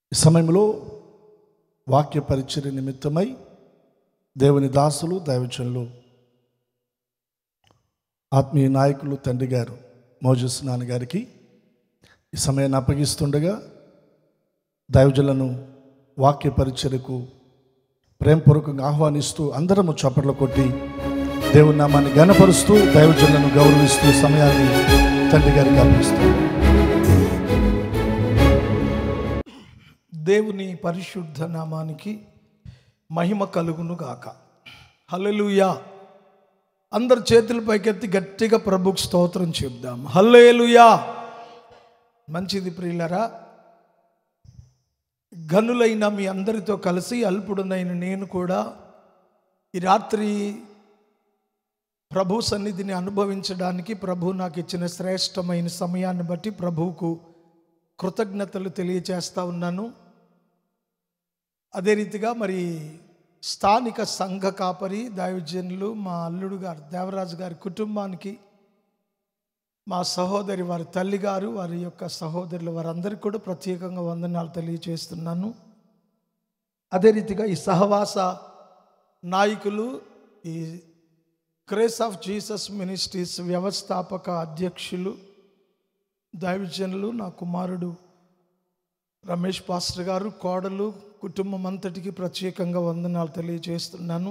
ఈ సమయంలో వాక్య పరిచర్య నిమిత్తమై దేవుని దాసులు దైవజనులు ఆత్మీయ నాయకులు తండ్రి గారు మోజస్ నాన్నగారికి ఈ సమయాన్ని అప్పగిస్తుండగా దైవజనులను వాక్య పరిచర్యకు ప్రేమపూర్వకంగా ఆహ్వానిస్తూ అందరము చప్పట్లు కొట్టి దేవుని నామాన్ని గనపరుస్తూ దైవజనులను గౌరవిస్తూ ఈ సమయాన్ని తండ్రి గారికి అర్పిస్తూ దేవుని పరిశుద్ధ నామానికి మహిమ కలుగును గాక హల్లెలూయా అందరి చేతుల పైకెత్తి గట్టిగా ప్రభుకు స్తోత్రం చెప్దాం హల్లెలూయా మంచిది ప్రియులరా గనులైన మీ అందరితో కలిసి అల్పుడునైన నేను కూడా ఈ రాత్రి ప్రభు సన్నిధిని అనుభవించడానికి ప్రభు నాకు ఇచ్చిన శ్రేష్టమైన సమయాన్ని బట్టి ప్రభువుకు కృతజ్ఞతలు తెలియచేస్తా ఉన్నాను అదే రీతిగా మరి స్థానిక సంఘ కాపరి దైవజనులు మా అల్లుడు గారు దేవరాజు గారి కుటుంబానికి మా సహోదరి వారి తల్లి గారు వారి యొక్క సహోదరులు వారందరికీ కూడా ప్రత్యేకంగా వందనాలు తెలియజేస్తున్నాను అదే రీతిగా ఈ సహవాస నాయకులు ఈ క్రేస్ ఆఫ్ జీసస్ మినిస్ట్రీస్ వ్యవస్థాపక అధ్యక్షులు దైవజనులు నా కుమారుడు రమేష్ పాస్టర్ గారు కోడలు కుటుంబం అంతటికి ప్రత్యేకంగా వందనాలు తెలియజేస్తున్నాను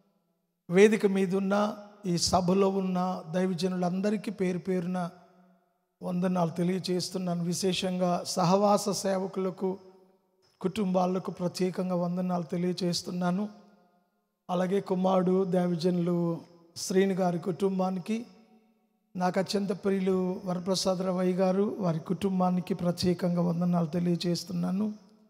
వేదిక మీద ఉన్న ఈ సభలో ఉన్న దైవజనులందరికీ పేరు పేరున వందనాలు తెలియజేస్తున్నాను విశేషంగా సహవాస సేవకులకు కుటుంబాలకు ప్రత్యేకంగా వందనాలు తెలియజేస్తున్నాను అలాగే కుమారుడు దైవజనులు శ్రీని గారి కుటుంబానికి నాకు అత్యంత ప్రియులు వరప్రసాద్ రవయ్య గారు వారి కుటుంబానికి ప్రత్యేకంగా వందనాలు తెలియజేస్తున్నాను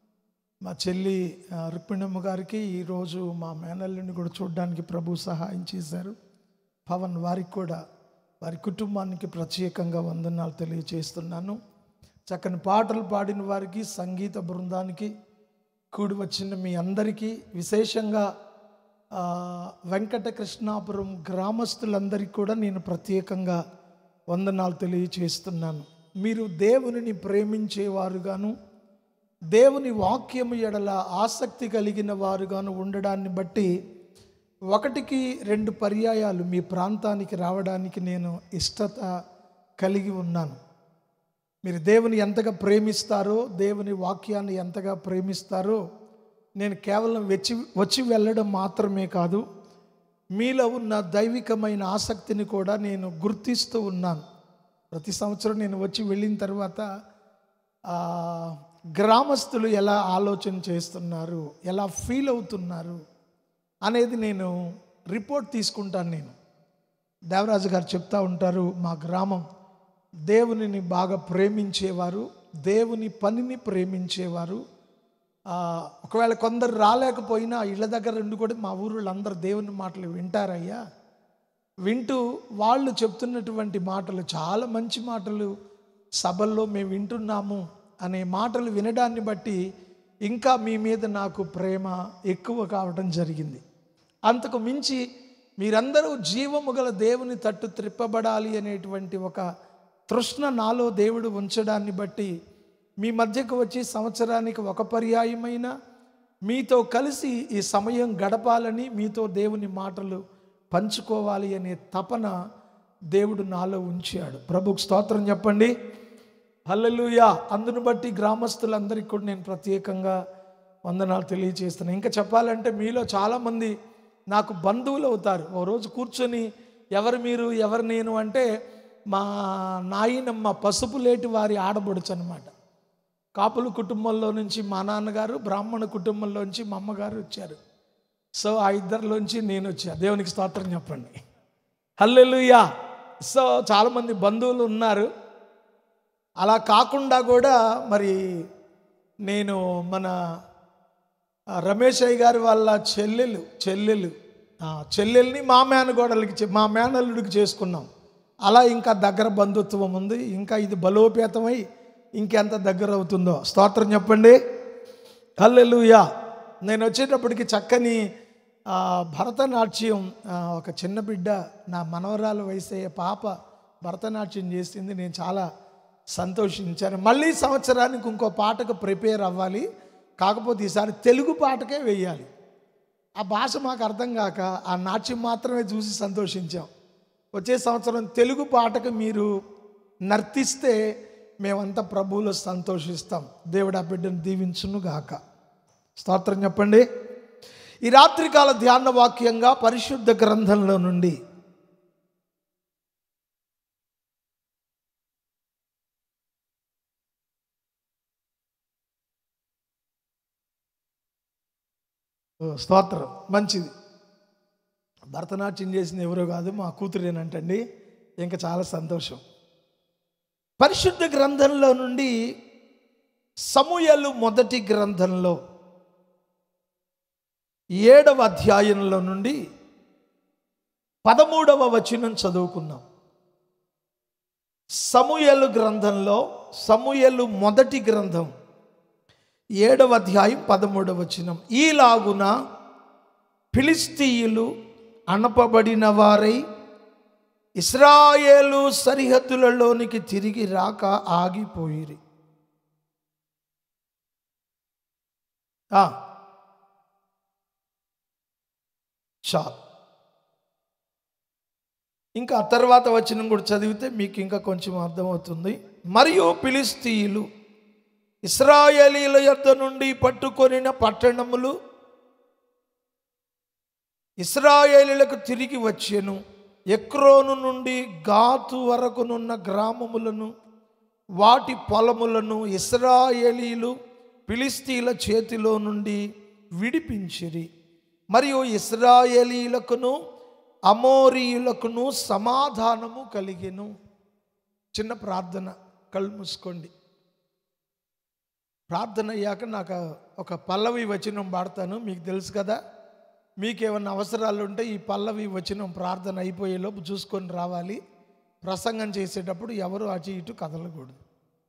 మా చెల్లి ఆ, రుక్మిణమ్మ గారికి ఈరోజు మా మేనల్లుని కూడా చూడడానికి ప్రభు సహాయం చేశారు పవన్ వారికి కూడా వారి కుటుంబానికి ప్రత్యేకంగా వందనాలు తెలియజేస్తున్నాను చక్కని పాటలు పాడిన వారికి సంగీత బృందానికి కూడి వచ్చిన మీ అందరికీ విశేషంగా ఆ, వెంకటకృష్ణాపురం గ్రామస్తులందరికీ కూడా నేను ప్రత్యేకంగా వందనాలు తెలియచేస్తున్నాను మీరు దేవునిని ప్రేమించేవారుగాను దేవుని వాక్యము ఎడల ఆసక్తి కలిగిన వారుగాను ఉండడాన్ని బట్టి ఒకటికి రెండు పర్యాయాలు మీ ప్రాంతానికి రావడానికి నేను ఇష్టత కలిగి ఉన్నాను మీరు దేవుని ఎంతగా ప్రేమిస్తారో దేవుని వాక్యాన్ని ఎంతగా ప్రేమిస్తారో నేను కేవలం వచ్చి వచ్చి వెళ్ళడం మాత్రమే కాదు మీలో ఉన్న దైవికమైన ఆసక్తిని కూడా నేను గుర్తిస్తూ ఉన్నాను ప్రతి సంవత్సరం నేను వచ్చి వెళ్ళిన తర్వాత ఆ, గ్రామస్తులు ఎలా ఆలోచన చేస్తున్నారు ఎలా ఫీల్ అవుతున్నారు అనేది నేను రిపోర్ట్ తీసుకుంటాను నేను దేవరాజు గారు చెప్తా ఉంటారు మా గ్రామం దేవునిని బాగా ప్రేమించేవారు దేవుని పనిని ప్రేమించేవారు ఆ, ఒకవేళ కొందరు రాలేకపోయినా ఇళ్ళ దగ్గర ఉండి కూడా మా ఊరిలో అందరు దేవుని మాటలు వింటారయ్యా వింటూ వాళ్ళు చెప్తున్నటువంటి మాటలు చాలా మంచి మాటలు సభల్లో మేము వింటున్నాము అనే మాటలు వినడాన్ని బట్టి ఇంకా మీ మీద నాకు ప్రేమ ఎక్కువ కావడం జరిగింది అంతకు మించి మీరందరూ జీవము గల దేవుని తట్టు త్రిప్పబడాలి అనేటువంటి ఒక తృష్ణ నాలో దేవుడు ఉంచడాన్ని బట్టి మీ మధ్యకు వచ్చి సంవత్సరానికి ఒక పర్యాయమైన మీతో కలిసి ఈ సమయం గడపాలని మీతో దేవుని మాటలు పంచుకోవాలి అనే తపన దేవుడు నాలో ఉంచాడు ప్రభుకు స్తోత్రం చెప్పండి హల్లెలూయా అందును బట్టి గ్రామస్తులందరికీ కూడా నేను ప్రత్యేకంగా వందనాలు తెలియజేస్తున్నాను ఇంకా చెప్పాలంటే మీలో చాలామంది నాకు బంధువులు అవుతారు ఓ రోజు కూర్చొని ఎవరు మీరు ఎవరు నేను అంటే మా నాయనమ్మ పసుపులేటి వారి ఆడబడుచు అనమాట కాపుల కుటుంబంలో నుంచి మా నాన్నగారు బ్రాహ్మణ కుటుంబంలో నుంచి మా అమ్మగారు వచ్చారు సో ఆ ఇద్దరిలోంచి నేను వచ్చా దేవునికి స్తోత్రం చెప్పండి హల్లెలూయా సో చాలామంది బంధువులు ఉన్నారు అలా కాకుండా కూడా మరి నేను మన ఆ, రమేష్ అయ్య గారి వాళ్ళ చెల్లెలు చెల్లెలు ఆ, చెల్లెల్ని మా మేనగోడలకి చే- మా మేనల్లుడికి చేసుకున్నాం అలా ఇంకా దగ్గర బంధుత్వం ఉంది ఇంకా ఇది బలోపేతమై ఇంకెంత దగ్గర అవుతుందో స్తోత్రం చెప్పండి హల్లెలూయా నేను వచ్చేటప్పటికి చక్కని ఆ, భరతనాట్యం ఆ, ఒక చిన్న బిడ్డ నా మనవరాలు వయసే పాప భరతనాట్యం చేసింది నేను చాలా సంతోషించాను మళ్ళీ సంవత్సరానికి ఇంకో పాటకు ప్రిపేర్ అవ్వాలి కాకపోతే ఈసారి తెలుగు పాటకే వేయాలి ఆ భాష మాకు అర్థం కాక ఆ నాట్యం మాత్రమే చూసి సంతోషించాం వచ్చే సంవత్సరం తెలుగు పాటకు మీరు నర్తిస్తే మేమంతా ప్రభువులో సంతోషిస్తాం దేవుడు ఆ బిడ్డను దీవించును గాక స్తోత్రం చెప్పండి ఈ రాత్రికాల ధ్యాన వాక్యంగా పరిశుద్ధ గ్రంథంలో నుండి ఓ, స్తోత్రం మంచిది భరతనాట్యం చేసింది ఎవరో కాదు మా కూతురేనంటండి ఇంకా చాలా సంతోషం పరిశుద్ధ గ్రంథంలో నుండి సమూయలు మొదటి గ్రంథంలో ఏడవ అధ్యాయంలో నుండి పదమూడవ వచనం చదువుకున్నాం సమూయలు గ్రంథంలో సమూయలు మొదటి గ్రంథం ఏడవ అధ్యాయం పదమూడవ వచనం ఈలాగున ఫిలిస్తీయులు అనపబడిన వారై ఇస్రాయేలు సరిహద్దులలోనికి తిరిగి రాక ఆగిపోయిరి ఆ. చాలు ఇంకా ఆ తర్వాత వచనం కూడా చదివితే మీకు ఇంకా కొంచెం అర్థమవుతుంది మరియు ఫిలిస్తీయులు ఇస్రాయేలీల యొద్ద నుండి పట్టుకొనిన పట్టణములు ఇస్రాయేలీలకు తిరిగి వచ్చెను ఎక్రోను నుండి గాతు వరకునున్న గ్రామములను వాటి పొలములను ఇస్రాయేలీలు ఫిలిస్తీన్ల చేతిలో నుండి విడిపించిరి మరియు ఇస్రాయేలీలకును అమోరీయులకును సమాధానము కలిగెను చిన్న ప్రార్థన కళ్ళు మూసుకోండి ప్రార్థన అయ్యాక నాకు ఒక పల్లవి వచనం పాడతాను మీకు తెలుసు కదా మీకు ఏమన్నా అవసరాలు ఉంటే ఈ పల్లవి వచనం ప్రార్థన అయిపోయేలోపు చూసుకొని రావాలి ప్రసంగం చేసేటప్పుడు ఎవరు అటు ఇటు కదలకూడదు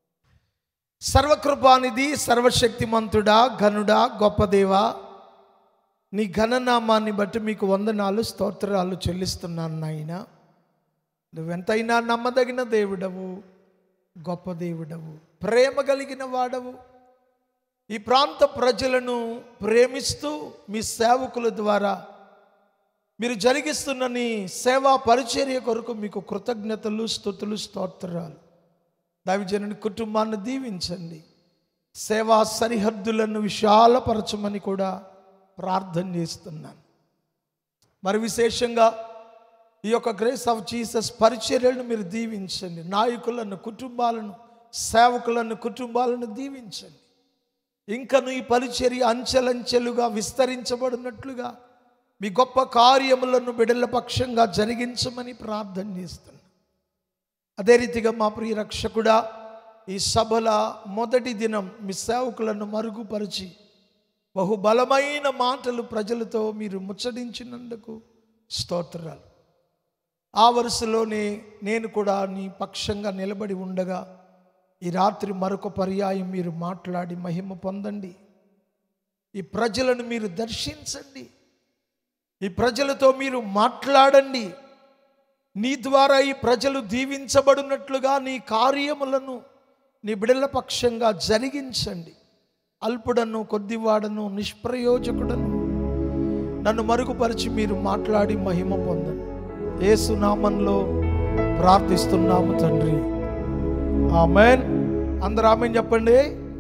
సర్వకృపానిధి సర్వశక్తిమంతుడా ఘనుడా గొప్ప దేవా నీ ఘననామాన్ని బట్టి మీకు వందనాలు స్తోత్రాలు చెల్లిస్తున్నాను నాయన నువ్వెంతైనా నమ్మదగిన దేవుడవు గొప్ప దేవుడవు ప్రేమ కలిగిన వాడవు ఈ ప్రాంత ప్రజలను ప్రేమిస్తూ మీ సేవకుల ద్వారా మీరు జరిగిస్తున్న నీ సేవా పరిచర్య కొరకు మీకు కృతజ్ఞతలు స్థుతులు స్తోత్రాలు దైవజనుని కుటుంబాన్ని దీవించండి సేవా సరిహద్దులను విశాలపరచమని కూడా ప్రార్థన చేస్తున్నాను మరి విశేషంగా ఈ యొక్క గ్రేస్ ఆఫ్ జీసస్ పరిచర్యలను మీరు దీవించండి నాయకులను కుటుంబాలను సేవకులను కుటుంబాలను దీవించండి ఇంకను ఈ పరిచర్య అంచెలంచెలుగా విస్తరించబడినట్లుగా మీ గొప్ప కార్యములను బిడల పక్షంగా జరిగించమని ప్రార్థన చేస్తున్నాను అదే రీతిగా మా ప్రియ రక్షకుడా ఈ సభల మొదటి దినం మీ సేవకులను మరుగుపరిచి బహుబలమైన మాటలు ప్రజలతో మీరు ముచ్చడించినందుకు స్తోత్రాలు ఆ వరుసలోనే నేను కూడా నీ పక్షంగా నిలబడి ఉండగా ఈ రాత్రి మరొక పర్యాయం మీరు మాట్లాడి మహిమ పొందండి ఈ ప్రజలను మీరు దర్శించండి ఈ ప్రజలతో మీరు మాట్లాడండి నీ ద్వారా ఈ ప్రజలు దీవించబడినట్లుగా నీ కార్యములను నీ బిడల పక్షంగా జరిగించండి అల్పుడను కొద్దివాడను నిష్ప్రయోజకుడను నన్ను మరుగుపరిచి మీరు మాట్లాడి మహిమ పొందండి ఏసునామంలో ప్రార్థిస్తున్నాము తండ్రి ఆమెన్ అందరు ఆమెన్ చెప్పండి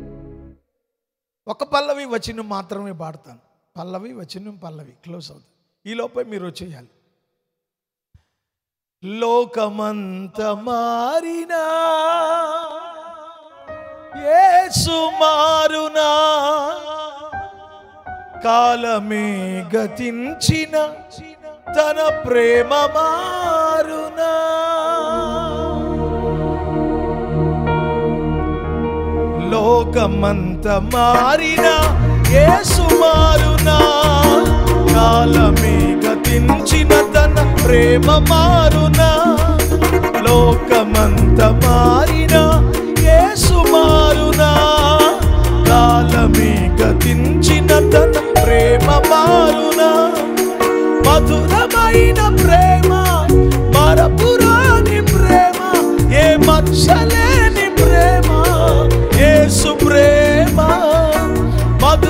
ఒక పల్లవి వచనం మాత్రమే పాడతాను పల్లవి వచనం పల్లవి క్లోజ్ అవుతుంది ఈ లోపే మీరు వచ్చేయాలి లోకమంత మారినా యేసు మారునా కాలమే గతించిన తన ప్రేమ మారునా లోకమంత మారిన యేసు మారునా కాలమే గతించిన తన ప్రేమ మారునా లోకమంత మారిన యేసు మారునా కాలమే గతించిన తన ప్రేమ మారునా మధురమైన ప్రేమ మరపురాని ప్రేమ ఏ మచ్చలేని ప్రేమ యేసు ప్రేమ మధుర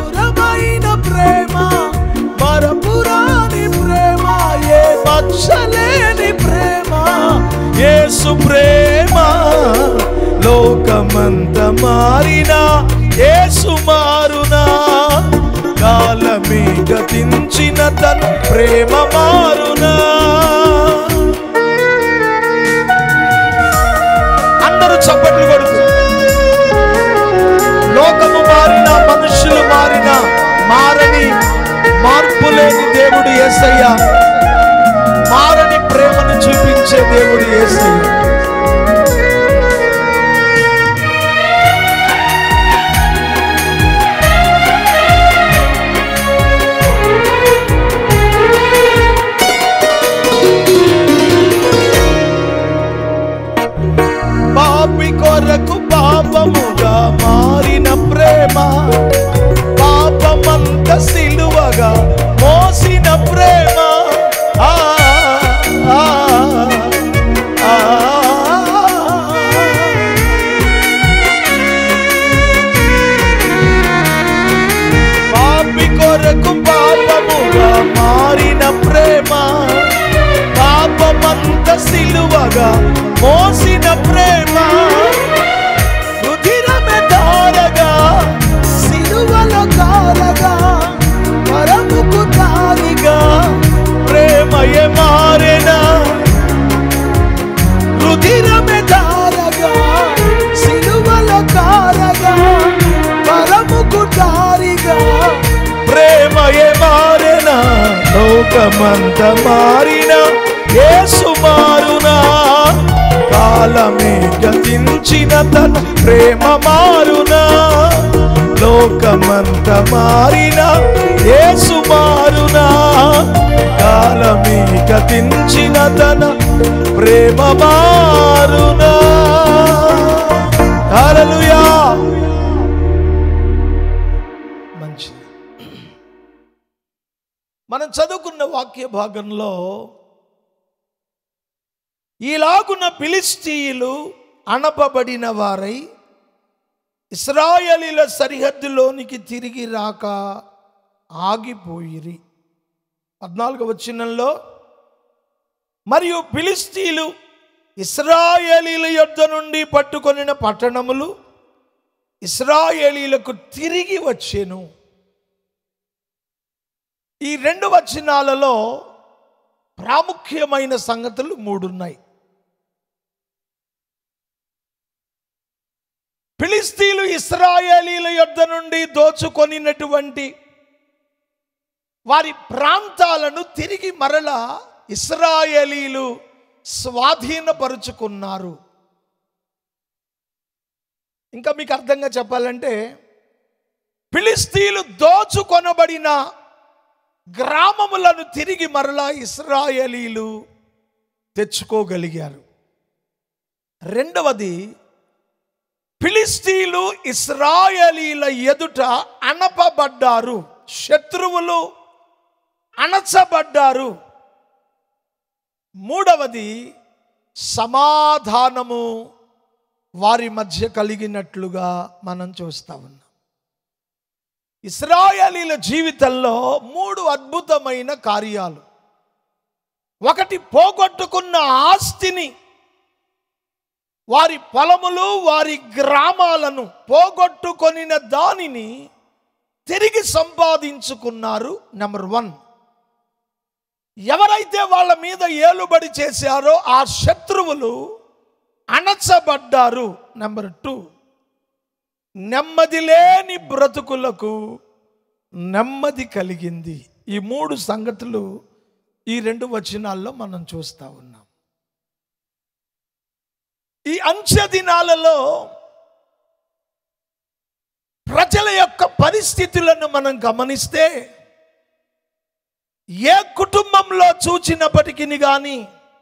యేసు ప్రేమ లోకమంత మారిన యేసు మారునా కాలమే గతించిన తన ప్రేమ మారునా అందరూ చప్పట్లు కొడుతూ లోకము మారిన మనుషులు మారిన మారని మార్పు లేని దేవుడు యేసయ్య మారని ప్రేమను చూపించే దేవుడు యేసయ్య పాపి కొరకు పాపముగా మారిన ప్రేమ పాపమంత సిలువగా మోసిన ప్రేమ ఆ, ఆ, ఆ. పాపి కొరకు పాపముగా మారిన ప్రేమ పాపమంత సిలువగా మోసిన ప్రేమ రుధిరమే ధారగా సిలువలో కారగా పరముకు దారిగా ప్రేమయే మారెనా రుధిరమే ధారగా సిలువలో కారగా పరముకు దారిగా ప్రేమయే మారెనా లోకమంత మారిన యేసు మారునా కాలమే గతించిన తన ప్రేమ మారునా లోకమంత మారిన యేసు మారునా కాలమే గతించిన తన ప్రేమ మారునా హల్లెలూయా మంచిది మనం చదువుకున్న వాక్య భాగంలో ఈలాగున్న ఫిలిస్తీయులు అనపబడిన వారై ఇస్రాయలీల సరిహద్దులోనికి తిరిగి రాక ఆగిపోయిరి పద్నాలుగు వచ్చినంలో మరియు ఫిలిస్తీయులు ఇస్రాయేలీల యొద్ద నుండి పట్టుకొనిన పట్టణములు ఇస్రాయేలీలకు తిరిగి వచ్చెను ఈ రెండు వచనాలలో ప్రాముఖ్యమైన సంగతులు మూడున్నాయి ఫిలిస్తీన్లు ఇస్రాయేలీల యొద్ద నుండి దోచుకొనినటువంటి వారి ప్రాంతాలను తిరిగి మరలా ఇస్రాయేలీలు స్వాధీనపరుచుకున్నారు ఇంకా మీకు అర్థంగా చెప్పాలంటే ఫిలిస్తీన్లు దోచుకొనబడిన గ్రామములను తిరిగి మరలా ఇస్రాయేలీలు తెచ్చుకోగలిగారు రెండవది ఫిలిస్తీన్లు ఇస్రాయేలీల ఎదుట అనపబడ్డారు శత్రువులు అణచబడ్డారు మూడవది సమాధానము వారి మధ్య కలిగినట్లుగా మనం చూస్తా ఉన్నాం ఇస్రాయలీల జీవితంలో మూడు అద్భుతమైన కార్యాలు ఒకటి పోగొట్టుకున్న ఆస్తిని వారి పొలములు వారి గ్రామాలను పోగొట్టుకొనిన దానిని తిరిగి సంపాదించుకున్నారు నెంబర్ వన్ ఎవరైతే వాళ్ళ మీద ఏలుబడి చేశారో ఆ శత్రువులు అణచబడ్డారు నెంబర్ టూ నెమ్మది లేని బ్రతుకులకు నెమ్మది కలిగింది ఈ మూడు సంగతులు ఈ రెండు వచనాల్లో మనం చూస్తా ఉన్నాం ఈ అంచె దినాలలో ప్రజల యొక్క పరిస్థితులను మనం గమనిస్తే ఏ కుటుంబంలో చూచినప్పటికీ కానీ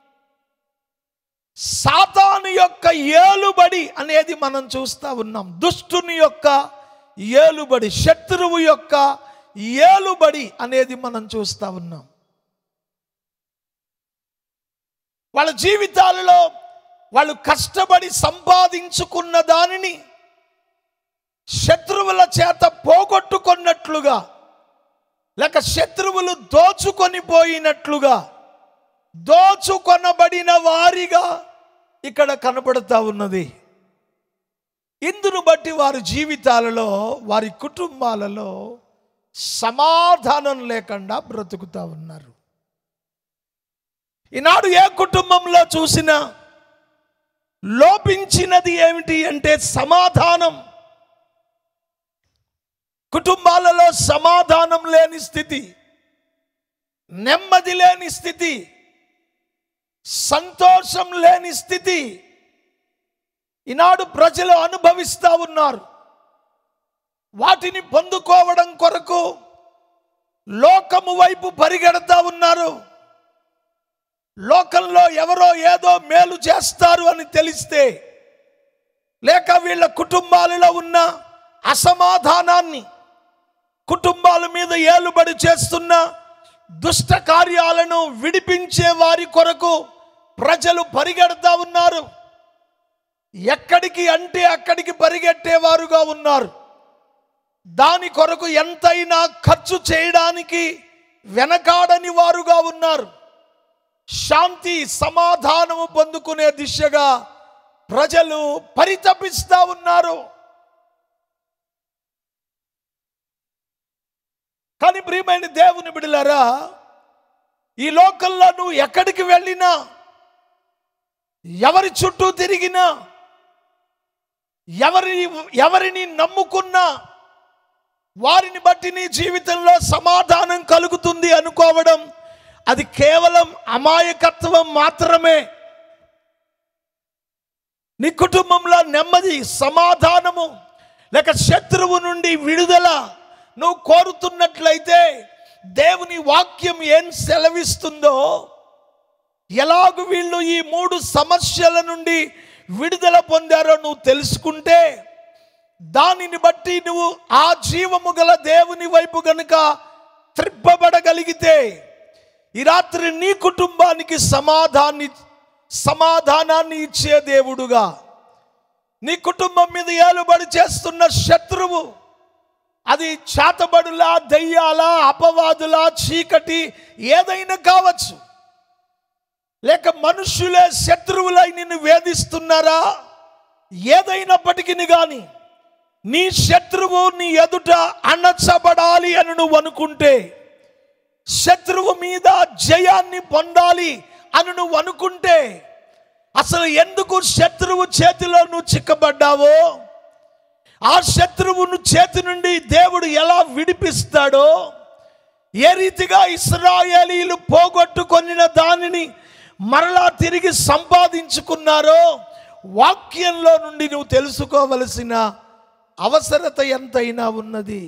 సాతాను యొక్క ఏలుబడి అనేది మనం చూస్తా ఉన్నాం దుష్టుని యొక్క ఏలుబడి శత్రువు యొక్క ఏలుబడి అనేది మనం చూస్తా ఉన్నాం వాళ్ళ జీవితాలలో వాళ్ళు కష్టపడి సంపాదించుకున్న దానిని శత్రువుల చేత పోగొట్టుకున్నట్లుగా లేక శత్రువులు దోచుకొని పోయినట్లుగా దోచుకొనబడిన వారిగా ఇక్కడ కనపడుతూ ఉన్నది ఇందును బట్టి వారి జీవితాలలో వారి కుటుంబాలలో సమాధానం లేకుండా బ్రతుకుతూ ఉన్నారు ఈనాడు ఏ కుటుంబంలో చూసినా లోపించినది ఏమిటి అంటే సమాధానం కుటుంబాలలో సమాధానం లేని స్థితి నెమ్మది లేని స్థితి సంతోషం లేని స్థితి ఈనాడు ప్రజలు అనుభవిస్తూ ఉన్నారు వాటిని పొందుకోవడం కొరకు లోకము వైపు పరిగెడతా ఉన్నారు లోకంలో ఎవరో ఏదో మేలు చేస్తారు అని తెలిస్తే లేక వీళ్ళ కుటుంబాలలో ఉన్న అసమాధానాన్ని కుటుంబాల మీద ఏలుబడి చేస్తున్న దుష్ట కార్యాలను విడిపించే వారి కొరకు ప్రజలు పరిగెడతా ఉన్నారు ఎక్కడికి అంటే అక్కడికి పరిగెట్టేవారుగా ఉన్నారు దాని కొరకు ఎంతైనా ఖర్చు చేయడానికి వెనకాడని వారుగా ఉన్నారు శాంతి సమాధానము పొందుకునే దిశగా ప్రజలు పరితపిస్తా ఉన్నారు కానీ ప్రియమైన దేవుని బిడలారా ఈ లోకంలో నువ్వు ఎక్కడికి వెళ్ళినా ఎవరి చుట్టూ తిరిగినా ఎవరి ఎవరిని నమ్ముకున్నా వారిని బట్టి నీ జీవితంలో సమాధానం కలుగుతుంది అనుకోవడం అది కేవలం అమాయకత్వం మాత్రమే నీ కుటుంబంలో నెమ్మది సమాధానము లేక శత్రువు నుండి విడుదల నువ్వు కోరుతున్నట్లయితే దేవుని వాక్యం ఏం సెలవిస్తుందో ఎలాగు వీళ్ళు ఈ మూడు సమస్యల నుండి విడుదల పొందారో నువ్వు తెలుసుకుంటే దానిని బట్టి నువ్వు ఆ జీవము గల దేవుని వైపు గనుక త్రిప్పబడగలిగితే ఈ రాత్రి నీ కుటుంబానికి సమాధాన్ని సమాధానాన్ని ఇచ్చే దేవుడుగా నీ కుటుంబం మీద ఏలుబడి చేస్తున్న శత్రువు అది చేతబడులా దయ్యాల అపవాదులా చీకటి ఏదైనా కావచ్చు లేక మనుష్యులే శత్రువులై నిన్ను వేధిస్తున్నారా ఏదైనప్పటికీ కానీ నీ శత్రువు నీ ఎదుట అణచబడాలి అని నువ్వు అనుకుంటే శత్రువు మీద జయాన్ని పొందాలి అని నువ్వు అనుకుంటే అసలు ఎందుకు శత్రువు చేతిలో నువ్వు చిక్కబడ్డావో ఆ శత్రువును చేతి నుండి దేవుడు ఎలా విడిపిస్తాడో ఏ రీతిగా ఇస్రాయేలీలు పోగొట్టుకొనిన దానిని మరలా తిరిగి సంపాదించుకున్నారో వాక్యంలో నుండి నువ్వు తెలుసుకోవలసిన అవసరత ఎంతైనా ఉన్నది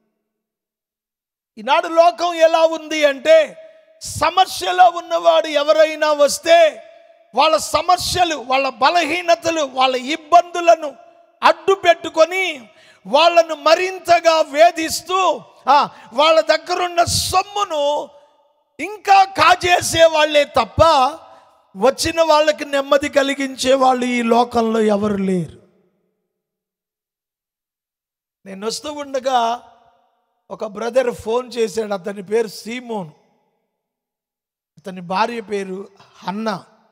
ఈనాడు లోకం ఎలా ఉంది అంటే సమస్యలో ఉన్నవాడు ఎవరైనా వస్తే వాళ్ళ సమస్యలు వాళ్ళ బలహీనతలు వాళ్ళ ఇబ్బందులను అడ్డు పెట్టుకొని వాళ్ళను మరింతగా వేధిస్తూ ఆ, వాళ్ళ దగ్గరున్న సొమ్మును ఇంకా కాజేసే వాళ్ళే తప్ప వచ్చిన వాళ్ళకి నెమ్మది కలిగించే వాళ్ళు ఈ లోకంలో ఎవరు లేరు నేను వస్తూ ఉండగా ఒక బ్రదర్ ఫోన్ చేశాడు అతని పేరు సీమోన్ అతని భార్య పేరు హన్న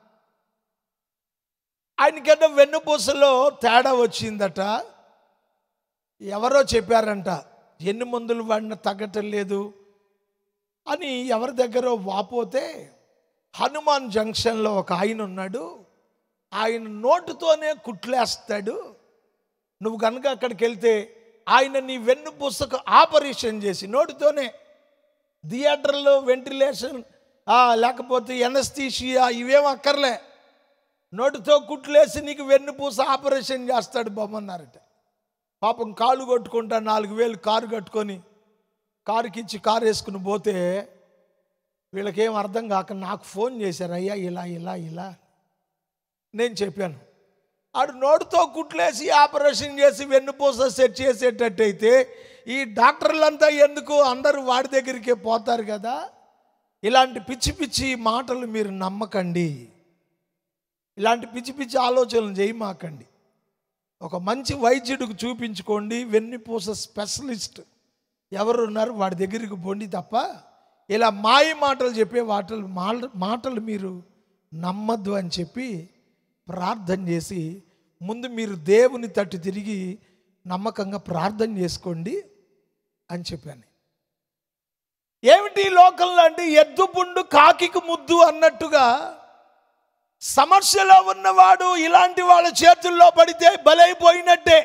ఆయనకేదో వెన్నుపూసలో తేడా వచ్చిందట ఎవరో చెప్పారంట ఎన్ని మందులు వాడిన తగ్గటం లేదు అని ఎవరి దగ్గర వాపోతే హనుమాన్ జంక్షన్లో ఒక ఆయన ఉన్నాడు ఆయన నోటుతోనే కుట్లేస్తాడు నువ్వు కనుక అక్కడికి వెళ్తే ఆయన నీ వెన్నుపూసకు ఆపరేషన్ చేసి నోటితోనే థియేటర్లో వెంటిలేషన్ ఆ, లేకపోతే ఎనస్థీషియా ఇవేం అక్కర్లే నోటితో కుట్లేసి నీకు వెన్నుపూస ఆపరేషన్ చేస్తాడు బొమ్మన్నారట పాపం కాళ్ళు కొట్టుకుంటా నాలుగు వేలు కారు కట్టుకొని కారుకి ఇచ్చి కారు వేసుకుని పోతే వీళ్ళకేం అర్థం కాక నాకు ఫోన్ చేశారు అయ్యా ఇలా ఇలా ఇలా నేను చెప్పాను ఆడు నోటితో కుట్లేసి ఆపరేషన్ చేసి వెన్నుపూస సెట్ చేసేటట్టయితే ఈ డాక్టర్లంతా ఎందుకు అందరూ వాడి దగ్గరికే పోతారు కదా ఇలాంటి పిచ్చి పిచ్చి మాటలు మీరు నమ్మకండి ఇలాంటి పిచ్చి పిచ్చి ఆలోచనలు చేయమాకండి ఒక మంచి వైద్యుడికి చూపించుకోండి వెన్నుపూస స్పెషలిస్ట్ ఎవరు ఉన్నారు వాడి దగ్గరికి పోండి తప్ప ఇలా మాయ మాటలు చెప్పే వాటలు మాటలు మీరు నమ్మద్దు అని చెప్పి ప్రార్థన చేసి ముందు మీరు దేవుని తట్టు తిరిగి నమ్మకంగా ప్రార్థన చేసుకోండి అని చెప్పాను ఏమిటి ఈ లోకంలో అంటే ఎద్దు పుండు కాకికి ముద్దు అన్నట్టుగా సమస్యలో ఉన్నవాడు ఇలాంటి వాళ్ళ చేతుల్లో పడితే బలైపోయినట్టే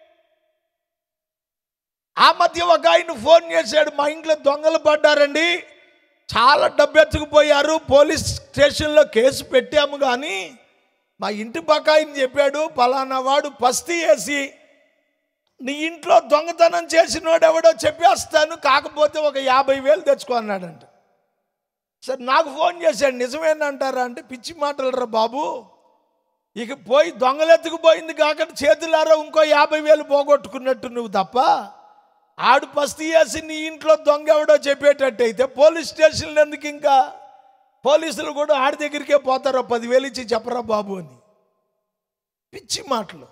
ఆ మధ్య ఒక ఆయన ఫోన్ చేశాడు మా ఇంట్లో దొంగలు పడ్డారండి చాలా డబ్బు ఎత్తుకుపోయారు పోలీస్ స్టేషన్లో కేసు పెట్టాము కానీ మా ఇంటి పక్క ఆయన చెప్పాడు పలానా వాడు పస్తీ వేసి నీ ఇంట్లో దొంగతనం చేసినోడు ఎవడో చెప్పేస్తాను కాకపోతే ఒక యాభై వేలు తెచ్చుకో అన్నాడంట సరే నాకు ఫోన్ చేశాడు నిజమేనంటారా అంటే పిచ్చి మాటలు రా బాబు ఇక పోయి దొంగలెత్తుకుపోయింది కాక చేతులారా ఇంకో యాభై వేలు పోగొట్టుకున్నట్టు నువ్వు తప్ప ఆడు పస్తీ వేసి నీ ఇంట్లో దొంగ ఎవడో చెప్పేటట్టు అయితే పోలీస్ స్టేషన్లు ఎందుకు ఇంకా పోలీసులు కూడా ఆడి దగ్గరికే పోతారో పదివేలు ఇచ్చి చెప్పరా బాబు అని పిచ్చి మాటలు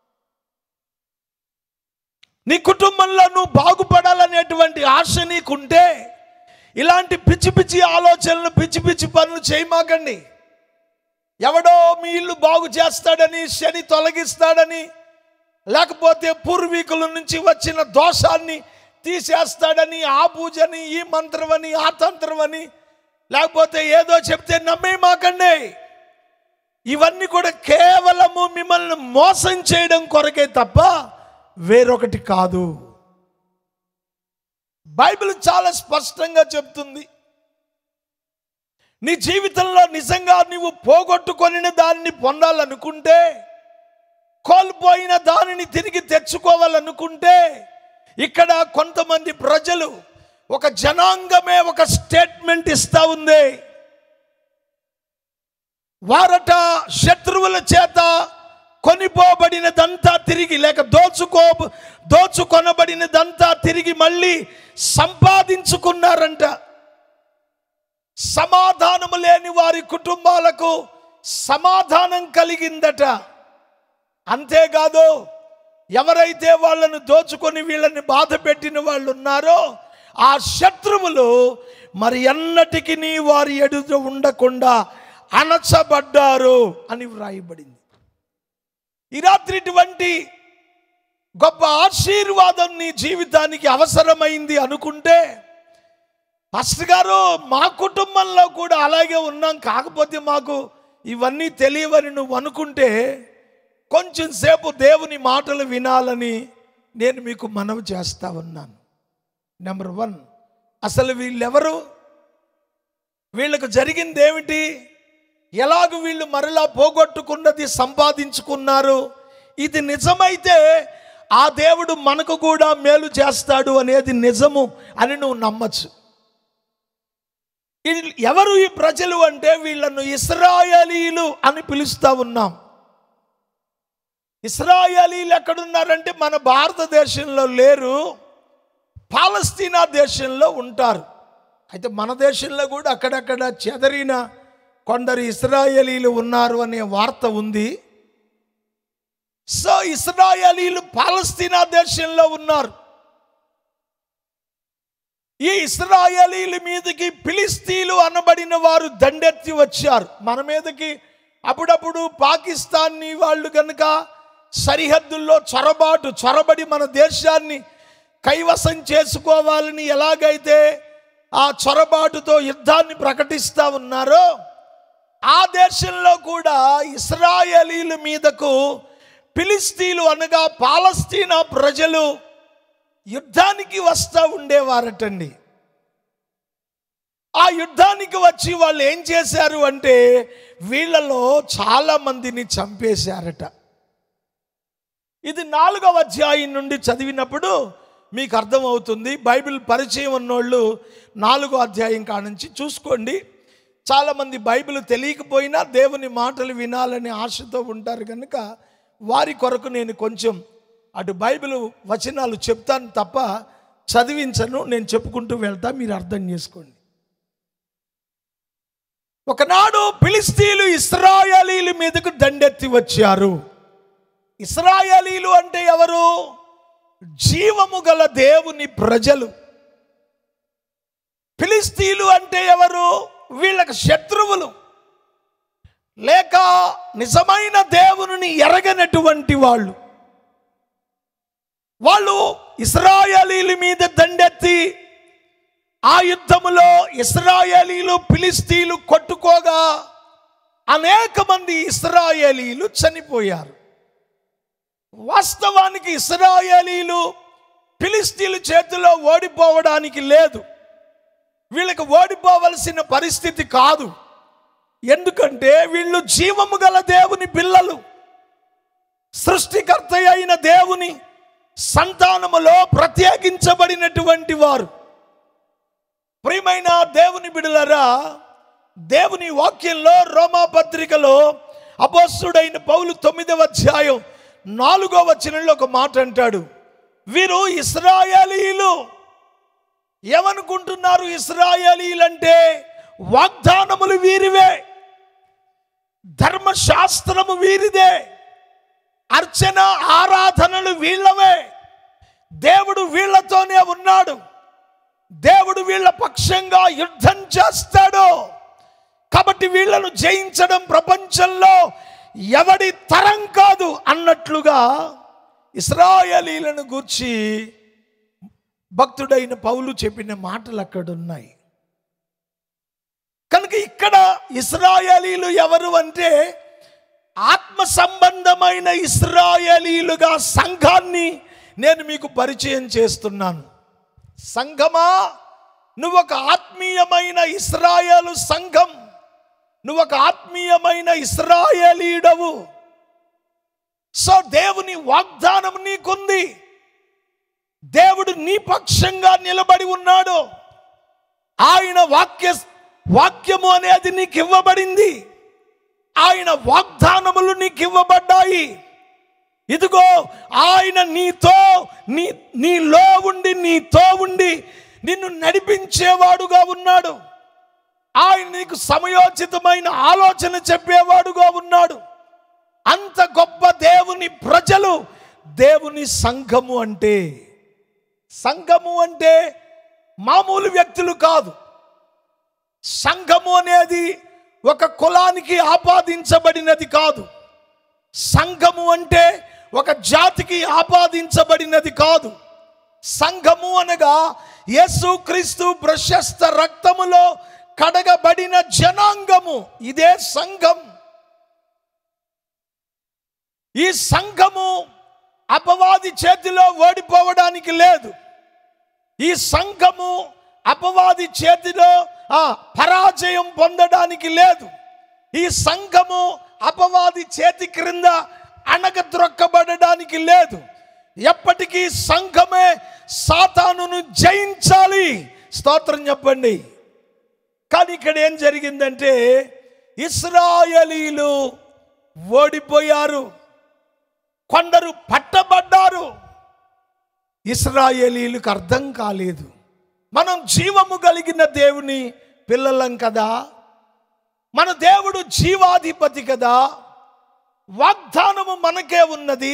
నీ కుటుంబంలో నువ్వు బాగుపడాలనేటువంటి ఆశ నీకుంటే ఇలాంటి పిచ్చి పిచ్చి ఆలోచనలు పిచ్చి పిచ్చి పనులు చేయమాకండి ఎవడో మీ ఇల్లు బాగు చేస్తాడని శని తొలగిస్తాడని లేకపోతే పూర్వీకుల నుంచి వచ్చిన దోషాన్ని తీసేస్తాడని ఆ పూజని ఈ మంత్రమని ఆ తంత్రమని లేకపోతే ఏదో చెప్తే నమ్మే మాకండి ఇవన్నీ కూడా కేవలము మిమ్మల్ని మోసం చేయడం కొరకే తప్ప వేరొకటి కాదు బైబిల్ చాలా స్పష్టంగా చెప్తుంది నీ జీవితంలో నిజంగా నీవు పోగొట్టుకొనిన దానిని పొందాలనుకుంటే కోల్పోయిన దానిని తిరిగి తెచ్చుకోవాలనుకుంటే ఇక్కడ కొంతమంది ప్రజలు ఒక జనాంగమే ఒక స్టేట్మెంట్ ఇస్తా ఉంది వారట శత్రువుల చేత కొనిపోబడినదంతా తిరిగి లేక దోచుకో దోచుకొనబడినదంతా తిరిగి మళ్ళీ సంపాదించుకున్నారంట సమాధానము లేని వారి కుటుంబాలకు సమాధానం కలిగిందట అంతేకాదు ఎవరైతే వాళ్ళను దోచుకొని వీళ్ళని బాధ పెట్టిన వాళ్ళు ఉన్నారో ఆ శత్రువులు మరి ఎన్నటికి వారి ఎదుట ఉండకుండా అణచబడ్డారు అని వ్రాయబడింది ఈ రాత్రి ఇటువంటి గొప్ప ఆశీర్వాదం నీ జీవితానికి అవసరమైంది అనుకుంటే పాస్టర్ గారు మా కుటుంబంలో కూడా అలాగే ఉన్నాం కాకపోతే మాకు ఇవన్నీ తెలియవని నువ్వు అనుకుంటే కొంచెం సేపు దేవుని మాటలు వినాలని నేను మీకు మనవి చేస్తా ఉన్నాను నెంబర్ వన్ అసలు వీళ్ళెవరు వీళ్ళకు జరిగింది ఏమిటి ఎలాగ వీళ్ళు మరలా పోగొట్టుకున్నది సంపాదించుకున్నారు ఇది నిజమైతే ఆ దేవుడు మనకు కూడా మేలు చేస్తాడు అనేది నిజము అని నువ్వు నమ్మచ్చు ఇది ఎవరు ఈ ప్రజలు అంటే వీళ్ళను ఇస్రాయలీలు అని పిలుస్తా ఉన్నాం ఇస్రాయలీలు ఎక్కడున్నారంటే మన భారతదేశంలో లేరు పాలస్తీనా దేశంలో ఉంటారు అయితే మన దేశంలో కూడా అక్కడక్కడ చెదరిన కొందరు ఇస్రాయలీలు ఉన్నారు అనే వార్త ఉంది సో ఇస్రాయలీలు పాలస్తీనా దేశంలో ఉన్నారు ఈ ఇస్రాయలీల మీదకి ఫిలిస్తీన్లు అనబడిన వారు దండెత్తి వచ్చారు మన మీదకి అప్పుడప్పుడు పాకిస్తాన్ని వాళ్ళు కనుక సరిహద్దుల్లో చొరబాటు చొరబడి మన దేశాన్ని కైవసం చేసుకోవాలని ఎలాగైతే ఆ చొరబాటుతో యుద్ధాన్ని ప్రకటిస్తూ ఉన్నారో ఆ దేశంలో కూడా ఇస్రాయలీల మీదకు ఫిలిస్తీన్లు అనగా పాలస్తీనా ప్రజలు యుద్ధానికి వస్తూ ఉండేవారటండి ఆ యుద్ధానికి వచ్చి వాళ్ళు ఏం చేశారు అంటే వీళ్ళలో చాలా మందిని చంపేశారట ఇది నాలుగవ అధ్యాయం నుండి చదివినప్పుడు మీకు అర్థమవుతుంది బైబిల్ పరిచయం ఉన్నోళ్ళు నాలుగో అధ్యాయం కానుంచి చూసుకోండి చాలామంది బైబిల్ తెలియకపోయినా దేవుని మాటలు వినాలనే ఆశతో ఉంటారు కనుక వారి కొరకు నేను కొంచెం అటు బైబిల్ వచనాలు చెప్తాను తప్ప చదివించను నేను చెప్పుకుంటూ వెళ్తా మీరు అర్థం చేసుకోండి ఒకనాడు ఫిలిస్తీన్లు ఇస్రాయలీల మీదకు దండెత్తి వచ్చారు ఇస్రాయలీలు అంటే ఎవరు జీవము గల దేవుని ప్రజలు ఫిలిస్తీన్లు అంటే ఎవరు వీళ్ళకి శత్రువులు లేక నిజమైన దేవుని ఎరగనటువంటి వాళ్ళు వాళ్ళు ఇస్రాయలీల మీద దండెత్తి ఆ యుద్ధములో ఇస్రాయేలీలు ఫిలిస్తీన్లు కొట్టుకోగా అనేక మంది ఇస్రాయేలీలు చనిపోయారు వాస్తవానికి ఇస్రాయేలీలు ఫిలిస్తీన్ల చేతిలో ఓడిపోవడానికి లేదు వీళ్ళకి ఓడిపోవలసిన పరిస్థితి కాదు ఎందుకంటే వీళ్ళు జీవము గల దేవుని పిల్లలు సృష్టికర్త అయిన దేవుని సంతానములో ప్రత్యేకించబడినటువంటి వారు ప్రియమైన దేవుని బిడలరా దేవుని వాక్యంలో రోమా పత్రికలో అపోస్తుడైన పౌలు తొమ్మిదవ అధ్యాయం నాలుగో వచనంలో ఒక మాట అంటాడు వీరు ఇస్రాయేలీలు ఏమనుకుంటున్నారు ఇస్రాయేలీలు అంటే వాగ్దానములు వీరివే ధర్మశాస్త్రము వీరిదే అర్చన ఆరాధనలు వీళ్ళవే దేవుడు వీళ్ళతోనే ఉన్నాడు దేవుడు వీళ్ళ పక్షంగా యుద్ధం చేస్తాడు కాబట్టి వీళ్ళను జయించడం ప్రపంచంలో ఎవడి తరం కాదు అన్నట్లుగా ఇస్రాయలీలను గూర్చి భక్తుడైన పౌలు చెప్పిన మాటలు అక్కడ ఉన్నాయి కనుక ఇక్కడ ఇస్రాయలీలు ఎవరు అంటే ఆత్మ సంబంధమైన ఇస్రాయలీలుగా సంఘాన్ని నేను మీకు పరిచయం చేస్తున్నాను సంఘమా నువ్వు ఒక ఆత్మీయమైన ఇస్రాయేలు సంఘం నువ్వు ఒక ఆత్మీయమైన ఇస్రాయేలీడవు సో దేవుని వాగ్దానం నీకుంది దేవుడు నీ పక్షంగా నిలబడి ఉన్నాడు ఆయన వాక్య వాక్యము అనేది నీకు ఇవ్వబడింది ఆయన వాగ్దానములు నీకు ఇవ్వబడ్డాయి ఇదిగో ఆయన నీతో నీ నీలో ఉండి నీతో ఉండి నిన్ను నడిపించేవాడుగా ఉన్నాడు ఆయన నీకు సమయోచితమైన ఆలోచన చెప్పేవాడుగా ఉన్నాడు అంత గొప్ప దేవుని ప్రజలు దేవుని సంఘము అంటే సంఘము అంటే మామూలు వ్యక్తులు కాదు సంఘము అనేది ఒక కులానికి ఆపాదించబడినది కాదు సంఘము అంటే ఒక జాతికి ఆపాదించబడినది కాదు సంఘము అనగా యేసుక్రీస్తు ప్రశస్త రక్తములో కడగబడిన జనాంగము ఇదే సంఘం ఈ సంఘము అపవాది చేతిలో ఓడిపోవడానికి లేదు ఈ సంఘము అపవాది చేతిలో ఆ, పరాజయం పొందడానికి లేదు ఈ సంఘము అపవాది చేతి క్రింద అణగద్రొక్కబడడానికి లేదు ఎప్పటికీ సంఘమే సాతానును జయించాలి స్తోత్రం చెప్పండి కానీ ఇక్కడ ఏం జరిగిందంటే ఇస్రాయలీలు ఓడిపోయారు కొందరు పట్టబడ్డారు ఇస్రాయేలీలకు అర్థం కాలేదు మనం జీవము కలిగిన దేవుని పిల్లలం కదా మన దేవుడు జీవాధిపతి కదా వాగ్దానము మనకే ఉన్నది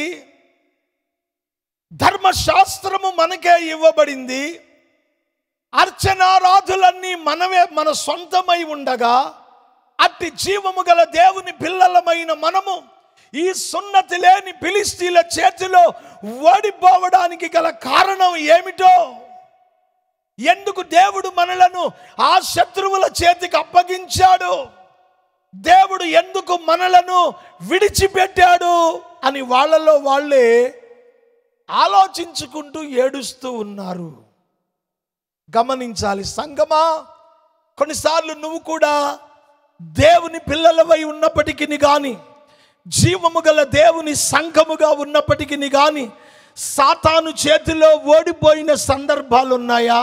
ధర్మశాస్త్రము మనకే ఇవ్వబడింది అర్చనారాధులన్నీ మనమే మన సొంతమై ఉండగా అట్టి జీవము గల దేవుని పిల్లలమైన మనము ఈ సున్నతి లేని ఫిలిస్తీన్ల చేతిలో ఓడిపోవడానికి గల కారణం ఏమిటో ఎందుకు దేవుడు మనలను ఆ శత్రువుల చేతికి అప్పగించాడు దేవుడు ఎందుకు మనలను విడిచిపెట్టాడు అని వాళ్ళలో వాళ్ళే ఆలోచించుకుంటూ ఏడుస్తూ ఉన్నారు గమనించాలి సంగమా కొన్నిసార్లు నువ్వు కూడా దేవుని పిల్లలవై ఉన్నప్పటికీ కానీ జీవము గల దేవుని సంఘముగా ఉన్నప్పటికీ కానీ సాతాను చేతిలో ఓడిపోయిన సందర్భాలు ఉన్నాయా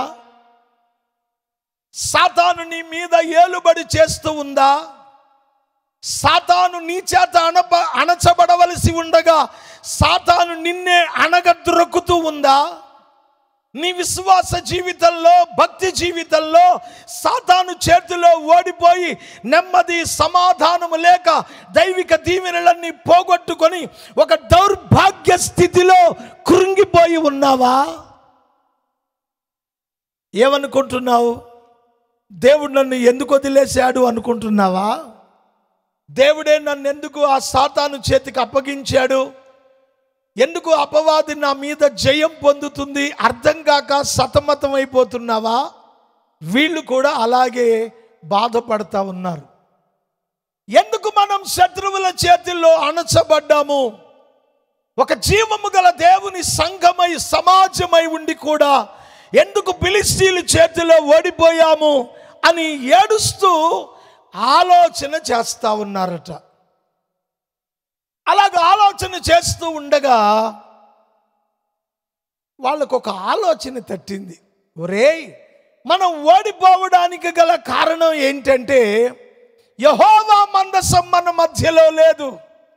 సాతాను నీ మీద ఏలుబడి చేస్తూ ఉందా సాతాను నీ చేత అణప అణచబడవలసి ఉండగా సాతాను నిన్నే అణగద్రొక్కుతూ ఉందా నీ విశ్వాస జీవితంలో భక్తి జీవితంలో సాతాను చేతిలో ఓడిపోయి నెమ్మది సమాధానము లేక దైవిక దీవెనలన్నీ పోగొట్టుకొని ఒక దౌర్భాగ్య స్థితిలో కృంగిపోయి ఉన్నావా ఏమనుకుంటున్నావు దేవుడు నన్ను ఎందుకు వదిలేశాడు అనుకుంటున్నావా దేవుడే నన్ను ఎందుకు ఆ సాతాను చేతికి అప్పగించాడు ఎందుకు అపవాది నా మీద జయం పొందుతుంది అర్థం కాక సతమతం అయిపోతున్నావా వీళ్ళు కూడా అలాగే బాధపడతా ఉన్నారు ఎందుకు మనం శత్రువుల చేతుల్లో అణచబడ్డాము ఒక జీవము గల దేవుని సంఘమై సమాజమై ఉండి కూడా ఎందుకు ఫిలిస్తీన్ల చేతిలో ఓడిపోయాము అని ఏడుస్తూ ఆలోచన చేస్తా ఉన్నారట అలాగ ఆలోచన చేస్తూ ఉండగా వాళ్ళకు ఒక ఆలోచన తట్టింది ఒరేయ్ మనం ఓడిపోవడానికి గల కారణం ఏంటంటే యహోవా మందసం మన మధ్యలో లేదు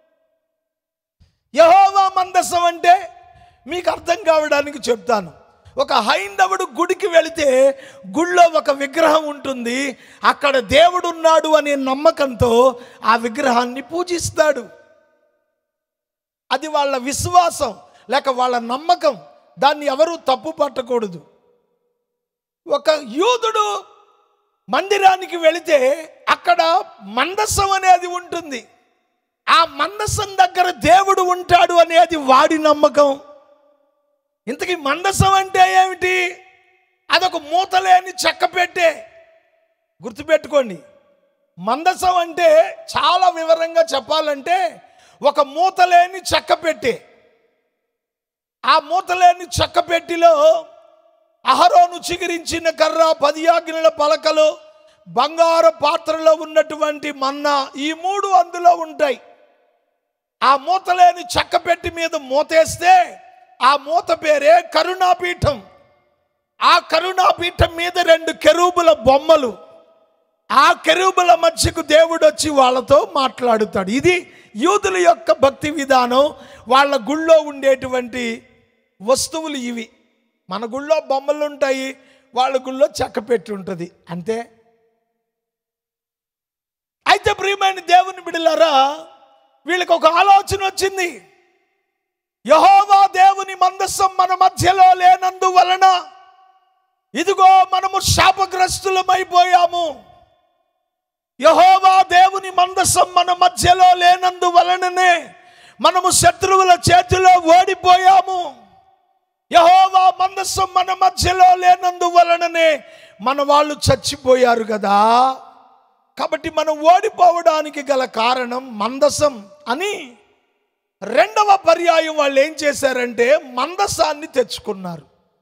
యహోవా మందసం అంటే మీకు అర్థం కావడానికి చెప్తాను ఒక హైందవుడు గుడికి వెళితే గుళ్ళో ఒక విగ్రహం ఉంటుంది అక్కడ దేవుడు ఉన్నాడు అనే నమ్మకంతో ఆ విగ్రహాన్ని పూజిస్తాడు అది వాళ్ళ విశ్వాసం లేక వాళ్ళ నమ్మకం దాన్ని ఎవరు తప్పు పట్టకూడదు ఒక యూదుడు మందిరానికి వెళితే అక్కడ మందసం అనేది ఉంటుంది ఆ మందసం దగ్గర దేవుడు ఉంటాడు అనేది వాడి నమ్మకం ఇంతకీ మందసం అంటే ఏమిటి అదొక మూతలేని చెక్క పెట్టే గుర్తుపెట్టుకోండి మందసం అంటే చాలా వివరంగా చెప్పాలంటే ఒక మూతలేని చెక్క పెట్టే ఆ మూతలేని చెక్క పెట్టిలో అహరోను చిగిరించిన కర్ర పది ఆజ్ఞల పలకలు బంగారు పాత్రలో ఉన్నటువంటి మన్నా ఈ మూడు అందులో ఉంటాయి ఆ మూతలేని చెక్క పెట్టి మీద మూతేస్తే ఆ మూత పేరే కరుణాపీఠం ఆ కరుణాపీఠం మీద రెండు కెరూబుల బొమ్మలు ఆ కెరూబుల మధ్యకు దేవుడు వచ్చి వాళ్ళతో మాట్లాడుతాడు ఇది యూదుల యొక్క భక్తి విధానం వాళ్ళ గుళ్ళో ఉండేటువంటి వస్తువులు ఇవి మన గుళ్ళో బొమ్మలు ఉంటాయి వాళ్ళ గుళ్ళో చెక్క పెట్టి ఉంటుంది అంతే అయితే ప్రియమైన దేవుని బిడ్డలారా వీళ్ళకి ఒక ఆలోచన వచ్చింది యహోవా దేవుని మందస్సం మన మధ్యలో లేనందువలన ఇదిగో మనము శాపగ్రస్తులమైపోయాము యహోవా దేవుని మందస్సం మన మధ్యలో లేనందువలననే మనము శత్రువుల చేతిలో ఓడిపోయాము యహోవా మందస్సం మన మధ్యలో లేనందువలననే మన వాళ్ళు చచ్చిపోయారు కదా కాబట్టి మనం ఓడిపోవడానికి గల కారణం మందసం అని రెండవ పర్యాయం వాళ్ళు ఏం చేశారంటే మందసాన్ని తెచ్చుకున్నారు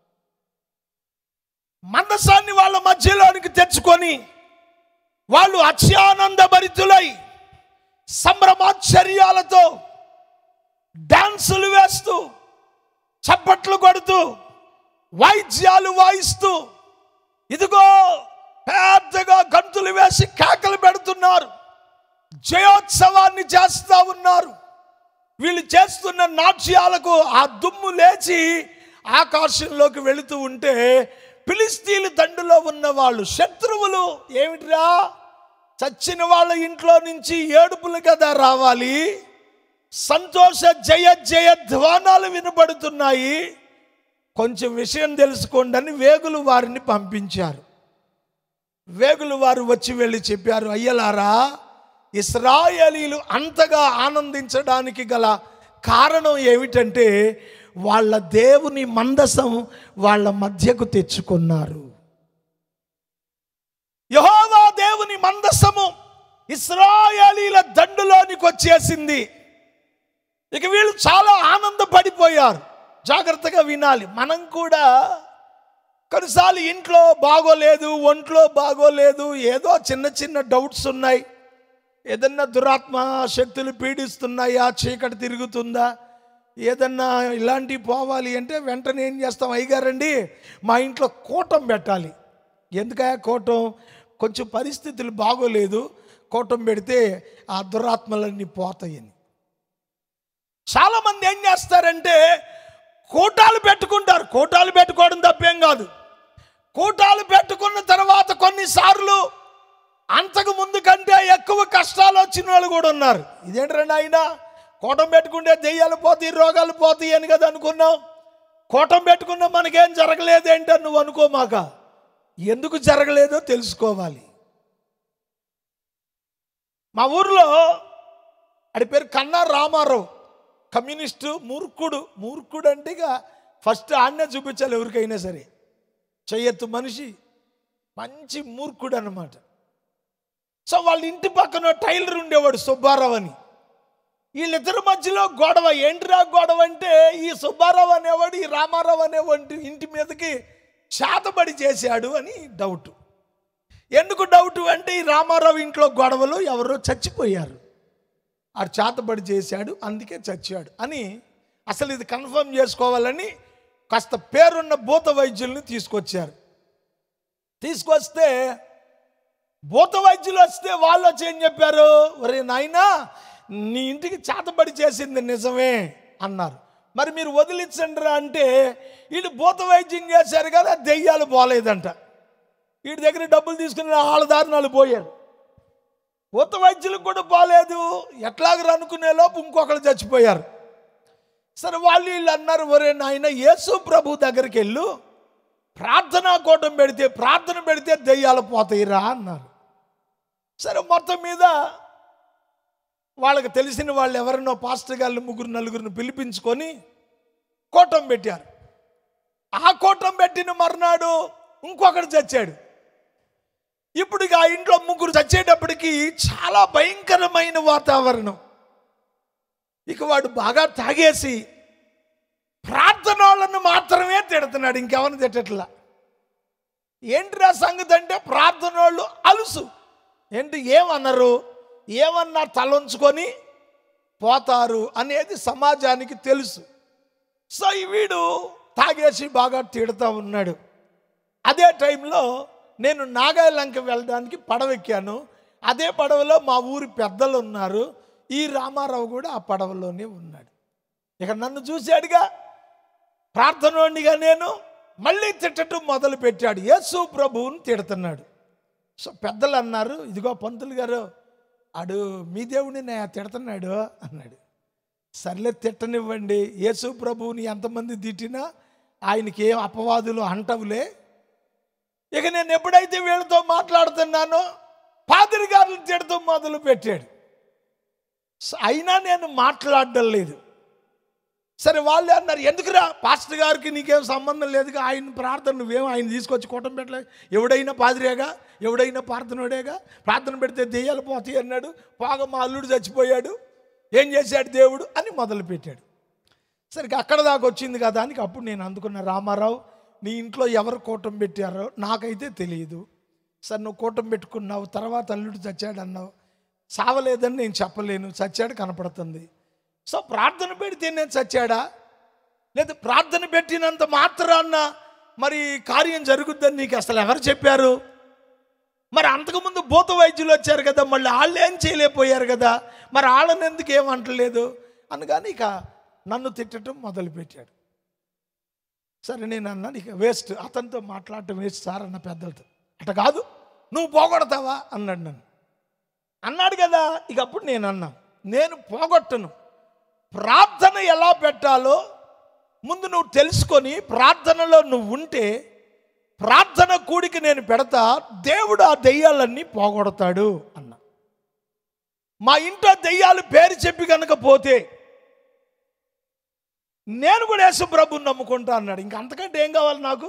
మందసాన్ని వాళ్ళ మధ్యలోనికి తెచ్చుకొని వాళ్ళు అత్యానంద భరితులై సంభ్రమాశ్చర్యాలతో డాన్సులు వేస్తూ చప్పట్లు కొడుతూ వాయిద్యాలు వాయిస్తూ ఇదిగో పెద్దగా గంతులు వేసి కేకలు పెడుతున్నారు జయోత్సవాన్ని చేస్తా ఉన్నారు వీళ్ళు చేస్తున్న నాట్యాలకు ఆ దుమ్ము లేచి ఆకాశంలోకి వెళుతూ ఉంటే ఫిలిస్తీన్లు దండులో ఉన్న వాళ్ళు శత్రువులు ఏమిటిరా చచ్చిన వాళ్ళ ఇంట్లో నుంచి ఏడుపులు కదా రావాలి సంతోష జయ జయ ధ్వానాలు వినబడుతున్నాయి కొంచెం విషయం తెలుసుకోండి అని వేగులు వారిని పంపించారు వేగులు వారు వచ్చి వెళ్ళి చెప్పారు అయ్యలారా ఇస్రాయేలీలు అంతగా ఆనందించడానికి గల కారణం ఏమిటంటే వాళ్ళ దేవుని మందసం వాళ్ళ మధ్యకు తెచ్చుకున్నారు యహోవా దేవుని మందసము ఇస్రాయేలీల దండులోనికి వచ్చేసింది ఇక వీళ్ళు చాలా ఆనందపడిపోయారు జాగ్రత్తగా వినాలి మనం కూడా కొన్నిసార్లు ఇంట్లో బాగోలేదు ఒంట్లో బాగోలేదు ఏదో చిన్న చిన్న డౌట్స్ ఉన్నాయి ఏదన్నా దురాత్మ శక్తులు పీడిస్తున్నాయా చీకటి తిరుగుతుందా ఏదన్నా ఇలాంటివి పోవాలి అంటే వెంటనే ఏం చేస్తాం అయ్యగారండి మా ఇంట్లో కూటం పెట్టాలి ఎందుకయ్యా కూటం కొంచెం పరిస్థితులు బాగోలేదు కూటం పెడితే ఆ దురాత్మలన్నీ పోతాయని చాలామంది ఏం చేస్తారంటే కూటాలు పెట్టుకుంటారు కూటాలు పెట్టుకోవడం తప్పేం కాదు కూటాలు పెట్టుకున్న తర్వాత కొన్నిసార్లు అంతకు ముందు కంటే ఎక్కువ కష్టాలు వచ్చిన వాళ్ళు కూడా ఉన్నారు ఇదేంటండి ఆయన కోటం పెట్టుకుంటే దెయ్యాలు పోతాయి రోగాలు పోతాయి అని కదా అనుకున్నాం కోటం పెట్టుకున్నా మనకేం జరగలేదు ఏంటని నువ్వు అనుకోమాక ఎందుకు జరగలేదో తెలుసుకోవాలి మా ఊర్లో ఆడి పేరు కన్నా రామారావు కమ్యూనిస్టు మూర్ఖుడు మూర్ఖుడు అంటే ఇక ఫస్ట్ ఆడనే చూపించాలి ఎవరికైనా సరే చెయ్యొత్తు మనిషి మంచి మూర్ఖుడు అన్నమాట సో వాళ్ళ ఇంటి పక్కన టైలర్ ఉండేవాడు సుబ్బారావు అని వీళ్ళిద్దరి మధ్యలో గొడవ ఏంటిరా గొడవ అంటే ఈ సుబ్బారావు అనేవాడు ఈ రామారావు అనేవాడి ఇంటి మీదకి శాతబడి చేశాడు అని డౌట్ ఎందుకు డౌట్ అంటే ఈ రామారావు ఇంట్లో గొడవలు ఎవరో చచ్చిపోయారు ఆడు చేతబడి చేశాడు అందుకే చచ్చాడు అని అసలు ఇది కన్ఫర్మ్ చేసుకోవాలని కాస్త పేరున్న భూత వైద్యుల్ని తీసుకొచ్చారు తీసుకొస్తే భూత వైద్యులు వస్తే వాళ్ళు వచ్చి ఏం చెప్పారు ఒరే నాయనా నీ ఇంటికి చేతబడి చేసింది నిజమే అన్నారు మరి మీరు వదిలించండి అంటే వీళ్ళు భూత వైద్యం చేశారు కదా దెయ్యాలు పోలేదంట వీడి దగ్గర డబ్బులు తీసుకుని వాళ్ళ దారుణాలు పోయారు భూత వైద్యులకు కూడా పోలేదు ఎట్లాగరు అనుకునే లోపు ఇంకొకరు చచ్చిపోయారు సరే వాళ్ళు వీళ్ళు అన్నారు ఒరే నాయన యేసు ప్రభు దగ్గరికి వెళ్ళు ప్రార్థనా కూటం పెడితే ప్రార్థన పెడితే దెయ్యాలు పోతాయిరా అన్నారు సరే మొత్తం మీద వాళ్ళకి తెలిసిన వాళ్ళు ఎవరినో పాస్టర్ గారు ముగ్గురు నలుగురిని పిలిపించుకొని కూటం పెట్టారు ఆ కూటం పెట్టిన మర్నాడు ఇంకొకడు చచ్చాడు ఇప్పుడు ఇక ఆ ఇంట్లో ముగ్గురు చచ్చేటప్పటికి చాలా భయంకరమైన వాతావరణం ఇక వాడు బాగా తాగేసి ప్రార్థనలను మాత్రమే తిడుతున్నాడు ఇంకెవరిని తిట్టట్లా ఏంటిరా సంగతి అంటే ప్రార్థనోళ్ళు అలుసు ఏంటి ఏమన్నారు ఏమన్నా తలంచుకొని పోతారు అనేది సమాజానికి తెలుసు సో ఈ వీడు తాగేసి బాగా తిడుతూ ఉన్నాడు అదే టైంలో నేను నాగాలంక వెళ్ళడానికి పడవెక్కాను అదే పడవలో మా ఊరి పెద్దలు ఉన్నారు ఈ రామారావు కూడా ఆ పడవలోనే ఉన్నాడు ఇక నన్ను చూశాడుగా ప్రార్థనోడిగా నేను మళ్ళీ తిట్టడం మొదలు పెట్టాడు యేసు ప్రభువుని తిడుతున్నాడు సో పెద్దలు అన్నారు ఇదిగో పంతులు గారు ఆడు మీ దేవుడిని నేను తిడుతున్నాడు అన్నాడు సర్లే తిట్టనివ్వండి యేసు ప్రభువుని ఎంతమంది తిట్టినా ఆయనకి ఏం అపవాదులు అంటవులే ఇక నేను ఎప్పుడైతే వీళ్ళతో మాట్లాడుతున్నానో పాదిరి గారిని తిడతాం మొదలు పెట్టాడు స- అయినా నేను మాట్లాడడం లేదు సరే వాళ్ళే అన్నారు ఎందుకురా పాస్టర్ గారికి నీకేం సంబంధం లేదుగా ఆయన ప్రార్థన నువ్వేం ఆయన తీసుకొచ్చి కూటం పెట్టలేదు ఎవడైనా పాదిరేగా ఎవడైనా ప్రార్థనోడేగా ప్రార్థన పెడితే దెయ్యాలు పోతాయి అన్నాడు బాగా మా అల్లుడు చచ్చిపోయాడు ఏం చేశాడు దేవుడు అని మొదలు పెట్టాడు సరిగ్గా అక్కడ దాకా వచ్చింది కదా అని అప్పుడు నేను అందుకున్న రామారావు నీ ఇంట్లో ఎవరు కూటం పెట్టారో నాకైతే తెలియదు సరే నువ్వు కూటం పెట్టుకున్నావు తర్వాత అల్లుడు చచ్చాడు అన్నావు సావలేదని నేను చెప్పలేను చచ్చాడు కనపడుతుంది సో ప్రార్థన పెడితే నేను చచ్చాడా లేదా ప్రార్థన పెట్టినంత మాత్రాన్న మరి కార్యం జరుగుద్దని నీకు అసలు ఎవరు చెప్పారు మరి అంతకుముందు భూత వైద్యులు వచ్చారు కదా మళ్ళీ వాళ్ళు ఏం చేయలేకపోయారు కదా మరి వాళ్ళని ఎందుకు ఏమంటలేదు అనగాని ఇక నన్ను తిట్టడం మొదలుపెట్టాడు సరే నేను అన్నాను ఇక వేస్ట్ అతనితో మాట్లాడటం వేస్ట్ సార్ అన్న పెద్దలతో అట కాదు నువ్వు పోగొడతావా అన్నాడు నన్ను అన్నాడు కదా ఇక అప్పుడు నేను అన్నా నేను పోగొట్టను ప్రార్థన ఎలా పెట్టాలో ముందు నువ్వు తెలుసుకొని ప్రార్థనలో నువ్వు ఉంటే ప్రార్థన కూడికి నేను పెడతా దేవుడు ఆ దెయ్యాలన్నీ పోగొడతాడు అన్న మా ఇంట్లో దెయ్యాలు పేరు చెప్పి కనుక పోతే నేను కూడా యేసుప్రభుని నమ్ముకుంటా అన్నాడు ఇంక అంతకంటే ఏం కావాలి నాకు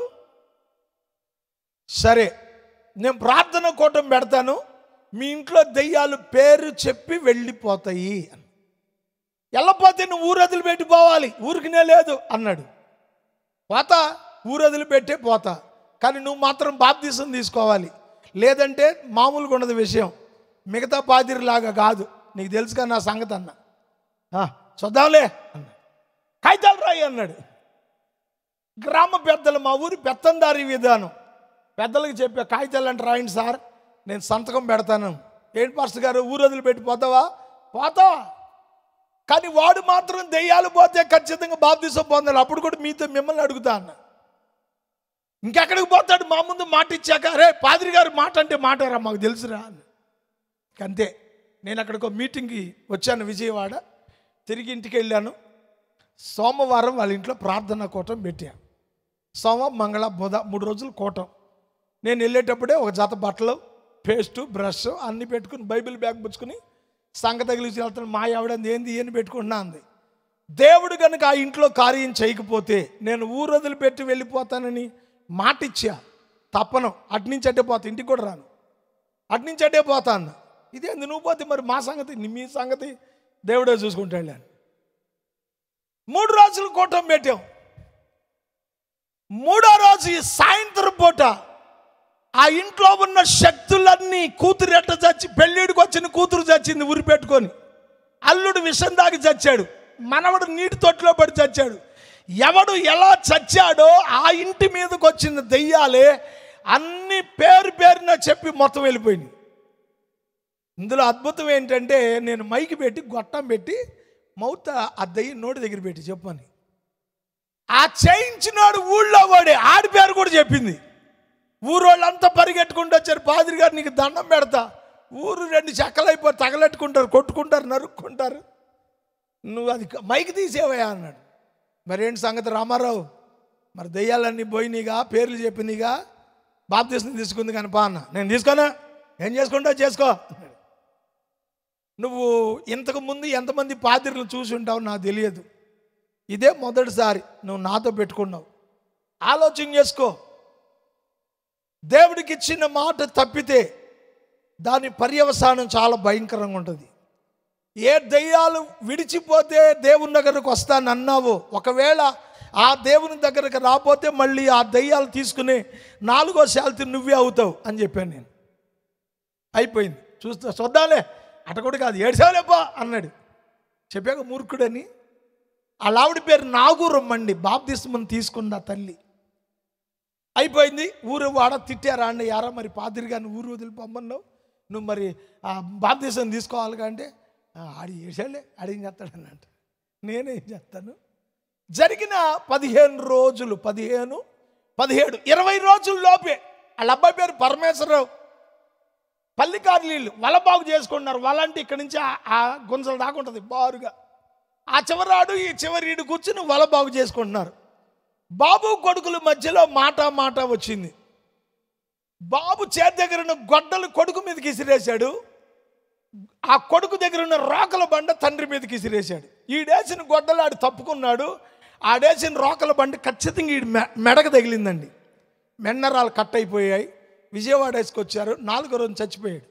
సరే నేను ప్రార్థన కూటం పెడతాను మీ ఇంట్లో దెయ్యాలు పేరు చెప్పి వెళ్ళిపోతాయి అని వెళ్ళపోతే నువ్వు ఊరు వదిలిపెట్టి పోవాలి ఊరికినే లేదు అన్నాడు పోతా ఊరు వదిలిపెట్టే పోతా కానీ నువ్వు మాత్రం బాప్తీసం తీసుకోవాలి లేదంటే మామూలుగా ఉండదు విషయం మిగతా పాదిరిలాగా కాదు నీకు తెలుసుగా నా సంగతి అన్న "ఆ, చూద్దాంలే అన్న కాగితాలు రాయి అన్నాడు గ్రామ పెద్దలు మా ఊరి పెత్తందారి విధానం పెద్దలకు చెప్పే కాగితాలు అంటే రాయండి సార్ నేను సంతకం పెడతాను ఏంటి పాస్టర్ గారు ఊరు వదిలిపెట్టి పోతావా పోతా కానీ వాడు మాత్రం దెయ్యాలు పోతే ఖచ్చితంగా బాప్తీసం పొందాలి అప్పుడు కూడా మీతో మిమ్మల్ని అడుగుతా అన్న ఇంకెక్కడికి పోతాడు మా ముందు మాట ఇచ్చాక రే పాదిరి గారు మాట అంటే మాటారా మాకు తెలుసురా అన్న ఇక అంతే నేను అక్కడికి ఒక మీటింగ్కి వచ్చాను విజయవాడ తిరిగి ఇంటికి వెళ్ళాను సోమవారం వాళ్ళ ఇంట్లో ప్రార్థన కూటం పెట్టాను సోమ మంగళ బుధ మూడు రోజులు కూటం నేను వెళ్ళేటప్పుడే ఒక జత బట్టలు పేస్టు బ్రష్ అన్నీ పెట్టుకుని బైబిల్ బ్యాగ్ పుచ్చుకుని సంగ తగిలిసి వెళ్తాను మా ఆవిడంది ఏంది ఏని పెట్టుకుంటున్నా అంది దేవుడు కనుక ఆ ఇంట్లో కార్యం చేయకపోతే నేను ఊరు వదిలిపెట్టి వెళ్ళిపోతానని మాట ఇచ్చా తప్పను అట్నుంచి అడ్డే పోతా ఇంటికి కూడా రాను అట్నుంచి అడ్డే పోతా అన్న ఇదేంది నువ్వు పోతే మరి మా సంగతి నీ- మీ సంగతి దేవుడే చూసుకుంటాడు అని మూడు రోజులు కూటం పెట్టాం మూడో రోజు ఈ సాయంత్రం పూట ఆ ఇంట్లో ఉన్న శక్తులన్నీ కూతురు ఎట్ట చచ్చి పెళ్ళిడికి వచ్చిన కూతురు చచ్చింది ఉరి పెట్టుకొని అల్లుడు విషం దాగి చచ్చాడు మనవడు నీటి తొట్టులో పడి చచ్చాడు ఎవడు ఎలా చచ్చాడో ఆ ఇంటి మీదకి వచ్చిన దెయ్యాలే అన్ని పేరు పేరున చెప్పి మొత్తం వెళ్ళిపోయింది ఇందులో అద్భుతం ఏంటంటే నేను మైకి పెట్టి గొట్టం పెట్టి మౌత ఆ దెయ్యం నోటి దగ్గర పెట్టి చెప్పని ఆ చేయించినాడు ఊళ్ళో వాడే ఆడి పేరు కూడా చెప్పింది ఊరోళ్ళంతా పరిగెట్టుకుంటూ వచ్చారు పాదిరి గారు నీకు దండం పెడతా ఊరు రెండు చెక్కలైపోయి తగలెట్టుకుంటారు కొట్టుకుంటారు నరుక్కుంటారు నువ్వు అది మైకి తీసేవయ్యా అన్నాడు మరి ఏంటి సంగతి రామారావు మరి దెయ్యాలన్నీ పోయినాయిగా పేర్లు చెప్పినాయిగా బాప్తీసం తీసుకుంది కానీ పా అన్న నేను తీసుకోనా ఏం చేసుకుంటావు చేసుకో అన్నాడు. నువ్వు ఇంతకు ముందు ఎంతమంది పాదిరులు చూసి ఉంటావు నాకు తెలియదు ఇదే మొదటిసారి నువ్వు నాతో పెట్టుకున్నావు ఆలోచన చేసుకో దేవుడికి ఇచ్చిన మాట తప్పితే దాని పర్యవసానం చాలా భయంకరంగా ఉంటుంది ఏ దయ్యాలు విడిచిపోతే దేవుని దగ్గరకు వస్తానన్నావో ఒకవేళ ఆ దేవుని దగ్గరకు రాపోతే మళ్ళీ ఆ దయ్యాలు తీసుకుని నాలుగో శాలతి నువ్వే అవుతావు అని చెప్పాను నేను అయిపోయింది చూస్తా చూద్దాంలే అట కూడా కాదు ఏడ్చావులేపా అన్నాడు చెప్పాక మూర్ఖుడని ఆ లావిడి పేరు నాగూరమ్మండి బాప్తిస్మని తీసుకుంది ఆ తల్లి అయిపోయింది ఊరు వాడ తిట్టారా అండి యారా మరి పాదిరి గారిని ఊరు వదిలిపోమన్నావు నువ్వు మరి ఆ బాప్తీసం తీసుకోవాలి అంటే "ఆ, ఆడి ఏసాలే ఆడేం చేస్తాడని అంట నేనేం చేస్తాను జరిగిన పదిహేను రోజులు పదిహేను పదిహేడు ఇరవై రోజుల లోపే వాళ్ళ అబ్బాయి పేరు పరమేశ్వరరావు పల్లికారులీళ్ళు వల బాగు చేసుకున్నారు వల అంటే ఇక్కడి నుంచి ఆ- ఆ గుంజలు దాకా ఉంటుంది బారుగా ఆ చివరాడు ఈ చివరి ఈడు కూర్చుని వల బాగు చేసుకుంటున్నారు బాబు కొడుకుల మధ్యలో మాట మాట వచ్చింది బాబు చేతి దగ్గర ఉన్న గొడ్డలు కొడుకు మీదకి ఇసిరేశాడు ఆ కొడుకు దగ్గర ఉన్న రోకల బండ తండ్రి మీదకి ఇసిరేశాడు ఈడేసిన గొడ్డలు ఆడు తప్పుకున్నాడు ఆడేసిన రోకల బండ ఖచ్చితంగా ఈ మెడకు తగిలిందండి మెన్నరాలు కట్ అయిపోయాయి విజయవాడ వేసుకొచ్చారు నాలుగో రోజు చచ్చిపోయాడు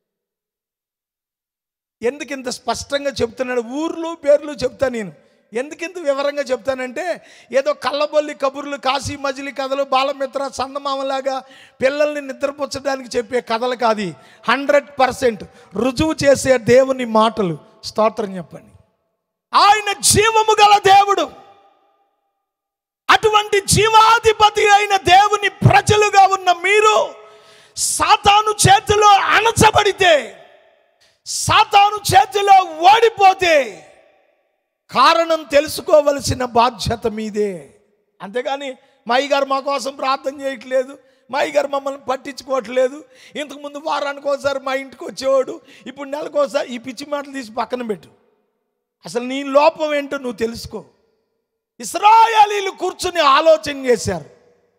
ఎందుకు ఇంత స్పష్టంగా చెప్తున్నాడు ఊర్లు పేర్లు చెప్తా నేను ఎందుకు ఇంత వివరంగా చెప్తానంటే ఏదో కళ్ళబొల్లి కబుర్లు కాశీ మజిలీ కథలు బాలమిత్ర చందమామలాగా పిల్లల్ని నిద్రపుచ్చడానికి చెప్పే కథలు కాదు హండ్రెడ్ పర్సెంట్ రుజువు చేసే దేవుని మాటలు స్తోత్రం చెప్పండి ఆయన జీవము గల దేవుడు అటువంటి జీవాధిపతి అయిన దేవుని ప్రజలుగా ఉన్న మీరు సాతాను చేతిలో అణచబడితే సాతాను చేతిలో ఓడిపోతే కారణం తెలుసుకోవలసిన బాధ్యత మీదే అంతేగాని మా అయ్యగారు మా కోసం ప్రార్థన చేయట్లేదు మా అయ్యగారు మమ్మల్ని పట్టించుకోవట్లేదు ఇంతకుముందు వారానికి ఒకసారి మా ఇంటికి వచ్చేవాడు ఇప్పుడు నెలకోసారి ఈ పిచ్చి మాటలు తీసి పక్కన పెట్టు అసలు నీ లోపం ఏంటో నువ్వు తెలుసుకో ఇస్రాయలీలు కూర్చుని ఆలోచన చేశారు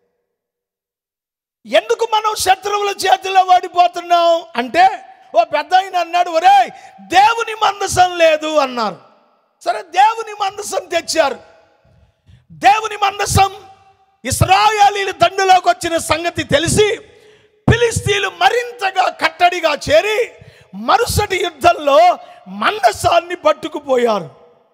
ఎందుకు మనం శత్రువుల చేతిలో ఓడిపోతున్నాం అంటే ఓ పెద్ద ఆయన అన్నాడు ఒరే దేవుని మందసం లేదు అన్నారు సరే దేవుని మందసం తెచ్చారు దేవుని మందసం ఇస్రాయాలీల దండులోకి వచ్చిన సంగతి తెలిసి ఫిలిస్తీన్లు మరింతగా కట్టడిగా చేరి మరుసటి యుద్ధంలో మందసాన్ని పట్టుకుపోయారు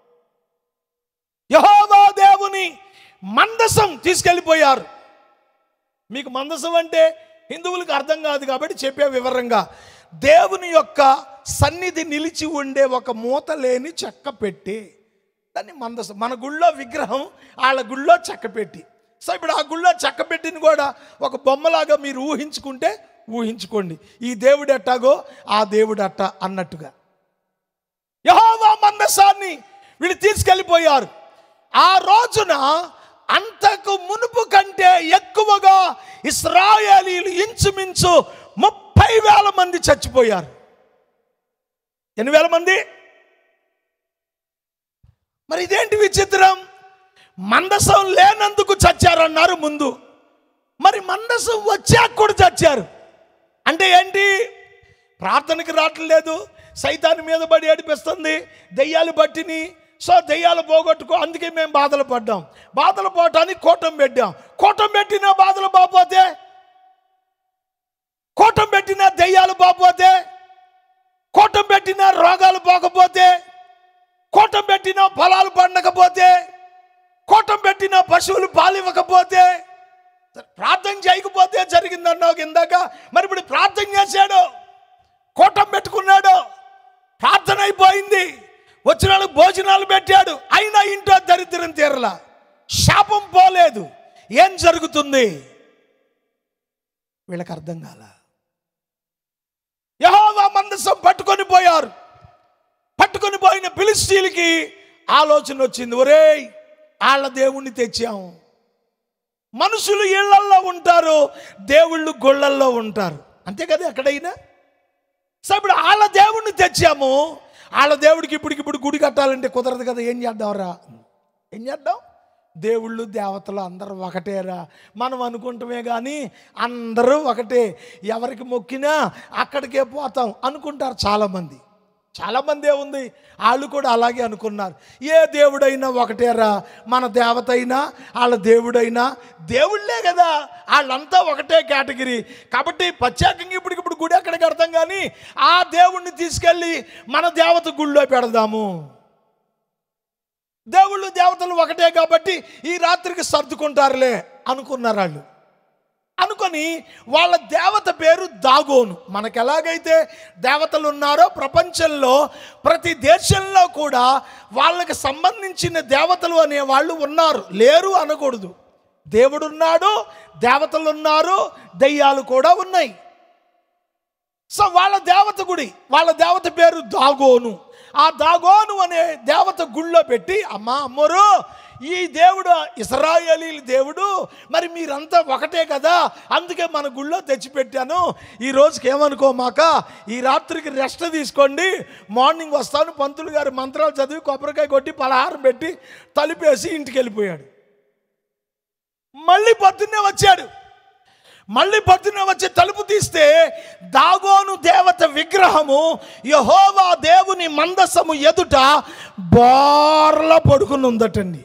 యహోవా దేవుని మందసం తీసుకెళ్ళిపోయారు మీకు మందసం అంటే హిందువులకు అర్థం కాదు కాబట్టి చెప్పే వివరంగా దేవుని యొక్క సన్నిధి నిలిచి ఉండే ఒక మూత లేని చెక్క పెట్టి దాన్ని మందసం మన గుళ్ళో విగ్రహం వాళ్ళ గుళ్ళో చెక్క పెట్టి సో ఇప్పుడు ఆ గుళ్ళో చెక్క పెట్టిన కూడా ఒక బొమ్మలాగా మీరు ఊహించుకుంటే ఊహించుకోండి ఈ దేవుడు ఎట్టాగో ఆ దేవుడు అట్ట అన్నట్టుగా యహోవా మందసాన్ని వీళ్ళు తీసుకెళ్ళిపోయారు ఆ రోజున అంతకు మునుపు కంటే ఎక్కువగా ఇస్రాయేలీలు ఇంచుమించు ముప్పై వేల మంది చచ్చిపోయారు ఎన్ని వేల మంది మరి ఇదేంటి విచిత్రం మందసం లేనందుకు చచ్చారన్నారు ముందు మరి మందసం వచ్చాక కూడా చచ్చారు అంటే ఏంటి ప్రార్థనకి రావట్లేదు సైతాన్ని మీద పడి ఏడిపిస్తుంది దెయ్యాలు బట్టిని సో దెయ్యాలు పోగొట్టుకో అందుకే మేము బాధలు పడ్డాం బాధలు పోవటానికి కూటం పెట్టాం కూటం పెట్టినా బాధలు పోతే కూటం పెట్టిన దెయ్యాలు పోతే కూటం పెట్టిన రోగాలు పోకపోతే కూటం పెట్టిన ఫలాలు పండకపోతే కూటం పెట్టిన పశువులు పాలివ్వకపోతే ప్రార్థన చేయకపోతే జరిగిందన్నావు ఇందాక మరి ఇప్పుడు ప్రార్థన చేశాడు కూటం పెట్టుకున్నాడు ప్రార్థన అయిపోయింది వచ్చిన వాళ్ళకి భోజనాలు పెట్టాడు అయినా ఇంట్లో దరిద్రం తీరలా శాపం పోలేదు ఏం జరుగుతుంది వీళ్ళకి అర్థం కాల యహోవా మందసం పట్టుకొని పోయారు పట్టుకొని పోయిన పిలిస్తీలకి ఆలోచన వచ్చింది ఒరేయ్ వాళ్ళ దేవుణ్ణి తెచ్చాము మనుషులు ఇళ్లల్లో ఉంటారు దేవుళ్ళు గొళ్ళల్లో ఉంటారు అంతే కదా ఎక్కడైనా సో ఇప్పుడు వాళ్ళ దేవుణ్ణి తెచ్చాము వాళ్ళ దేవుడికి ఇప్పటికిప్పుడు గుడి కట్టాలంటే కుదరదు కదా ఏం చేద్దాంరా ఏం చేద్దాం దేవుళ్ళు దేవతలు అందరూ ఒకటేరా మనం అనుకుంటమే కానీ అందరూ ఒకటే ఎవరికి మొక్కినా అక్కడికే పోతాం అనుకుంటారు చాలామంది చాలామంది ఏముంది వాళ్ళు కూడా అలాగే అనుకున్నారు ఏ దేవుడైనా ఒకటేరా మన దేవత అయినా వాళ్ళ దేవుడైనా దేవుళ్ళే కదా వాళ్ళంతా ఒకటే కేటగిరీ కాబట్టి ప్రత్యేకంగా ఇప్పటికి ఇప్పుడు గుడి ఎక్కడ కడతాం కానీ ఆ దేవుణ్ణి తీసుకెళ్ళి మన దేవత గుళ్ళో పెడదాము దేవుళ్ళు దేవతలు ఒకటే కాబట్టి ఈ రాత్రికి సర్దుకుంటారులే అనుకున్నారు వాళ్ళు అనుకొని వాళ్ళ దేవత పేరు దాగోను మనకు ఎలాగైతే దేవతలు ఉన్నారో ప్రపంచంలో ప్రతి దేశంలో కూడా వాళ్ళకి సంబంధించిన దేవతలు అనే వాళ్ళు ఉన్నారు లేరు అనకూడదు దేవుడున్నాడు దేవతలు ఉన్నారు దెయ్యాలు కూడా ఉన్నాయి సో వాళ్ళ దేవత గుడి వాళ్ళ దేవత పేరు దాగోను ఆ దాగోను అనే దేవత గుళ్ళో పెట్టి అమ్మా అమ్మరు ఈ దేవుడు ఇస్రాయేలీల దేవుడు మరి మీరంతా ఒకటే కదా అందుకే మన గుళ్ళో తెచ్చిపెట్టాను ఈ రోజుకి ఏమనుకోమాక ఈ రాత్రికి రెస్ట్ తీసుకోండి మార్నింగ్ వస్తాను పంతులు గారి మంత్రాలు చదివి కొబ్బరికాయ కొట్టి పలహారం పెట్టి తలిపేసి ఇంటికి వెళ్ళిపోయాడు మళ్ళీ పొద్దున్నే వచ్చాడు మళ్ళీ పొద్దున వచ్చి తలుపు తీస్తే దాగోను దేవత విగ్రహము యహోవా దేవుని మందసము ఎదుట బోర్ల పడుకుని ఉందటండి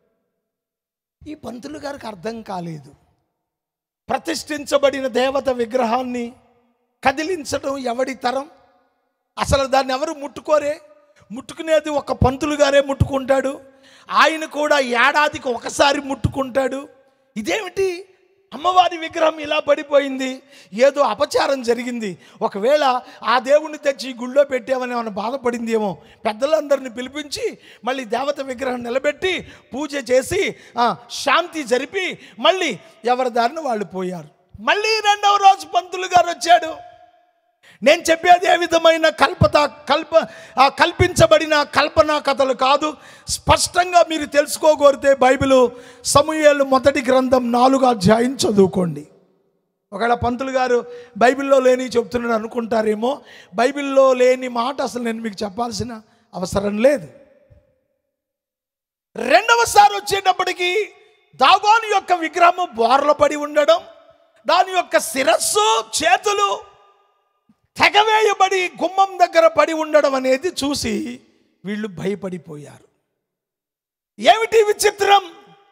ఈ పంతులు గారికి అర్థం కాలేదు ప్రతిష్ఠించబడిన దేవత విగ్రహాన్ని కదిలించడం ఎవడి తరం అసలు దాన్ని ఎవరు ముట్టుకోరే ముట్టుకునేది ఒక పంతులు గారే ముట్టుకుంటాడు ఆయన కూడా ఏడాదికి ఒకసారి ముట్టుకుంటాడు ఇదేమిటి అమ్మవారి విగ్రహం ఇలా పడిపోయింది ఏదో అపచారం జరిగింది ఒకవేళ ఆ దేవుణ్ణి తెచ్చి ఈ గుళ్ళో పెట్టామని ఏమైనా బాధపడిందేమో పెద్దలందరిని పిలిపించి మళ్ళీ దేవత విగ్రహం నిలబెట్టి పూజ చేసి ఆ, శాంతి జరిపి మళ్ళీ ఎవరి దారిని వాళ్ళు పోయారు మళ్ళీ రెండవ రోజు పంతులు గారు వచ్చాడు నేను చెప్పేది ఏ విధమైన కల్పత కల్ప ఆ, కల్పించబడిన కల్పనా కథలు కాదు స్పష్టంగా మీరు తెలుసుకోగోరితే బైబిల్ సమూహేలు మొదటి గ్రంథం నాలుగు అధ్యాయం చదువుకోండి ఒకవేళ పంతులు గారు బైబిల్లో లేని చెప్తున్నాడు అనుకుంటారేమో బైబిల్లో లేని మాట అసలు నేను మీకు చెప్పాల్సిన అవసరం లేదు రెండవసారి వచ్చేటప్పటికి దాగోని యొక్క విగ్రహము బోర్ల పడి ఉండడం దాని యొక్క శిరస్సు చేతులు తెగవేయబడి గుమ్మం దగ్గర పడి ఉండడం అనేది చూసి వీళ్ళు భయపడిపోయారు ఏమిటి విచిత్రం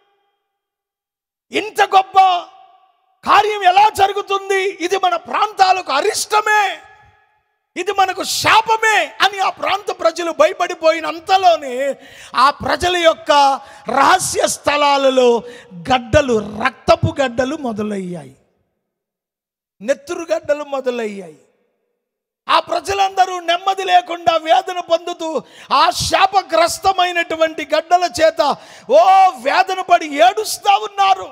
ఇంత గొప్ప కార్యం ఎలా జరుగుతుంది ఇది మన ప్రాంతాలకు అరిష్టమే ఇది మనకు శాపమే అని ఆ ప్రాంత ప్రజలు భయపడిపోయినంతలోనే ఆ ప్రజల యొక్క రహస్య స్థలాలలో గడ్డలు రక్తపు గడ్డలు మొదలయ్యాయి నెత్తురు గడ్డలు మొదలయ్యాయి ఆ ప్రజలందరూ నెమ్మది లేకుండా వేదన పొందుతూ ఆ శాపగ్రస్తమైనటువంటి గడ్డల చేత ఓ వేదన పడి ఏడుస్తా ఉన్నారు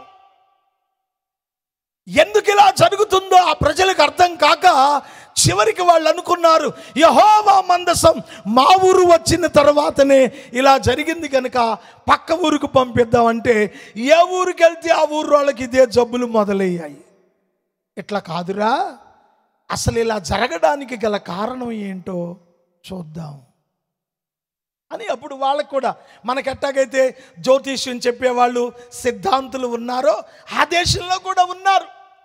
ఎందుకు ఇలా జరుగుతుందో ఆ ప్రజలకు అర్థం కాక చివరికి వాళ్ళు అనుకున్నారు యహోవా మందసం మా ఊరు వచ్చిన తర్వాతనే ఇలా జరిగింది కనుక పక్క ఊరుకు పంపిద్దామంటే ఏ ఊరికి వెళ్తే ఆ ఊరు వాళ్ళకి ఇదే జబ్బులు మొదలయ్యాయి ఇట్లా కాదురా అసలు ఇలా జరగడానికి గల కారణం ఏంటో చూద్దాం అని అప్పుడు వాళ్ళకు కూడా మనకు ఎట్టాగైతే జ్యోతిష్యం చెప్పేవాళ్ళు సిద్ధాంతులు ఉన్నారో ఆ దేశంలో కూడా ఉన్నారు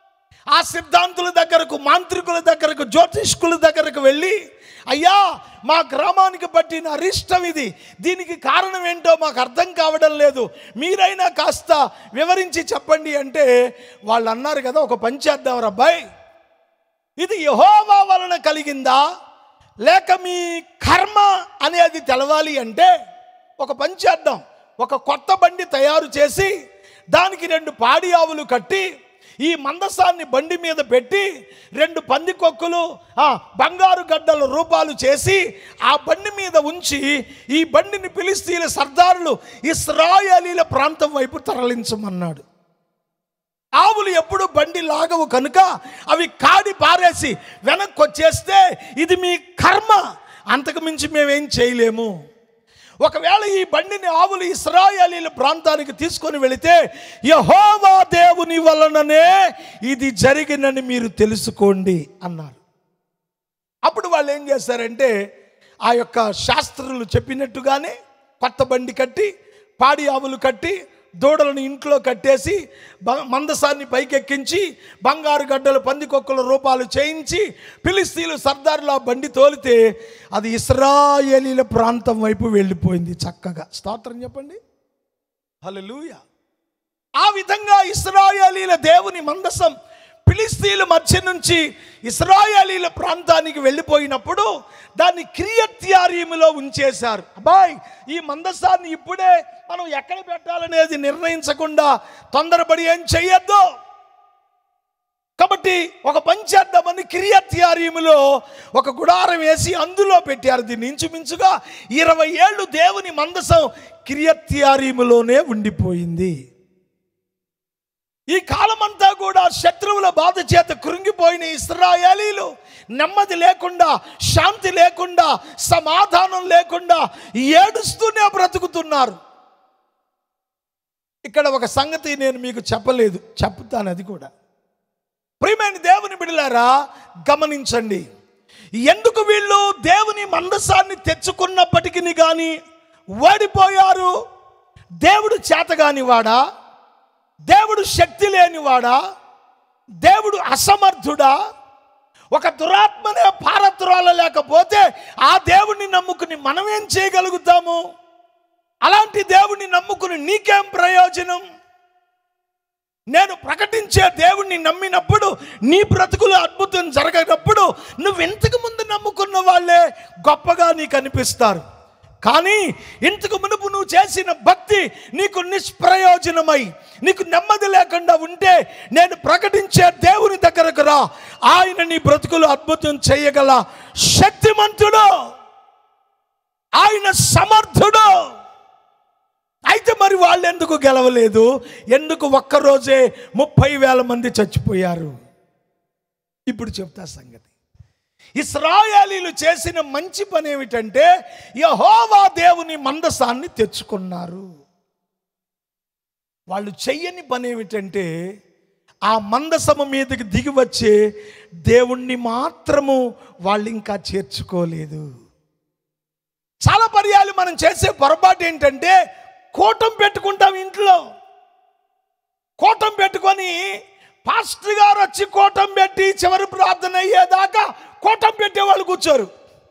ఆ సిద్ధాంతుల దగ్గరకు మాంత్రికుల దగ్గరకు జ్యోతిష్కుల దగ్గరకు వెళ్ళి అయ్యా మా గ్రామానికి పట్టిన అరిష్టం ఇది దీనికి కారణం ఏంటో మాకు అర్థం కావడం లేదు మీరైనా కాస్త వివరించి చెప్పండి అంటే వాళ్ళు అన్నారు కదా ఒక పని చేద్దాం అబ్బాయి ఇది యహోవా వలన కలిగిందా లేక మీ కర్మ అనేది తెలవాలి అంటే ఒక పని చేద్దాం ఒక కొత్త బండి తయారు చేసి దానికి రెండు పాడి ఆవులు కట్టి ఈ మందసాన్ని బండి మీద పెట్టి రెండు పందికొక్కులు ఆ, బంగారు గడ్డల రూపాలు చేసి ఆ బండి మీద ఉంచి ఈ బండిని పిలిస్తీల సర్దారులు ఇస్రాయలీల ప్రాంతం వైపు తరలించమన్నాడు ఆవులు ఎప్పుడు బండి లాగవు కనుక అవి కాడి పారేసి వెనక్కి వచ్చేస్తే ఇది మీ కర్మ అంతకు మించి మేమేం చేయలేము ఒకవేళ ఈ బండిని ఆవులు ఇస్రాయలీల ప్రాంతానికి తీసుకొని వెళితే యహోవా దేవుని వలననే ఇది జరిగినని మీరు తెలుసుకోండి అన్నారు అప్పుడు వాళ్ళు ఏం చేశారంటే ఆ యొక్క శాస్త్రులు చెప్పినట్టుగానే కొత్త బండి కట్టి పాడి ఆవులు కట్టి దూడలను ఇంట్లో కట్టేసి బ- మందసాన్ని పైకెక్కించి బంగారు గడ్డలు పందికొక్కుల రూపాలు చేయించి ఫిలిస్తీన్లు సర్దారులు ఆ బండి తోలితే అది ఇస్రాయేలీల ప్రాంతం వైపు వెళ్ళిపోయింది చక్కగా స్తోత్రం చెప్పండి హల్లెలూయా ఆ విధంగా ఇస్రాయేలీల దేవుని మందసం ఫిలిస్తీన్ల మధ్య నుంచి ఇస్రాయేలీల ప్రాంతానికి వెళ్ళిపోయినప్పుడు దాన్ని క్రియత్యారీములో ఉంచేశారు అబ్బాయ్ ఈ మందసాన్ని ఇప్పుడే మనం ఎక్కడ పెట్టాలనేది నిర్ణయించకుండా తొందరపడి ఏం చెయ్యొద్దు కాబట్టి ఒక పని చేద్దామని కిరియత్యారీములో ఒక గుడారం వేసి అందులో పెట్టారు దీన్ని ఇంచుమించుగా ఇరవై ఏళ్ళు దేవుని మందసం కిరియత్యారీములోనే ఉండిపోయింది ఈ కాలమంతా కూడా శత్రువుల బాధ చేత కృంగిపోయిన ఇస్రాయేలీలు నెమ్మది లేకుండా శాంతి లేకుండా సమాధానం లేకుండా ఏడుస్తూనే బ్రతుకుతున్నారు ఇక్కడ ఒక సంగతి నేను మీకు చెప్పలేదు చెప్తాను అది కూడా ప్రియమైన దేవుని బిడలారా గమనించండి ఎందుకు వీళ్ళు దేవుని మందసాన్ని తెచ్చుకున్నప్పటికీ కానీ ఓడిపోయారు దేవుడు చేతగాని వాడా దేవుడు శక్తి లేనివాడా దేవుడు అసమర్థుడా ఒక దురాత్మనే పారత్రాల లేకపోతే ఆ దేవుణ్ణి నమ్ముకుని మనం ఏం చేయగలుగుతాము అలాంటి దేవుణ్ణి నమ్ముకుని నీకేం ప్రయోజనం నేను ప్రకటించే దేవుణ్ణి నమ్మినప్పుడు నీ బ్రతుకులు అద్భుతం జరగనప్పుడు నువ్వు ఇంతకు ముందు నమ్ముకున్న వాళ్ళే గొప్పగా నీకు అనిపిస్తారు కానీ ఇంతకు మునుపు నువ్వు చేసిన భక్తి నీకు నిష్ప్రయోజనమై నీకు నెమ్మది లేకుండా ఉంటే నేను ప్రకటించే దేవుని దగ్గరకు రా ఆయన నీ బ్రతుకులు అద్భుతం చేయగల శక్తిమంతుడు ఆయన సమర్థుడు అయితే మరి వాళ్ళు ఎందుకు గెలవలేదు ఎందుకు ఒక్కరోజే ముప్పై వేల మంది చచ్చిపోయారు ఇప్పుడు చెప్తా సంగతి ఇస్రాయేలీలు చేసిన మంచి పని ఏమిటంటే యహోవా దేవుని మందసాన్ని తెచ్చుకున్నారు వాళ్ళు చెయ్యని పని ఏమిటంటే ఆ మందసము మీదకి దిగి వచ్చే దేవుణ్ణి మాత్రము వాళ్ళు ఇంకా చేర్చుకోలేదు చాలా పర్యాలు మనం చేసే పొరపాటు ఏంటంటే కూటం పెట్టుకుంటాం ఇంట్లో కూటం పెట్టుకొని పాస్టర్ గారు వచ్చి కూటం పెట్టి చివరి ప్రార్థన అయ్యేదాకా కూటం పెట్టేవాళ్ళు కూర్చోరు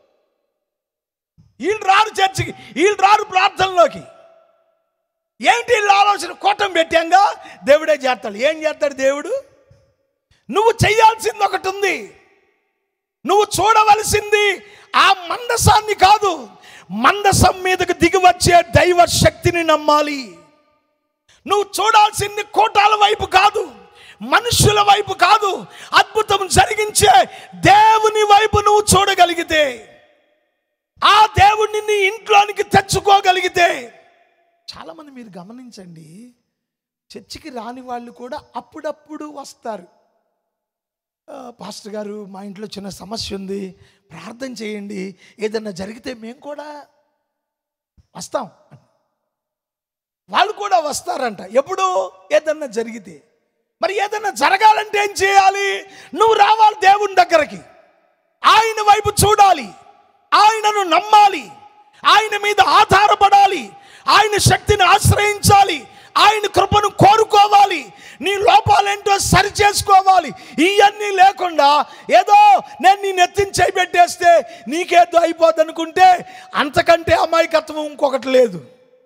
వీళ్ళు రారు చర్చికి వీళ్ళు రారు ప్రార్థనలోకి ఏంటి వీళ్ళ ఆలోచన కూటం పెట్టాంగా దేవుడే చేస్తాడు ఏం చేస్తాడు దేవుడు నువ్వు చెయ్యాల్సింది ఒకటి ఉంది నువ్వు చూడవలసింది ఆ మందసాన్ని కాదు మందసం మీదకు దిగి వచ్చే దైవ శక్తిని నమ్మాలి నువ్వు చూడాల్సింది కోటాల వైపు కాదు మనుషుల వైపు కాదు అద్భుతం జరిగించే దేవుని వైపు నువ్వు చూడగలిగితే ఆ దేవుణ్ణి నీ ఇంట్లోనికి తెచ్చుకోగలిగితే చాలామంది మీరు గమనించండి చర్చికి రాని వాళ్ళు కూడా అప్పుడప్పుడు వస్తారు "ఆ, పాస్టర్ గారు మా ఇంట్లో చిన్న సమస్య ఉంది ప్రార్థన చేయండి ఏదన్నా జరిగితే మేము కూడా వస్తాం వాళ్ళు కూడా వస్తారంట ఎప్పుడు ఏదన్నా జరిగితే మరి ఏదన్నా జరగాలంటే ఏం చేయాలి నువ్వు రావాలి దేవుని దగ్గరికి ఆయన వైపు చూడాలి ఆయనను నమ్మాలి ఆయన మీద ఆధారపడాలి ఆయన శక్తిని ఆశ్రయించాలి ఆయన కృపను కోరుకోవాలి నీ లోపాలేంటో సరి చేసుకోవాలి ఇవన్నీ లేకుండా ఏదో నేను నీ నెత్తిని చేయబెట్టేస్తే నీకేదో అయిపోద్ది అనుకుంటే అంతకంటే అమాయకత్వం ఇంకొకటి లేదు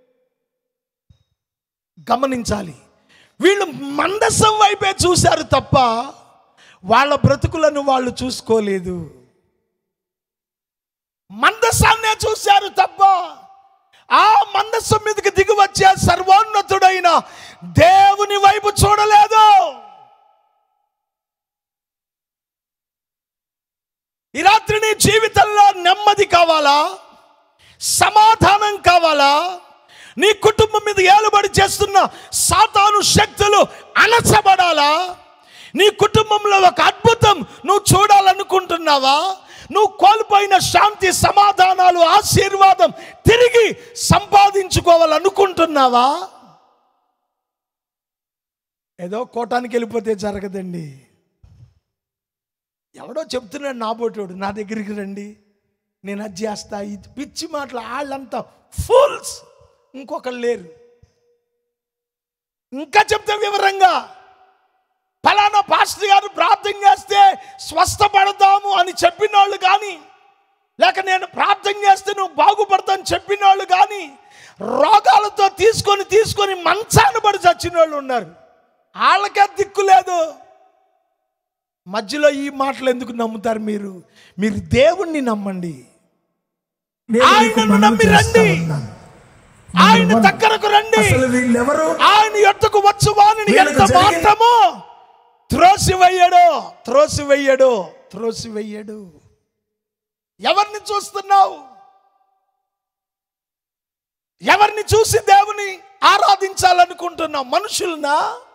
గమనించాలి వీళ్ళు మందసం వైపే చూశారు తప్ప వాళ్ళ బ్రతుకులను వాళ్ళు చూసుకోలేదు మందసాన్నే చూశారు తప్ప ఆ మందసం మీదకి దిగి వచ్చే సర్వోన్నతుడైన దేవుని వైపు చూడలేదు ఈ రాత్రి నీ జీవితంలో నెమ్మది కావాలా సమాధానం కావాలా నీ కుటుంబం మీద ఏలుబడి చేస్తున్న సాతాను శక్తులు అణచబడాలా నీ కుటుంబంలో ఒక అద్భుతం నువ్వు చూడాలనుకుంటున్నావా నువ్వు కోల్పోయిన శాంతి సమాధానాలు ఆశీర్వాదం తిరిగి సంపాదించుకోవాలనుకుంటున్నావా ఏదో కోటానికి వెళ్ళిపోతే జరగదండి ఎవడో చెప్తున్నాడు నా బోటోడు నా దగ్గరికి రండి నేను అది చేస్తా ఇది పిచ్చి మాటలు వాళ్ళంతా ఫుల్స్ ఇంకొకరు లేరు ఇంకా చెప్తే వివరంగా ఫలానా పాస్టర్ గారు ప్రార్థన చేస్తే స్వస్థపడతాము అని చెప్పిన వాళ్ళు కానీ లేక నేను ప్రార్థన చేస్తే నువ్వు బాగుపడతాను చెప్పిన వాళ్ళు కానీ రోగాలతో తీసుకొని తీసుకొని మంచాన పడి చచ్చిన వాళ్ళు ఉన్నారు వాళ్ళకే దిక్కు లేదు మధ్యలో ఈ మాటలు ఎందుకు నమ్ముతారు మీరు మీరు దేవుణ్ణి నమ్మండి నేను మీకు ఆయనను మనవి నమ్మి చేస్తా రండి. ఉన్నాను. ఆయన Number one, దగ్గరకు రండి అసలు వీళ్ళెవరు ఆయన ఎత్తుకు వచ్చు వాణిని వీళ్ళకు ఎంత జరిగిన- మాత్రమో త్రోసివెయ్యడు త్రోసివెయ్యడు త్రోసివెయ్యడు ఎవరిని చూస్తున్నావు ఎవరిని చూసి దేవుని ఆరాధించాలనుకుంటున్నావు మనుషులనా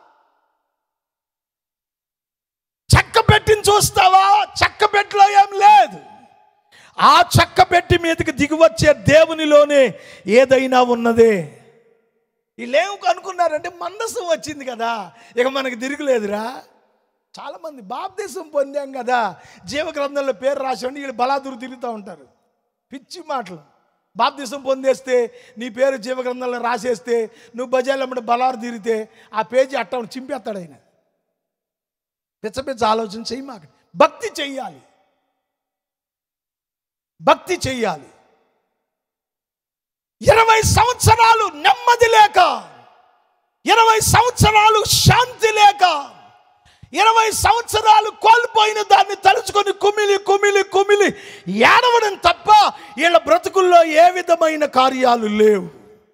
చెక్క పెట్టిని చూస్తావా చెక్క పెట్టిలో ఏం లేదు ఆ చెక్క పెట్టి మీదకి దిగివచ్చే దేవునిలోనే ఏదైనా ఉన్నదే వీళ్ళేం అనుకున్నారంటే మందసం వచ్చింది కదా ఇక మనకి తిరుగులేదురా చాలామంది బాప్దేశం పొందాం కదా జీవగ్రంథంలో పేరు రాసి వీళ్ళు బలాదురు తిరుగుతూ ఉంటారు పిచ్చి మాటలు బాప్దేశం పొందేస్తే నీ పేరు జీవగ్రంథంలో రాసేస్తే నువ్వు బజార్లో బలారు తిరిగితే ఆ పేజీ అట్ట చింపేస్తాడు ఆయన పిచ్చ పిచ్చ ఆలోచన చెయ్యి మాకు భక్తి చెయ్యాలి భక్తి చెయ్యాలి ఇరవై సంవత్సరాలు నెమ్మది లేక ఇరవై సంవత్సరాలు శాంతి లేక ఇరవై సంవత్సరాలు కోల్పోయిన దాన్ని తలుచుకొని కుమిలి కుమిలి కుమిలి ఏడవడం తప్ప వీళ్ళ బ్రతుకుల్లో ఏ విధమైన కార్యాలు లేవు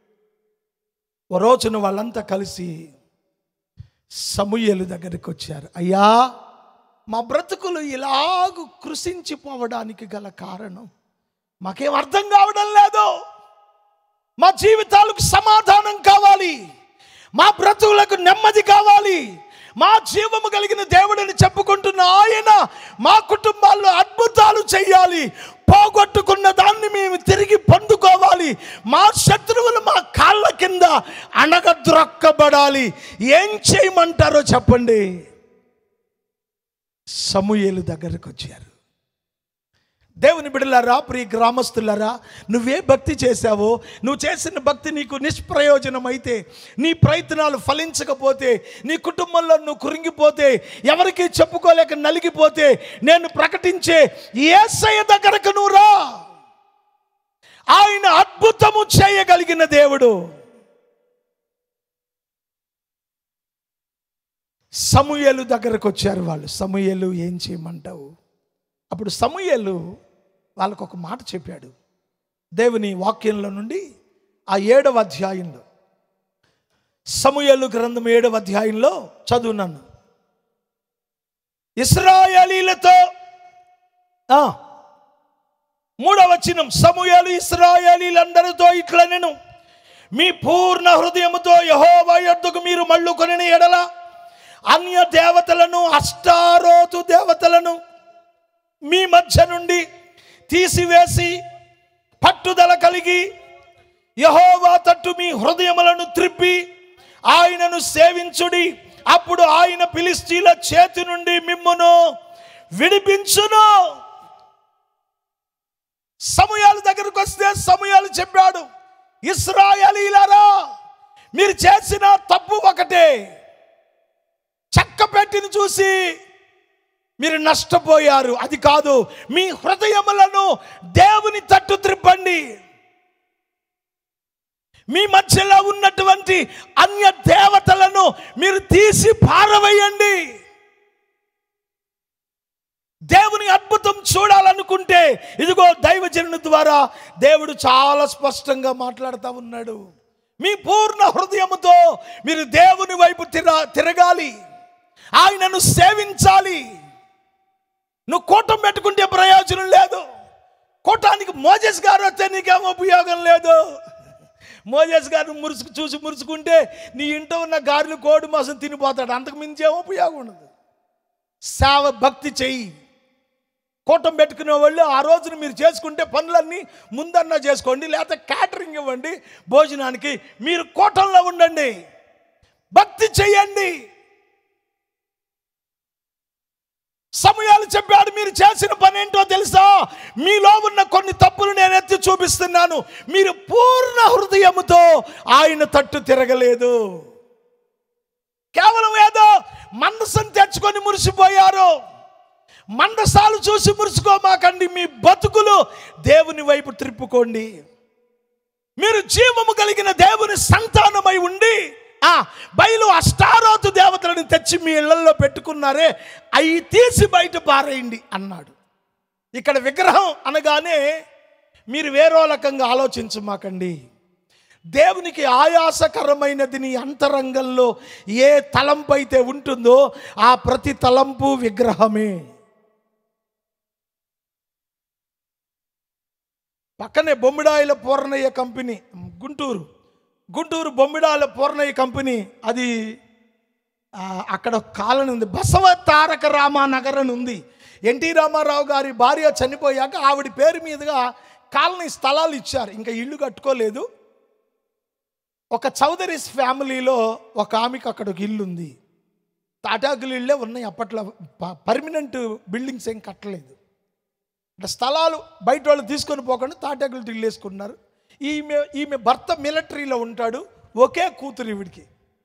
ఓ రోజున వాళ్ళంతా కలిసి సమూయేలు దగ్గరికి వచ్చారు అయ్యా మా బ్రతుకులు ఇలాగూ కృషించిపోవడానికి గల కారణం మాకేం అర్థం కావడం లేదు మా జీవితాలకు సమాధానం కావాలి మా బ్రతుకులకు నెమ్మది కావాలి మా జీవము కలిగిన దేవుడిని చెప్పుకుంటున్న ఆయన మా కుటుంబాల్లో అద్భుతాలు చెయ్యాలి పోగొట్టుకున్న దాన్ని మేము తిరిగి పొందుకోవాలి మా శత్రువులు మా కాళ్ళ కింద అణగద్రొక్కబడాలి ఏం చేయమంటారో చెప్పండి సమూయేలు దగ్గరకు వచ్చారు దేవుని బిడలారా ప్రియ గ్రామస్తులారా నువ్వే భక్తి చేశావో నువ్వు చేసిన భక్తి నీకు నిష్ప్రయోజనం అయితే నీ ప్రయత్నాలు ఫలించకపోతే నీ కుటుంబంలో నువ్వు కురింగిపోతే ఎవరికి చెప్పుకోలేక నలిగిపోతే నేను ప్రకటించే ఏసయ్య దగ్గరకు నువ్వు రా ఆయన అద్భుతము చేయగలిగిన దేవుడు సమూయేలు దగ్గరకు వచ్చారు వాళ్ళు సమూయేలు ఏం చేయమంటావు అప్పుడు సమూయేలు వాళ్ళకు ఒక మాట చెప్పాడు దేవుని వాక్యంలో నుండి ఆ ఏడవ అధ్యాయంలో సమూయేలు గ్రంథం ఏడవ అధ్యాయంలో చదువున్నాను ఇస్రాయలీలతో ఆ, మూడవ వచనం సమూయేలు ఇస్రాయలీలందరితో ఇట్లా నేను మీ పూర్ణ హృదయముతో యహోవా యొద్దకు మీరు మళ్ళుకొని ఎడల అన్య దేవతలను అష్టారోతు దేవతలను మీ మధ్య నుండి తీసివేసి పట్టుదల కలిగి యహోవా తట్టు మీ హృదయములను త్రిప్పి ఆయనను సేవించుడి అప్పుడు ఆయన పిలిస్తీల చేతి నుండి మిమ్మును విడిపించును సమయాల దగ్గరకు వస్తే సమయాలు చెప్పాడు ఇస్రాయలీలారా మీరు చేసిన తప్పు ఒకటే చెక్క పెట్టిని చూసి మీరు నష్టపోయారు అది కాదు మీ హృదయములను దేవుని తట్టు త్రిప్పండి మీ మధ్యలో ఉన్నటువంటి అన్య దేవతలను మీరు తీసి పారవేయండి దేవుని అద్భుతం చూడాలనుకుంటే ఇదిగో దైవజనుని ద్వారా దేవుడు చాలా స్పష్టంగా మాట్లాడుతూ ఉన్నాడు మీ పూర్ణ హృదయముతో మీరు దేవుని వైపు తిర తిరగాలి ఆయనను సేవించాలి నువ్వు కూటం పెట్టుకుంటే ప్రయోజనం లేదు కూటానికి మోజెస్ గారు వస్తే నీకేం ఉపయోగం లేదు మోజెస్ గారు మురుసుకు చూసి మురుసుకుంటే నీ ఇంట్లో ఉన్న గారెలు కోడి మాసం తినిపోతాడు అంతకు మించి ఏం ఉపయోగం ఉండదు సేవ భక్తి చెయ్యి కూటం పెట్టుకునే వాళ్ళు ఆ రోజున మీరు చేసుకుంటే పనులన్నీ ముందన్నా చేసుకోండి లేకపోతే క్యాటరింగ్ ఇవ్వండి భోజనానికి మీరు కూటంలో ఉండండి భక్తి చెయ్యండి సమయాలు చెప్పాడు మీరు చేసిన పని ఏంటో తెలుసా మీలో ఉన్న కొన్ని తప్పులు నేను ఎత్తి చూపిస్తున్నాను మీరు పూర్ణ హృదయముతో ఆయన తట్టు తిరగలేదు కేవలం ఏదో మనసును తెచ్చుకొని మురిసిపోయారు మందసాలు చూసి మురుసుకోమాకండి మీ బతుకులు దేవుని వైపు త్రిప్పుకోండి మీరు జీవము కలిగిన దేవుని సంతానమై ఉండి ఆ బయలు అష్టారోతు దేవతలను తెచ్చి మీ ఇళ్లలో పెట్టుకున్నారే అవి తీసి బయట పారేయండి అన్నాడు ఇక్కడ విగ్రహం అనగానే మీరు వేరే రకంగా ఆలోచించమాకండి దేవునికి ఆయాసకరమైనది నీ అంతరంగంలో ఏ తలంపు అయితే ఉంటుందో ఆ ప్రతి తలంపు విగ్రహమే పక్కనే బొమ్మిడాయిల పూర్ణయ్య కంపెనీ గుంటూరు గుంటూరు బొమ్మిడాయిల పూర్ణయ్య కంపెనీ అది ఆ, అక్కడ ఒక కాలనీ ఉంది బసవ తారక రామానగర్ అని ఉంది ఎన్టీ రామారావు గారి భార్య చనిపోయాక ఆవిడ పేరు మీదుగా కాలనీ స్థలాలు ఇచ్చారు ఇంకా ఇల్లు కట్టుకోలేదు ఒక చౌదరీస్ ఫ్యామిలీలో ఒక ఆమెకి అక్కడ ఒక ఇల్లు ఉంది తాటాకులు ఇళ్ళే ఉన్నాయి అప్పట్లో పర్మనెంట్ బిల్డింగ్స్ ఏం కట్టలేదు అంటే స్థలాలు బయట వాళ్ళు తీసుకొని పోకుండా తాటాకులు ఇల్లు వేసుకున్నారు ఈమె ఈమె భర్త మిలిటరీలో ఉంటాడు ఒకే కూతురు ఈవిడికి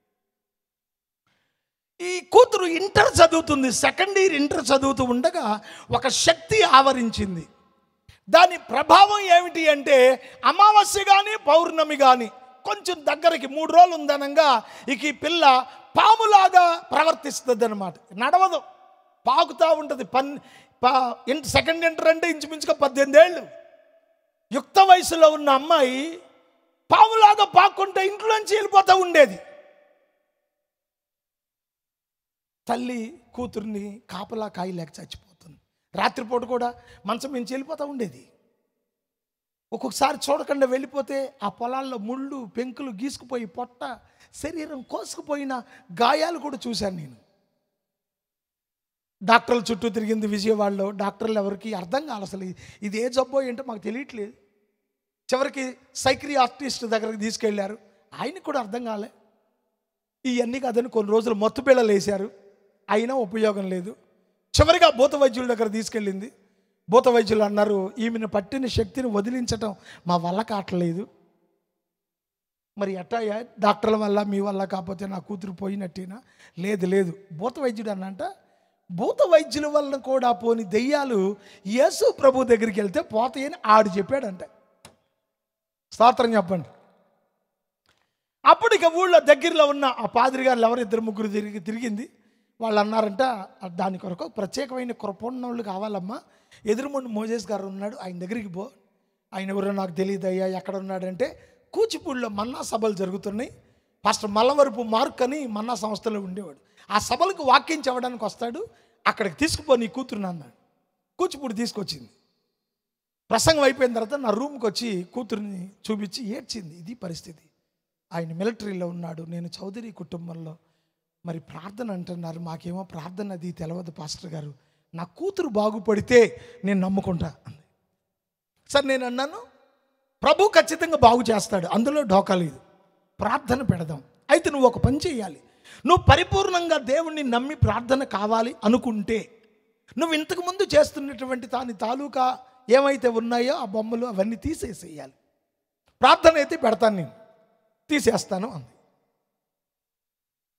ఈ కూతురు ఇంటర్ చదువుతుంది సెకండ్ ఇయర్ ఇంటర్ చదువుతూ ఉండగా ఒక శక్తి ఆవరించింది దాని ప్రభావం ఏమిటి అంటే అమావాస్య కానీ పౌర్ణమి కానీ కొంచెం దగ్గరికి మూడు రోజులు ఉందనంగా ఇక ఈ పిల్ల పాములాగా ప్రవర్తిస్తుంది అనమాట నడవదు పాకుతూ ఉంటుంది పన్ పా ఇంట సెకండ్ ఇంటర్ అంటే ఇంచుమించుగా పద్దెనిమిది ఏళ్ళు యుక్త వయసులో ఉన్న అమ్మాయి పాములాగా పాక్కుంటే ఇంట్లోంచి వెళ్ళిపోతూ ఉండేది తల్లి కూతుర్ని కాపలా కాయలేక చచ్చిపోతుంది రాత్రిపూట కూడా మంచం మించి వెళ్ళిపోతూ ఉండేది ఒక్కొక్కసారి చూడకుండా వెళ్ళిపోతే ఆ పొలాల్లో ముళ్ళు పెంకులు గీసుకుపోయి పొట్ట శరీరం కోసుకుపోయిన గాయాలు కూడా చూశాను నేను డాక్టర్ల చుట్టూ తిరిగింది విజయవాడలో డాక్టర్లు ఎవరికి అర్థం కాదు అసలు ఇది ఏ జబ్బో ఏంటో మాకు తెలియట్లేదు చివరికి సైక్రీ ఆర్టిస్ట్ దగ్గరికి తీసుకెళ్లారు ఆయనకు కూడా అర్థం కాలే ఇవన్నీ కాదని కొన్ని రోజులు మత్తు పిల్లలు వేశారు అయినా ఉపయోగం లేదు చివరిగా భూత వైద్యుల దగ్గర తీసుకెళ్ళింది భూత వైద్యులు అన్నారు ఈమెను పట్టిన శక్తిని వదిలించటం మా వల్ల కావట్లేదు మరి ఎట్టాయా డాక్టర్ల వల్ల మీ వల్ల కాకపోతే నా కూతురు పోయినట్టేనా లేదు లేదు భూత వైద్యుడు అన్నంట భూత వైద్యుల వల్ల కూడా పోని దెయ్యాలు యేసు ప్రభు దగ్గరికి వెళ్తే పోతాయని ఆడు చెప్పాడంట స్తోత్రం చెప్పండి అప్పుడు ఇక ఊళ్ళో దగ్గరలో ఉన్న ఆ పాదిరి గారు ఎవరు ఇద్దరు ముగ్గురు తిరిగి తిరిగింది వాళ్ళు అన్నారంట దాని కొరకు ప్రత్యేకమైన కృపణోళ్ళు కావాలమ్మా ఎదురుమండి మోజేస్ గారు ఉన్నాడు ఆయన దగ్గరికి పో ఆయన ఎవరో నాకు తెలియదు అయ్యా ఎక్కడ ఉన్నాడంటే కూచిపూడిలో మన్నా సభలు జరుగుతున్నాయి పాస్టర్ మల్లవరపు మార్క్ అని మన్నా సంస్థలో ఉండేవాడు ఆ సభలకు వాక్యం చెప్పడానికి వస్తాడు అక్కడికి తీసుకుపో నీ కూతురుని అన్నాడు కూచిపూడి తీసుకొచ్చింది ప్రసంగం అయిపోయిన తర్వాత నా రూమ్కి వచ్చి కూతుర్ని చూపించి ఏడ్చింది ఇది పరిస్థితి ఆయన మిలిటరీలో ఉన్నాడు నేను చౌదరి కుటుంబంలో మరి ప్రార్థన అంటున్నారు మాకేమో ప్రార్థన అది తెలవదు పాస్టర్ గారు నా కూతురు బాగుపడితే నేను నమ్ముకుంటా అంది సార్ నేను అన్నాను ప్రభు ఖచ్చితంగా బాగు చేస్తాడు అందులో డోకా లేదు ప్రార్థన పెడదాం అయితే నువ్వు ఒక పని చేయాలి నువ్వు పరిపూర్ణంగా దేవుణ్ణి నమ్మి ప్రార్థన కావాలి అనుకుంటే నువ్వు ఇంతకు ముందు చేస్తున్నటువంటి దాని తాలూకా ఏమైతే ఉన్నాయో ఆ బొమ్మలు అవన్నీ తీసేసేయాలి ప్రార్థన అయితే పెడతాను నేను తీసేస్తాను అంది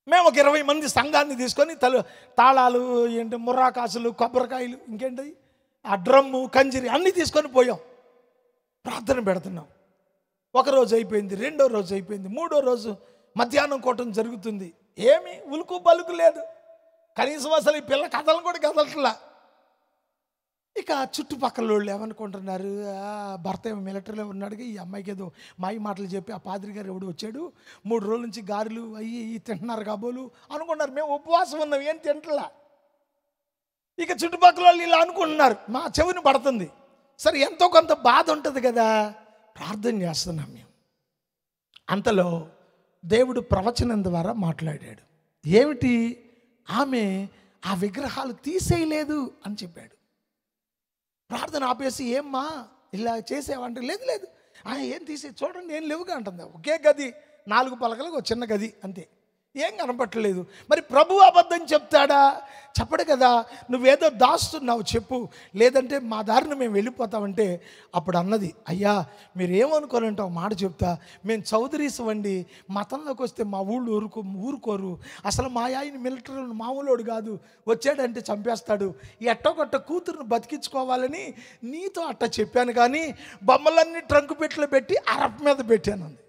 మేము ఒక ఇరవై మంది సంఘాన్ని తీసుకొని తలు తాళాలు ఏంటి ముర్రాకాసులు కొబ్బరికాయలు ఇంకేంటి ఆ డ్రమ్ము కంజిరి అన్నీ తీసుకొని పోయాం ప్రార్థన పెడుతున్నాం ఒక రోజు అయిపోయింది రెండో రోజు అయిపోయింది మూడో రోజు మధ్యాహ్నం కూటం జరుగుతుంది ఏమి ఉలుకు పలుకు లేదు కనీసం అసలు ఈ పిల్ల కథలు కూడా కదలట్లా ఇక చుట్టుపక్కల వాళ్ళు ఏమనుకుంటున్నారు "ఆ, భర్త ఏమో మిలిటరీలో ఉన్నాడు ఈ అమ్మాయికి ఏదో మాయి మాటలు చెప్పి ఆ పాదిరి గారు ఎవడు వచ్చాడు మూడు రోజుల నుంచి గారెలు అయ్యి ఇయ్యి తింటున్నారు కాబోలు అనుకున్నారు మేము ఉపవాసం ఉన్నాం ఏం తింటలా ఇక చుట్టుపక్కల వాళ్ళు ఇలా అనుకుంటున్నారు మా చెవిని పడుతుంది సరే ఎంతో కొంత బాధ ఉంటుంది కదా ప్రార్థన చేస్తున్నాం మేము అంతలో దేవుడు ప్రవచనం ద్వారా మాట్లాడాడు ఏమిటి ఆమె ఆ విగ్రహాలు తీసేయలేదు అని చెప్పాడు ప్రార్థన ఆపేసి ఏమ్మా ఇలా చేసేవంటే లేదు లేదు ఆ, ఏం తీసే చూడండి ఏం లేవుగా అంటుంది ఒకే గది నాలుగు పలకలకు ఒక చిన్న గది అంతే ఏం కనపట్టలేదు మరి ప్రభు అబద్ధం చెప్తాడా చెప్పడు కదా నువ్వేదో దాస్తున్నావు చెప్పు లేదంటే మా దారిని మేము వెళ్ళిపోతామంటే అప్పుడు అన్నది అయ్యా మీరు ఏమనుకోని ఉంటావు మాట చెప్తా మేము చౌదరీస్ వండి మతంలోకి వస్తే మా ఊళ్ళు ఊరుకో ఊరుకోరు అసలు మా ఆయన మిలిటరీ మామూలోడు కాదు వచ్చాడంటే చంపేస్తాడు ఈ ఎట్టొకట్ట కూతురును బతికించుకోవాలని నీతో అట్ట చెప్పాను కానీ బొమ్మలన్నీ ట్రంకు పెట్టిలో పెట్టి అరప్ మీద పెట్టాను అంది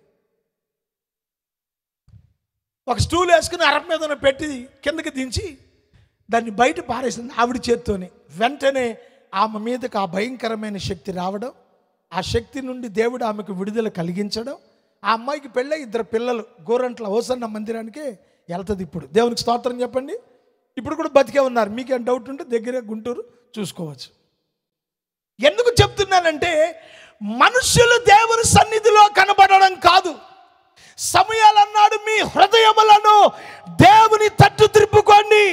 ఒక స్టూల్ వేసుకుని అరప్ మీద పెట్టి కిందకి దించి దాన్ని బయట పారేసింది ఆవిడ చేత్తోనే వెంటనే ఆమె మీదకి ఆ భయంకరమైన శక్తి రావడం ఆ శక్తి నుండి దేవుడు ఆమెకు విడుదల కలిగించడం ఆ అమ్మాయికి పెళ్ళై ఇద్దరు పిల్లలు గోరంట్ల ఓసన్న మందిరానికే వెళ్తుంది ఇప్పుడు దేవునికి స్తోత్రం చెప్పండి ఇప్పుడు కూడా బతికే ఉన్నారు మీకేం డౌట్ ఉంటే దగ్గరే గుంటూరు చూసుకోవచ్చు ఎందుకు చెప్తున్నానంటే మనుషులు దేవుని సన్నిధిలో కనబడడం కాదు సమయాలు అన్నాడు మీ హృదయములను దేవుని తట్టు త్రిప్పుకోండి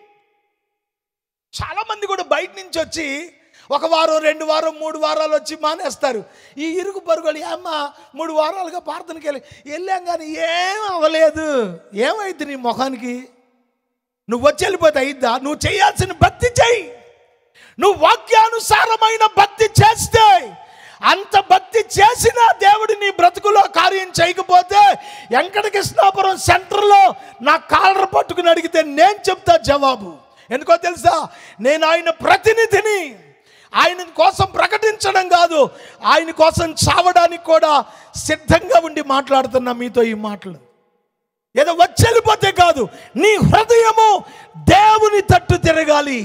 చాలా మంది కూడా బయట నుంచి వచ్చి ఒక వారం రెండు వారం మూడు వారాలు వచ్చి మానేస్తారు ఈ ఇరుగు పరుగులు ఏమ్మా మూడు వారాలుగా ప్రార్థనకి వెళ్ళి వెళ్ళాం కానీ ఏం అవ్వలేదు ఏమైంది నీ ముఖానికి నువ్వు వచ్చి వెళ్ళిపోతే అయిద్దా నువ్వు చేయాల్సిన భక్తి చెయ్యి నువ్వు వాక్యానుసారమైన భక్తి చేస్తే అంత భక్తి చేసినా దేవుడు నీ బ్రతుకులో కార్యం చేయకపోతే వెంకటకృష్ణాపురం సెంటర్లో నా కాలర్ పట్టుకుని అడిగితే నేను చెప్తా జవాబు ఎందుకో తెలుసా నేను ఆయన ప్రతినిధిని ఆయన కోసం ప్రకటించడం కాదు ఆయన కోసం చావడానికి కూడా సిద్ధంగా ఉండి మాట్లాడుతున్నా మీతో ఈ మాటలు ఏదో వచ్చెళ్ళిపోతే కాదు నీ హృదయము దేవుని తట్టు తిరగాలి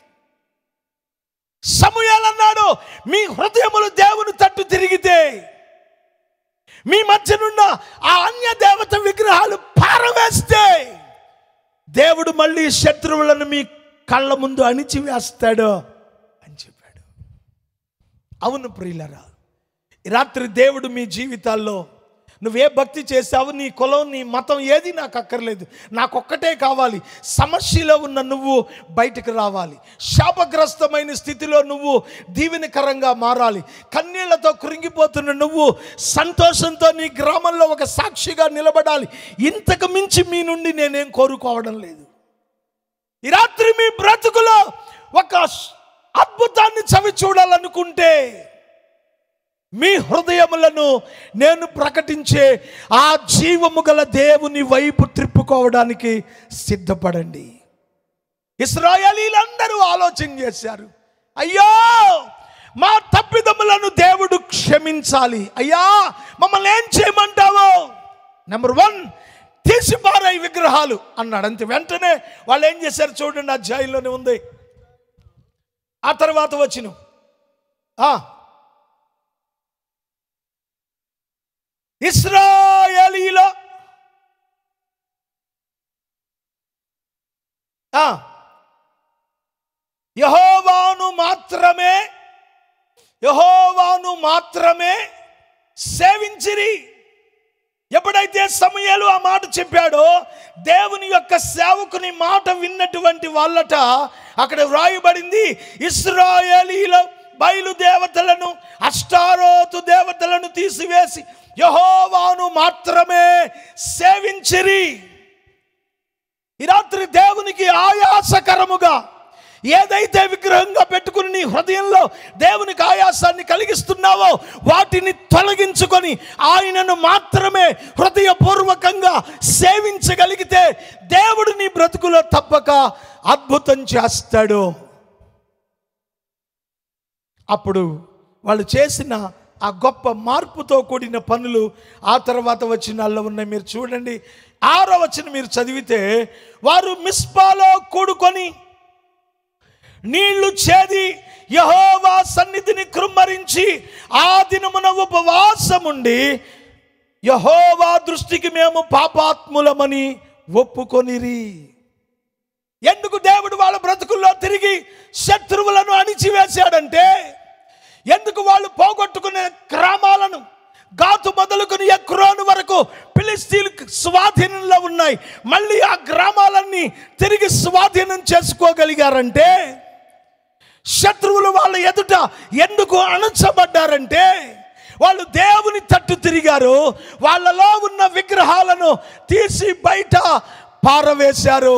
సమయాలు అన్నాడు మీ హృదయములు దేవుని తట్టు తిరిగితే మీ మధ్యనున్న ఆ అన్య దేవత విగ్రహాలు పారవేస్తే దేవుడు మళ్ళీ శత్రువులను మీ కళ్ళ ముందు అణిచివేస్తాడు అని చెప్పాడు అవును ప్రియులరా ఈ రాత్రి దేవుడు మీ జీవితాల్లో నువ్వే భక్తి చేసావు నీ కులం నీ మతం ఏది నాకు అక్కర్లేదు నాకొక్కటే కావాలి సమస్యలో ఉన్న నువ్వు బయటకు రావాలి శాపగ్రస్తమైన స్థితిలో నువ్వు దీవెనకరంగా మారాలి కన్నీళ్లతో కృంగిపోతున్న నువ్వు సంతోషంతో నీ గ్రామంలో ఒక సాక్షిగా నిలబడాలి ఇంతకు మించి మీ నుండి నేనేం కోరుకోవడం లేదు ఈ రాత్రి మీ బ్రతుకులో ఒక అద్భుతాన్ని చవి చూడాలనుకుంటే మీ హృదయములను నేను ప్రకటించే ఆ జీవము గల దేవుని వైపు త్రిప్పుకోవడానికి సిద్ధపడండి ఇస్రాయలీలందరూ ఆలోచన చేశారు అయ్యో మా తప్పిదములను దేవుడు క్షమించాలి అయ్యా మమ్మల్ని ఏం చేయమంటావు నెంబర్ వన్ తీసి పారాయి విగ్రహాలు అన్నాడు అంతే వెంటనే వాళ్ళు ఏం చేశారు చూడండి ఆ జాయిలోనే ఉంది ఆ తర్వాత వచ్చిన ఇస్రాయలీలో ఆ, యహోవాను మాత్రమే యహోవాను మాత్రమే సేవించిరి ఎప్పుడైతే సమయాలు ఆ మాట చెప్పాడో దేవుని యొక్క సేవకుని మాట విన్నటువంటి వాళ్ళట అక్కడ వ్రాయబడింది ఇస్రాయేలీల బయలుదేవతలను అష్టారోతు దేవతలను తీసివేసి యహోవాను మాత్రమే సేవించిరి ఈ రాత్రి దేవునికి ఆయాసకరముగా ఏదైతే విగ్రహంగా పెట్టుకుని నీ హృదయంలో దేవునికి ఆయాసాన్ని కలిగిస్తున్నావో వాటిని తొలగించుకొని ఆయనను మాత్రమే హృదయపూర్వకంగా సేవించగలిగితే దేవుడు నీ బ్రతుకులో తప్పక అద్భుతం చేస్తాడు అప్పుడు వాళ్ళు చేసిన ఆ గొప్ప మార్పుతో కూడిన పనులు ఆ తర్వాత వచ్చినాల్లో ఉన్నాయి మీరు చూడండి ఆరో వచ్చిన మీరు చదివితే వారు మిస్పాలో కూడుకొని నీళ్లు చేది యహోవా సన్నిధిని కృమ్మరించి ఆ దినమున ఉపవాసముండి యహోవా దృష్టికి మేము పాపాత్ములమని ఒప్పుకొనిరి ఎందుకు దేవుడు వాళ్ళ బ్రతుకుల్లో తిరిగి శత్రువులను అణిచివేశాడంటే ఎందుకు వాళ్ళు పోగొట్టుకునే గ్రామాలను గాతు మొదలుకొని ఎక్రోను వరకు ఫిలిస్తీన్ స్వాధీనంలో ఉన్నాయి మళ్ళీ ఆ గ్రామాలన్నీ తిరిగి స్వాధీనం చేసుకోగలిగారంటే శత్రువులు వాళ్ళ ఎదుట ఎందుకు అణచబడ్డారంటే వాళ్ళు దేవుని తట్టు తిరిగారు వాళ్ళలో ఉన్న విగ్రహాలను తీసి బయట పారవేశారు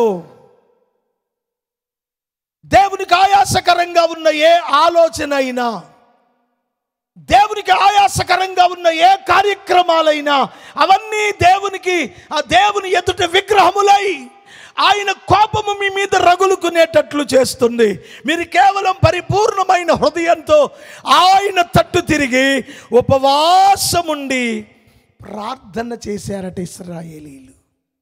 దేవునికి ఆయాసకరంగా ఉన్న ఏ ఆలోచన అయినా దేవునికి ఆయాసకరంగా ఉన్న ఏ కార్యక్రమాలైనా అవన్నీ దేవునికి ఆ దేవుని ఎదుట విగ్రహములై ఆయన కోపము మీ మీద రగులుకునేటట్లు చేస్తుంది మీరు కేవలం పరిపూర్ణమైన హృదయంతో ఆయన తట్టు తిరిగి ఉపవాసముండి ప్రార్థన చేశారట ఇస్రాయేలీలు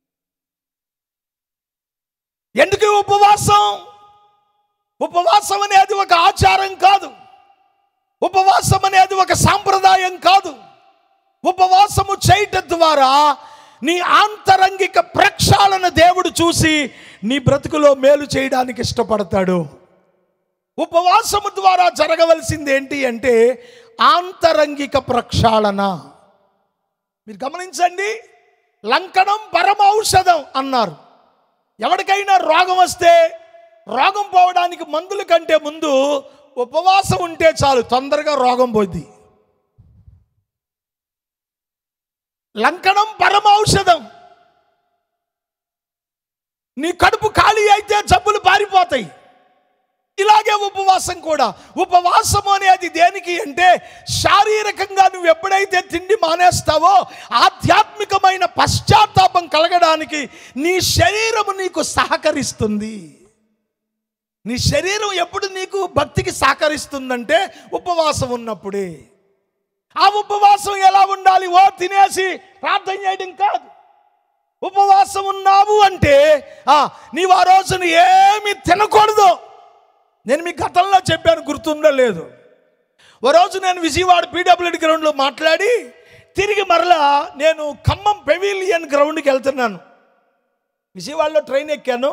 ఎందుకు ఈ ఉపవాసం ఉపవాసం అనేది ఒక ఆచారం కాదు ఉపవాసం అనేది ఒక సాంప్రదాయం కాదు ఉపవాసము చేయటం ద్వారా నీ ఆంతరంగిక ప్రక్షాళన దేవుడు చూసి నీ బ్రతుకులో మేలు చేయడానికి ఇష్టపడతాడు ఉపవాసము ద్వారా జరగవలసింది ఏంటి అంటే ఆంతరంగిక ప్రక్షాళన మీరు గమనించండి లంకనం పరమ ఔషధం అన్నారు ఎవరికైనా రోగం వస్తే రోగం పోవడానికి మందుల కంటే ముందు ఉపవాసం ఉంటే చాలు తొందరగా రోగం పోద్ది లంకనం పరమ ఔషధం నీ కడుపు ఖాళీ అయితే జబ్బులు పారిపోతాయి ఇలాగే ఉపవాసం కూడా ఉపవాసం అనేది దేనికి అంటే శారీరకంగా నువ్వు ఎప్పుడైతే తిండి మానేస్తావో ఆధ్యాత్మికమైన పశ్చాత్తాపం కలగడానికి నీ శరీరము నీకు సహకరిస్తుంది నీ శరీరం ఎప్పుడు నీకు భక్తికి సహకరిస్తుందంటే ఉపవాసం ఉన్నప్పుడే ఆ ఉపవాసం ఎలా ఉండాలి ఓ తినేసి ప్రార్థన చేయడం కాదు ఉపవాసం ఉన్నావు అంటే ఆ, నీవు ఆ రోజున ఏమి తినకూడదు నేను మీ గతంలో చెప్పాను గుర్తుందో లేదు ఓ రోజు నేను విజయవాడ పీడబ్ల్యూడి గ్రౌండ్లో మాట్లాడి తిరిగి మరలా నేను ఖమ్మం పెవిలియన్ గ్రౌండ్కి వెళ్తున్నాను విజయవాడలో ట్రైన్ ఎక్కాను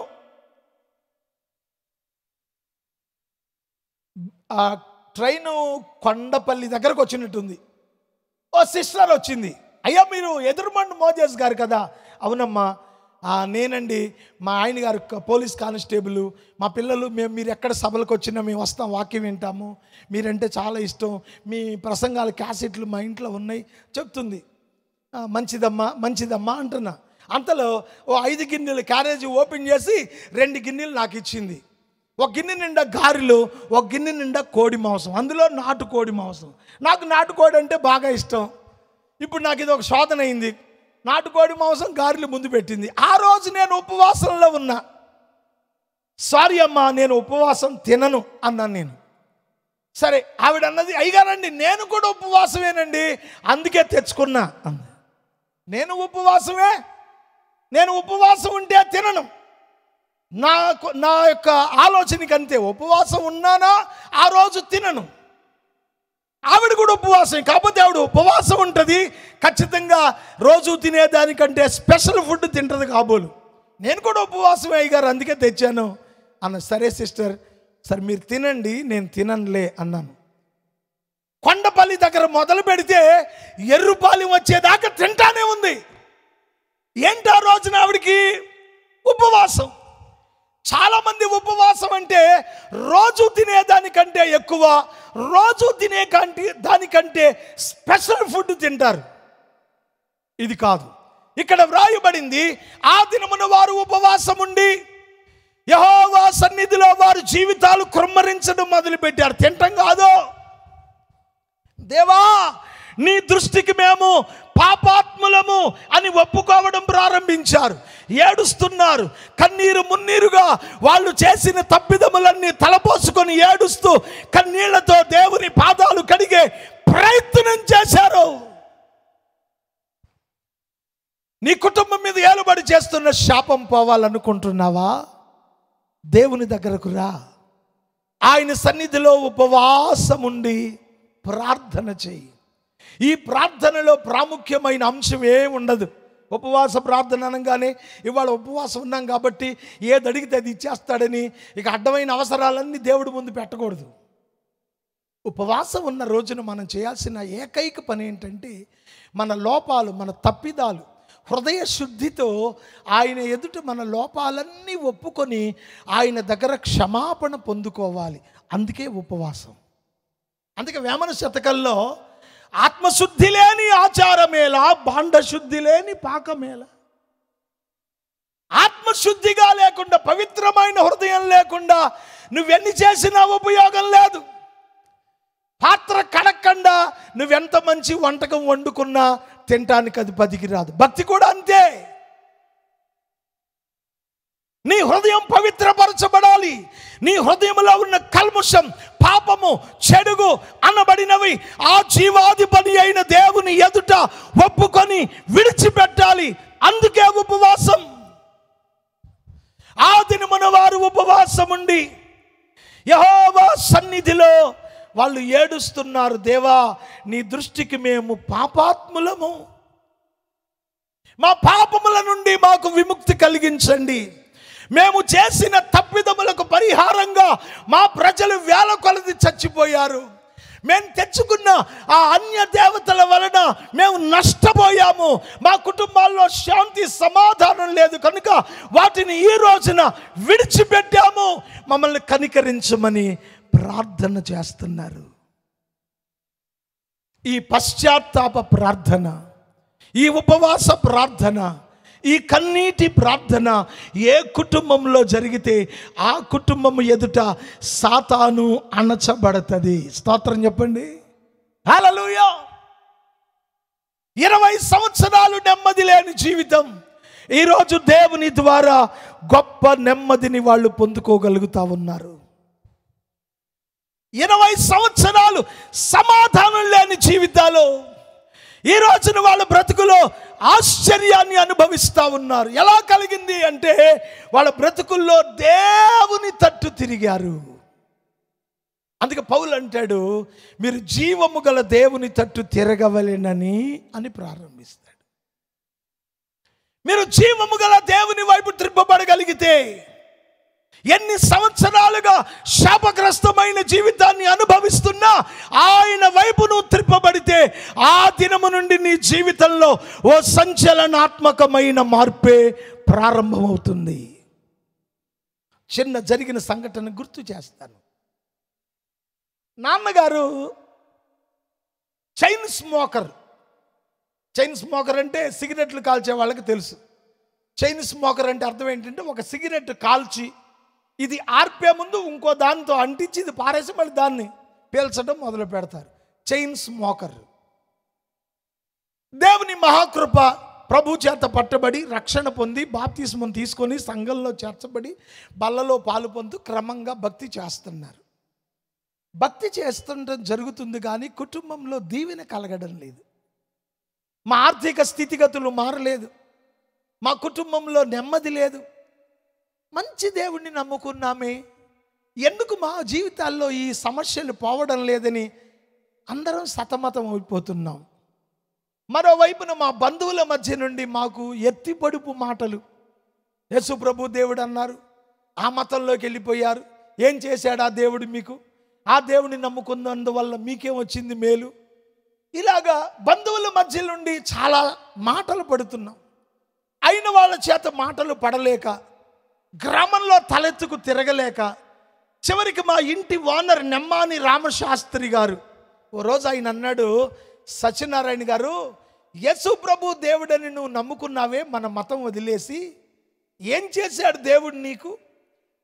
ఆ ట్రైను కొండపల్లి దగ్గరకు వచ్చినట్టుంది ఓ సిస్టర్ వచ్చింది అయ్యా మీరు ఎదురుమండు మోజేస్ గారు కదా అవునమ్మా ఆ, నేనండి మా ఆయన గారు క- పోలీస్ కానిస్టేబుల్ మా పిల్లలు మేము మీరు ఎక్కడ సభలకు వచ్చినా మేము వస్తాం వాక్యం వింటాము మీరంటే చాలా ఇష్టం మీ ప్రసంగాల క్యాసెట్లు మా ఇంట్లో ఉన్నాయి చెప్తుంది "ఆ, మంచిదమ్మా మంచిదమ్మా అంటున్నా అంతలో ఓ ఐదు గిన్నెలు క్యారేజీ ఓపెన్ చేసి రెండు గిన్నెలు నాకు ఇచ్చింది ఒక గిన్నె నిండా గారెలు ఒక గిన్నె నిండా కోడి మాంసం అందులో నాటు కోడి మాంసం నాకు నాటుకోడి అంటే బాగా ఇష్టం ఇప్పుడు నాకు ఇది ఒక శోధన అయింది నాటుకోడి మాంసం గారెలు ముందు పెట్టింది ఆ రోజు నేను ఉపవాసంలో ఉన్నా సారీ అమ్మా నేను ఉపవాసం తినను అన్నాను నేను సరే ఆవిడ అన్నది అయ్యగారండి నేను కూడా ఉపవాసమేనండి అందుకే తెచ్చుకున్నా అంది నేను ఉపవాసమే నేను ఉపవాసం ఉంటే తినను నాకు నా యొక్క ఆలోచనకి అంతే ఉపవాసం ఉన్నానా ఆ రోజు తినను ఆవిడ కూడా ఉపవాసం కాకపోతే ఆవిడ ఉపవాసం ఉంటుంది ఖచ్చితంగా రోజు తినేదానికంటే స్పెషల్ ఫుడ్ తింటుంది కాబోలు నేను కూడా ఉపవాసం అయ్యారు అందుకే తెచ్చాను అన్న సరే సిస్టర్ సరే మీరు తినండి నేను తిననులే అన్నాను కొండపల్లి దగ్గర మొదలు పెడితే ఎర్రుపాలెం వచ్చేదాకా తింటానే ఉంది ఏంటి ఆ రోజున ఆవిడికి ఉపవాసం చాలా మంది ఉపవాసం అంటే రోజు తినేదానికంటే ఎక్కువ రోజు తినే కంటే దానికంటే స్పెషల్ ఫుడ్ తింటారు ఇది కాదు ఇక్కడ వ్రాయబడింది ఆ దినమున వారు ఉపవాసం ఉండి యహోవా సన్నిధిలో వారి జీవితాలు కుమ్మరించడం మొదలుపెట్టారు తింటం కాదు దేవా నీ దృష్టికి మేము పాపాత్ములము అని ఒప్పుకోవడం ప్రారంభించారు ఏడుస్తున్నారు కన్నీరు మున్నీరుగా వాళ్ళు చేసిన తప్పిదములన్నీ తలపోసుకొని ఏడుస్తూ కన్నీళ్లతో దేవుని పాదాలు కడిగే ప్రయత్నం చేశారు నీ కుటుంబం మీద ఏలుబడి చేస్తున్న శాపం పోవాలనుకుంటున్నావా దేవుని దగ్గరకు రా ఆయన సన్నిధిలో ఉపవాసం ఉండి ప్రార్థన చేయి ఈ ప్రార్థనలో ప్రాముఖ్యమైన అంశం ఏం ఉండదు ఉపవాస ప్రార్థన అనగానే ఇవాళ ఉపవాసం ఉన్నాం కాబట్టి ఏది అడిగితే అది ఇచ్చేస్తాడని ఇక అడ్డమైన అవసరాలన్నీ దేవుడి ముందు పెట్టకూడదు ఉపవాసం ఉన్న రోజున మనం చేయాల్సిన ఏకైక పని ఏంటంటే మన లోపాలు మన తప్పిదాలు హృదయ శుద్ధితో ఆయన ఎదుట మన లోపాలన్నీ ఒప్పుకొని ఆయన దగ్గర క్షమాపణ పొందుకోవాలి అందుకే ఉపవాసం అందుకే వేమన శతకంలో ఆత్మశుద్ధి లేని ఆచారమేలా బాండశుద్ధి లేని పాకమేలా ఆత్మశుద్ధిగా లేకుండా పవిత్రమైన హృదయం లేకుండా నువ్వెన్ని చేసినా ఉపయోగం లేదు పాత్ర కడక్కుండా నువ్వెంత మంచి వంటకం వండుకున్నా తినటానికి అది పదికి రాదు భక్తి కూడా అంతే నీ హృదయం పవిత్రపరచబడాలి నీ హృదయంలో ఉన్న కల్ముషం పాపము చెడుగు అనబడినవి ఆ జీవాధిపతి అయిన దేవుని ఎదుట ఒప్పుకొని విడిచిపెట్టాలి అందుకే ఉపవాసం ఆ దినమున వారు ఉపవాసం ఉండి యహోవా సన్నిధిలో వాళ్ళు ఏడుస్తున్నారు దేవా నీ దృష్టికి మేము పాపాత్ములము మా పాపముల నుండి మాకు విముక్తి కలిగించండి మేము చేసిన తప్పిదములకు పరిహారంగా మా ప్రజలు వేల కొలది చచ్చిపోయారు మేము తెచ్చుకున్న ఆ అన్య దేవతల వలన మేము నష్టపోయాము మా కుటుంబాల్లో శాంతి సమాధానం లేదు కనుక వాటిని ఈ రోజున విడిచిపెట్టాము మమ్మల్ని కనికరించమని ప్రార్థన చేస్తున్నారు ఈ పశ్చాత్తాప ప్రార్థన ఈ ఉపవాస ప్రార్థన ఈ కన్నీటి ప్రార్థన ఏ కుటుంబంలో జరిగితే ఆ కుటుంబం ఎదుట సాతాను అణచబడుతుంది స్తోత్రం చెప్పండి హల్లెలూయా ఇరవై సంవత్సరాలు నెమ్మది లేని జీవితం ఈరోజు దేవుని ద్వారా గొప్ప నెమ్మదిని వాళ్ళు పొందుకోగలుగుతా ఉన్నారు ఇరవై సంవత్సరాలు సమాధానం లేని జీవితాలు ఈ రోజున వాళ్ళ బ్రతుకులో ఆశ్చర్యాన్ని అనుభవిస్తూ ఉన్నారు ఎలా కలిగింది అంటే వాళ్ళ బ్రతుకుల్లో దేవుని తట్టు తిరిగారు అందుకే పౌలు అంటాడు మీరు జీవము గల దేవుని తట్టు తిరగవలెనని అని ప్రారంభిస్తాడు మీరు జీవము గల దేవుని వైపు త్రిప్పబడగలిగితే ఎన్ని సంవత్సరాలుగా శాపగ్రస్తమైన జీవితాన్ని అనుభవిస్తున్నా ఆయన వైపు నువ్వు త్రిప్పబడితే ఆ దినము నుండి నీ జీవితంలో ఓ సంచలనాత్మకమైన మార్పే ప్రారంభమవుతుంది చిన్న జరిగిన సంఘటన గుర్తు చేస్తాను నాన్నగారు చైన్ స్మోకర్ చైన్ స్మోకర్ అంటే సిగరెట్లు కాల్చే వాళ్ళకి తెలుసు చైన్ స్మోకర్ అంటే అర్థం ఏంటంటే ఒక సిగరెట్ కాల్చి ఇది ఆర్పే ముందు ఇంకో దాంతో అంటించి ఇది పారేసి మళ్ళీ దాన్ని పీల్చడం మొదలు పెడతారు చైన్ స్మోకర్ దేవుని మహాకృప ప్రభు చేత పట్టబడి రక్షణ పొంది బాప్తిస్మం తీసుకొని సంఘంలో చేర్చబడి బల్లలో పాలు పొందుతూ క్రమంగా భక్తి చేస్తున్నారు భక్తి చేస్తుండడం జరుగుతుంది కానీ కుటుంబంలో దీవెన కలగడం లేదు మా ఆర్థిక స్థితిగతులు మారలేదు మా కుటుంబంలో నెమ్మది లేదు మంచి దేవుణ్ణి నమ్ముకున్నామే ఎందుకు మా జీవితాల్లో ఈ సమస్యలు పోవడం లేదని అందరం సతమతం అయిపోతున్నాం మరోవైపున మా బంధువుల మధ్య నుండి మాకు ఎత్తి పొడుపు మాటలు యేసు ప్రభు దేవుడు అన్నారు ఆ మతంలోకి వెళ్ళిపోయారు ఏం చేశాడు ఆ దేవుడు మీకు ఆ దేవుడిని నమ్ముకున్నందువల్ల మీకేం వచ్చింది మేలు ఇలాగా బంధువుల మధ్య నుండి చాలా మాటలు పడుతున్నాం అయిన వాళ్ళ చేత మాటలు పడలేక గ్రామంలో తలెత్తుకు తిరగలేక చివరికి మా ఇంటి ఓనర్ నెమ్మాని రామశాస్త్రి గారు ఓ రోజు ఆయన అన్నాడు సత్యనారాయణ గారు యశు ప్రభు దేవుడని నువ్వు నమ్ముకున్నావే మన మతం వదిలేసి ఏం చేశాడు దేవుడు నీకు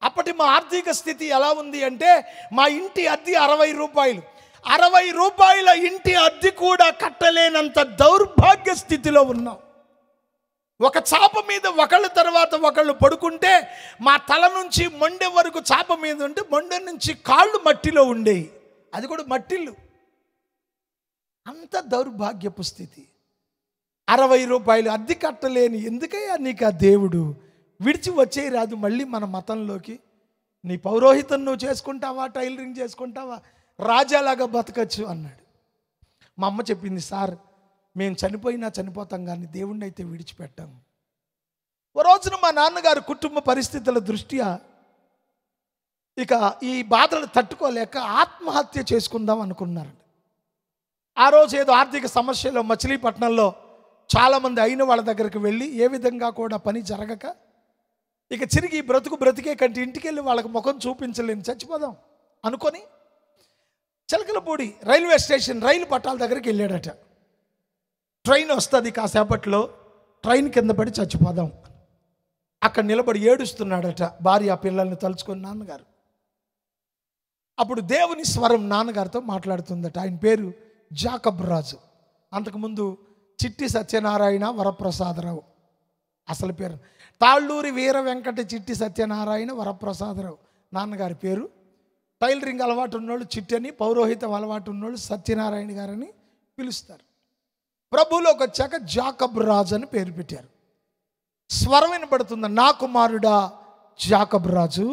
అప్పటి మా ఆర్థిక స్థితి ఎలా ఉంది అంటే మా ఇంటి అద్దె అరవై రూపాయలు అరవై రూపాయల ఇంటి అద్దె కూడా కట్టలేనంత దౌర్భాగ్య స్థితిలో ఉన్నాం ఒక చాప మీద ఒకళ్ళ తర్వాత ఒకళ్ళు పడుకుంటే మా తల నుంచి మొండె వరకు చాప మీద ఉంటే మొండె నుంచి కాళ్ళు మట్టిలో ఉండేవి అది కూడా మట్టిల్లు అంత దౌర్భాగ్యపు స్థితి అరవై రూపాయలు అద్దె కట్టలేని ఎందుకయ్యా నీకు ఆ దేవుడు విడిచి వచ్చేయి రాదు మళ్ళీ మన మతంలోకి నీ పౌరోహితం నువ్వు చేసుకుంటావా టైలరింగ్ చేసుకుంటావా రాజాలాగా బతకచ్చు అన్నాడు మా అమ్మ చెప్పింది సార్ మేము చనిపోయినా చనిపోతాం కానీ దేవుణ్ణి అయితే విడిచిపెట్టాము ఓ రోజున మా నాన్నగారు కుటుంబ పరిస్థితుల దృష్ట్యా ఇక ఈ బాధలు తట్టుకోలేక ఆత్మహత్య చేసుకుందాం అనుకున్నారండి ఆ రోజు ఏదో ఆర్థిక సమస్యలో మచిలీపట్నంలో చాలామంది అయిన వాళ్ళ దగ్గరికి వెళ్ళి ఏ విధంగా కూడా పని జరగక ఇక చిరిగి ఈ బ్రతుకు బ్రతికే కంటే ఇంటికి వెళ్ళి వాళ్ళకి ముఖం చూపించలేని చచ్చిపోదాం అనుకొని చిలకలపూడి రైల్వే స్టేషన్ రైలు పట్టాల దగ్గరికి వెళ్ళాడట ట్రైన్ వస్తుంది కాసేపట్లో ట్రైన్ కింద పడి చచ్చిపోదాం అక్కడ నిలబడి ఏడుస్తున్నాడట భార్య ఆ పిల్లల్ని తలుచుకొని నాన్నగారు అప్పుడు దేవుని స్వరం నాన్నగారితో మాట్లాడుతుందట ఆయన పేరు జాకబ్ రాజు అంతకుముందు చిట్టి సత్యనారాయణ వరప్రసాదరావు అసలు పేరు తాళ్ళూరి వీర వెంకట చిట్టి సత్యనారాయణ వరప్రసాదరావు నాన్నగారి పేరు టైలరింగ్ అలవాటు ఉన్నోళ్ళు చిట్టి అని పౌరోహితం అలవాటు ఉన్నోళ్ళు సత్యనారాయణ గారని పిలుస్తారు ప్రభువులోకి వచ్చాక జాకబ్ రాజు అని పేరు పెట్టారు స్వరం వినపడుతుంది నా కుమారుడా జాకబ్ రాజు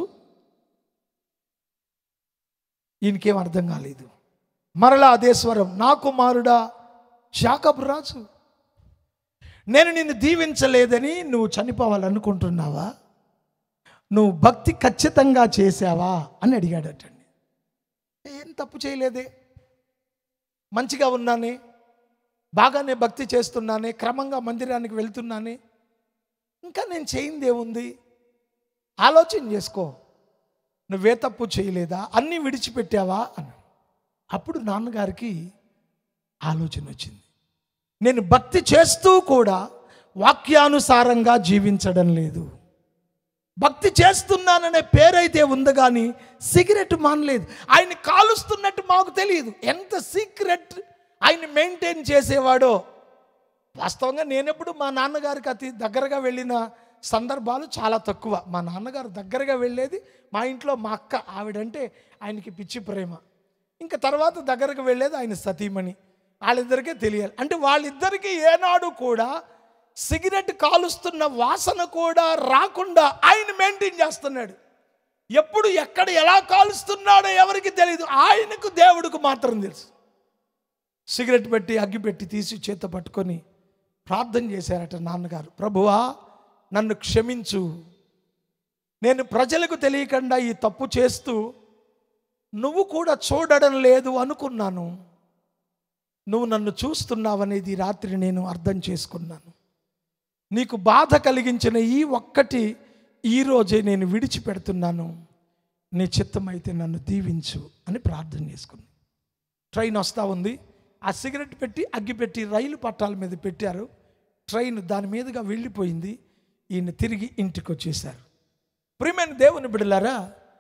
ఈయనకేం అర్థం కాలేదు మరలా అదే స్వరం నా కుమారుడా జాకబ్ రాజు నేను నిన్ను దీవించలేదని నువ్వు చనిపోవాలనుకుంటున్నావా నువ్వు భక్తి ఖచ్చితంగా చేసావా అని అడిగాడటండి ఏం తప్పు చేయలేదే మంచిగా ఉన్నానే బాగానే భక్తి చేస్తున్నానే క్రమంగా మందిరానికి వెళ్తున్నానే ఇంకా నేను చేయింది ఏముంది ఆలోచన చేసుకో నువ్వే తప్పు చేయలేదా అన్నీ విడిచిపెట్టావా అని అప్పుడు నాన్నగారికి ఆలోచన వచ్చింది నేను భక్తి చేస్తూ కూడా వాక్యానుసారంగా జీవించడం లేదు భక్తి చేస్తున్నాననే పేరైతే ఉంది కానీ సిగరెట్ మానలేదు ఆయన కాలుస్తున్నట్టు మాకు తెలియదు ఎంత సీక్రెట్ ఆయన మెయింటైన్ చేసేవాడో వాస్తవంగా నేనెప్పుడు మా నాన్నగారికి అతి దగ్గరగా వెళ్ళిన సందర్భాలు చాలా తక్కువ మా నాన్నగారు దగ్గరగా వెళ్ళేది మా ఇంట్లో మా అక్క ఆవిడంటే ఆయనకి పిచ్చి ప్రేమ ఇంకా తర్వాత దగ్గరకు వెళ్ళేది ఆయన సతీమణి వాళ్ళిద్దరికీ తెలియాలి అంటే వాళ్ళిద్దరికీ ఏనాడు కూడా సిగరెట్ కాలుస్తున్న వాసన కూడా రాకుండా ఆయన మెయింటైన్ చేస్తున్నాడు ఎప్పుడు ఎక్కడ ఎలా కాలుస్తున్నాడో ఎవరికి తెలియదు ఆయనకు దేవుడికి మాత్రం తెలుసు సిగరెట్ పెట్టి అగ్గి పెట్టి తీసి చేత పట్టుకొని ప్రార్థన చేశారట నాన్నగారు ప్రభువా నన్ను క్షమించు నేను ప్రజలకు తెలియకుండా ఈ తప్పు చేస్తూ నువ్వు కూడా చూడడం లేదు అనుకున్నాను నువ్వు నన్ను చూస్తున్నావనేది ఈ రాత్రి నేను అర్థం చేసుకున్నాను నీకు బాధ కలిగించిన ఈ ఒక్కటి ఈరోజే నేను విడిచిపెడుతున్నాను నీ చిత్తమైతే నన్ను దీవించు అని ప్రార్థన చేసుకున్నాను ట్రైన్ వస్తూ ఉంది ఆ సిగరెట్ పెట్టి అగ్గి పెట్టి రైలు పట్టాల మీద పెట్టారు ట్రైన్ దాని మీదుగా వెళ్ళిపోయింది ఈయన తిరిగి ఇంటికి వచ్చేసారు ప్రియమైన దేవుని బిడలారా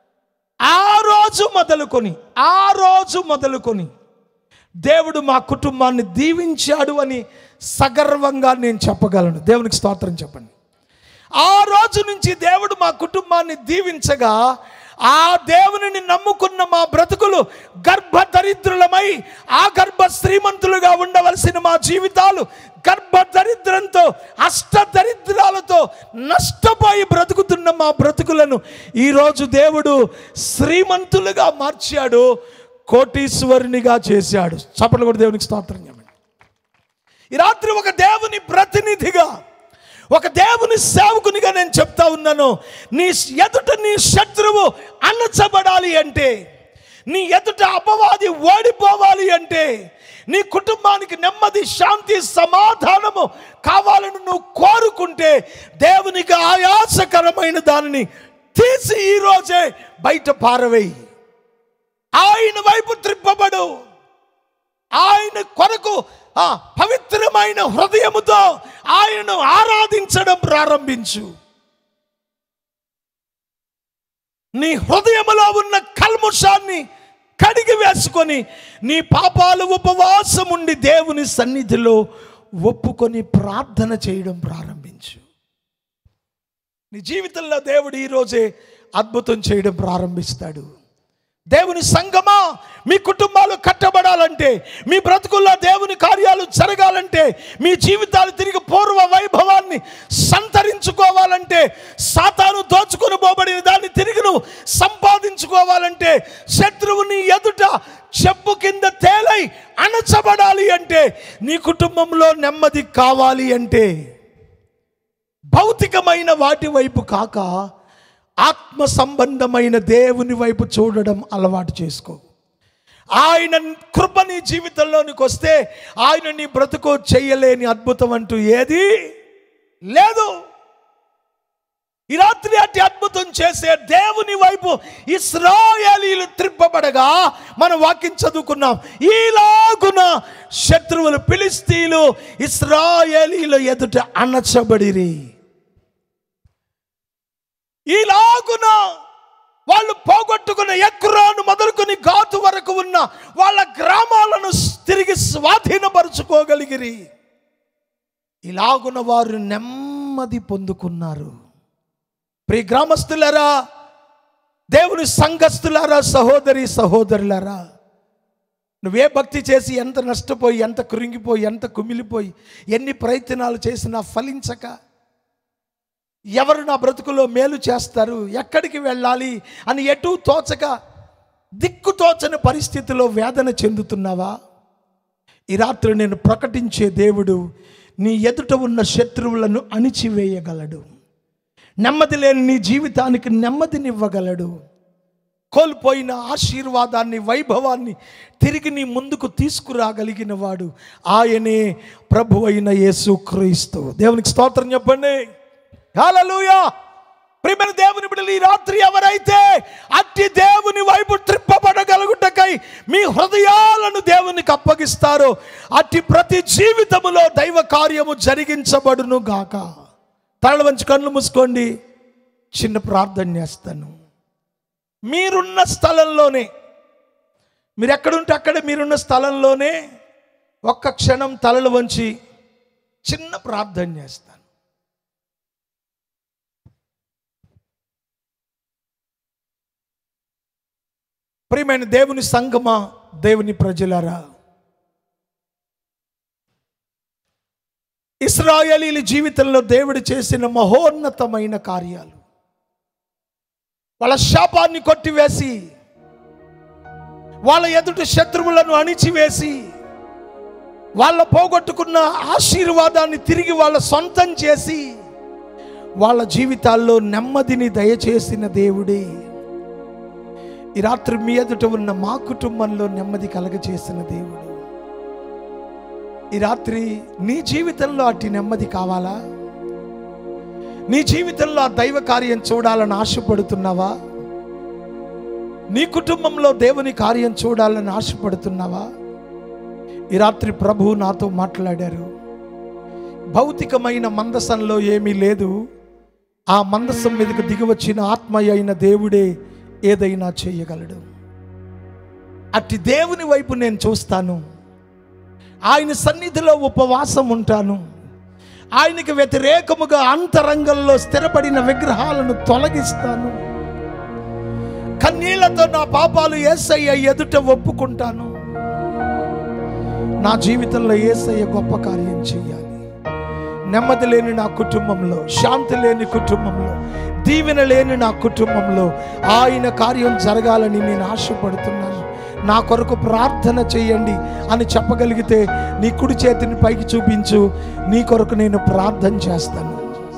ఆ రోజు మొదలుకొని ఆ రోజు మొదలుకొని దేవుడు మా కుటుంబాన్ని దీవించాడు అని సగర్వంగా నేను చెప్పగలను దేవునికి స్తోత్రం చెప్పండి ఆ రోజు నుంచి దేవుడు మా కుటుంబాన్ని దీవించగా ఆ దేవునిని నమ్ముకున్న మా బ్రతుకులు గర్భ దరిద్రులమై ఆ గర్భ శ్రీమంతులుగా ఉండవలసిన మా జీవితాలు గర్భ దరిద్రంతో అష్ట దరిద్రాలతో నష్టపోయి బ్రతుకుతున్న మా బ్రతుకులను ఈరోజు దేవుడు శ్రీమంతులుగా మార్చాడు కోటీశ్వరునిగా చేశాడు చప్పట్లు కూడా దేవునికి స్తోత్రం చెప్పండి ఈ రాత్రి ఒక దేవుని ప్రతినిధిగా ఒక దేవుని సేవకునిగా నేను చెప్తా ఉన్నాను నీ ఎదుట నీ శత్రువు అణచబడాలి అంటే నీ ఎదుట అపవాది ఓడిపోవాలి అంటే నీ కుటుంబానికి నెమ్మది శాంతి సమాధానము కావాలని నువ్వు కోరుకుంటే దేవునికి ఆయాసకరమైన దానిని తీసి ఈరోజే బయట పారవేయి ఆయన వైపు త్రిప్పబడు ఆయన కొరకు ఆ పవిత్రమైన హృదయముతో ఆయనను ఆరాధించడం ప్రారంభించు నీ హృదయములో ఉన్న కల్ముషాన్ని కడిగి వేసుకొని నీ పాపాలు ఉపవాసం ఉండి దేవుని సన్నిధిలో ఒప్పుకొని ప్రార్థన చేయడం ప్రారంభించు నీ జీవితంలో దేవుడు ఈరోజే అద్భుతం చేయడం ప్రారంభిస్తాడు దేవుని సంగమా మీ కుటుంబాలు కట్టబడాలంటే మీ బ్రతుకుల్లో దేవుని కార్యాలు జరగాలంటే మీ జీవితాలు తిరిగి పూర్వ వైభవాన్ని సంతరించుకోవాలంటే సాతాను దోచుకుని పోబడిన దాన్ని తిరిగి నువ్వు సంపాదించుకోవాలంటే శత్రువుని ఎదుట చెప్పు కింద తేలై అణచబడాలి అంటే నీ కుటుంబంలో నెమ్మది కావాలి అంటే భౌతికమైన వాటి వైపు కాక ఆత్మ సంబంధమైన దేవుని వైపు చూడడం అలవాటు చేసుకో ఆయన కృప నీ జీవితంలోనికి వస్తే ఆయన నీ బ్రతుకు చెయ్యలేని అద్భుతం అంటూ ఏది లేదు ఈ రాత్రి అట్టి అద్భుతం చేసే దేవుని వైపు ఇస్రాయేలీలు త్రిప్పబడగా మనం వాక్యం చదువుకున్నాం ఈలాగున శత్రువులు పిలిస్తీలు ఇస్రాయేలీల ఎదుట అణచబడిరి ఈలాగున వాళ్ళు పోగొట్టుకున్న ఎక్రాను మొదలుకొని ఘాతు వరకు ఉన్న వాళ్ళ గ్రామాలను తిరిగి స్వాధీనపరుచుకోగలిగిరి ఇలాగున వారు నెమ్మది పొందుకున్నారు ప్రియ గ్రామస్తులారా దేవుని సంఘస్థులారా సహోదరి సహోదరులారా నువ్వే భక్తి చేసి ఎంత నష్టపోయి ఎంత కృంగిపోయి ఎంత కుమిలిపోయి ఎన్ని ప్రయత్నాలు చేసినా ఫలించక ఎవరు నా బ్రతుకులో మేలు చేస్తారు ఎక్కడికి వెళ్ళాలి అని ఎటు తోచక దిక్కు తోచని పరిస్థితిలో వేదన చెందుతున్నావా ఈ రాత్రి నేను ప్రకటించే దేవుడు నీ ఎదుట ఉన్న శత్రువులను అణిచివేయగలడు నెమ్మది లేని నీ జీవితానికి నెమ్మదినివ్వగలడు కోల్పోయిన ఆశీర్వాదాన్ని వైభవాన్ని తిరిగి నీ ముందుకు తీసుకురాగలిగిన వాడు ఆయనే ప్రభు అయిన యేసు క్రీస్తు దేవునికి స్తోత్రం చెప్పండి హల్లెలూయా ప్రియమైన దేవుని బిడ్డలు ఈ రాత్రి ఎవరైతే అట్టి దేవుని వైపు త్రిప్పబడగలుగుటకై మీ హృదయాలను దేవునికి అప్పగిస్తారో అట్టి ప్రతి జీవితములో దైవ కార్యము జరిగించబడును గాక తరల వంచి కళ్ళు మూసుకోండి చిన్న ప్రార్థన చేస్తాను మీరున్న స్థలంలోనే మీరు ఎక్కడుంటే అక్కడే మీరున్న స్థలంలోనే ఒక్క క్షణం తలలు వంచి చిన్న ప్రార్థన చేస్తాను ప్రియమైన దేవుని సంగమా దేవుని ప్రజలారా ఇస్రాయలీల జీవితంలో దేవుడు చేసిన మహోన్నతమైన కార్యాలు వాళ్ళ శాపాన్ని కొట్టివేసి వాళ్ళ ఎదుట శత్రువులను అణిచివేసి వాళ్ళ పోగొట్టుకున్న ఆశీర్వాదాన్ని తిరిగి వాళ్ళ సొంతం చేసి వాళ్ళ జీవితాల్లో నెమ్మదిని దయచేసిన దేవుడే ఈ రాత్రి మీ ఎదుట ఉన్న మా కుటుంబంలో నెమ్మది కలగచేసిన దేవుడు ఈ రాత్రి నీ జీవితంలో అట్టి నెమ్మది కావాలా నీ జీవితంలో ఆ దైవ కార్యం చూడాలని ఆశపడుతున్నావా నీ కుటుంబంలో దేవుని కార్యం చూడాలని ఆశపడుతున్నావా ఈ రాత్రి ప్రభు నాతో మాట్లాడారు భౌతికమైన మందసంలో ఏమీ లేదు ఆ మందసం మీదకు దిగివచ్చిన ఆత్మ అయిన దేవుడే ఏదైనా చేయగలడు అట్టి దేవుని వైపు నేను చూస్తాను ఆయన సన్నిధిలో ఉపవాసం ఉంటాను ఆయనకి వ్యతిరేకముగా అంతరంగంలో స్థిరపడిన విగ్రహాలను తొలగిస్తాను కన్నీళ్లతో నా పాపాలు ఏసయ్య ఎదుట ఒప్పుకుంటాను నా జీవితంలో ఏసయ్య గొప్ప కార్యం చేయాలి నెమ్మది లేని నా కుటుంబంలో శాంతి లేని కుటుంబంలో దీవెన లేని నా కుటుంబంలో ఆయన కార్యం జరగాలని నేను ఆశపడుతున్నాను నా కొరకు ప్రార్థన చేయండి అని చెప్పగలిగితే నీ కుడి చేతిని పైకి చూపించు నీ కొరకు నేను ప్రార్థన చేస్తాను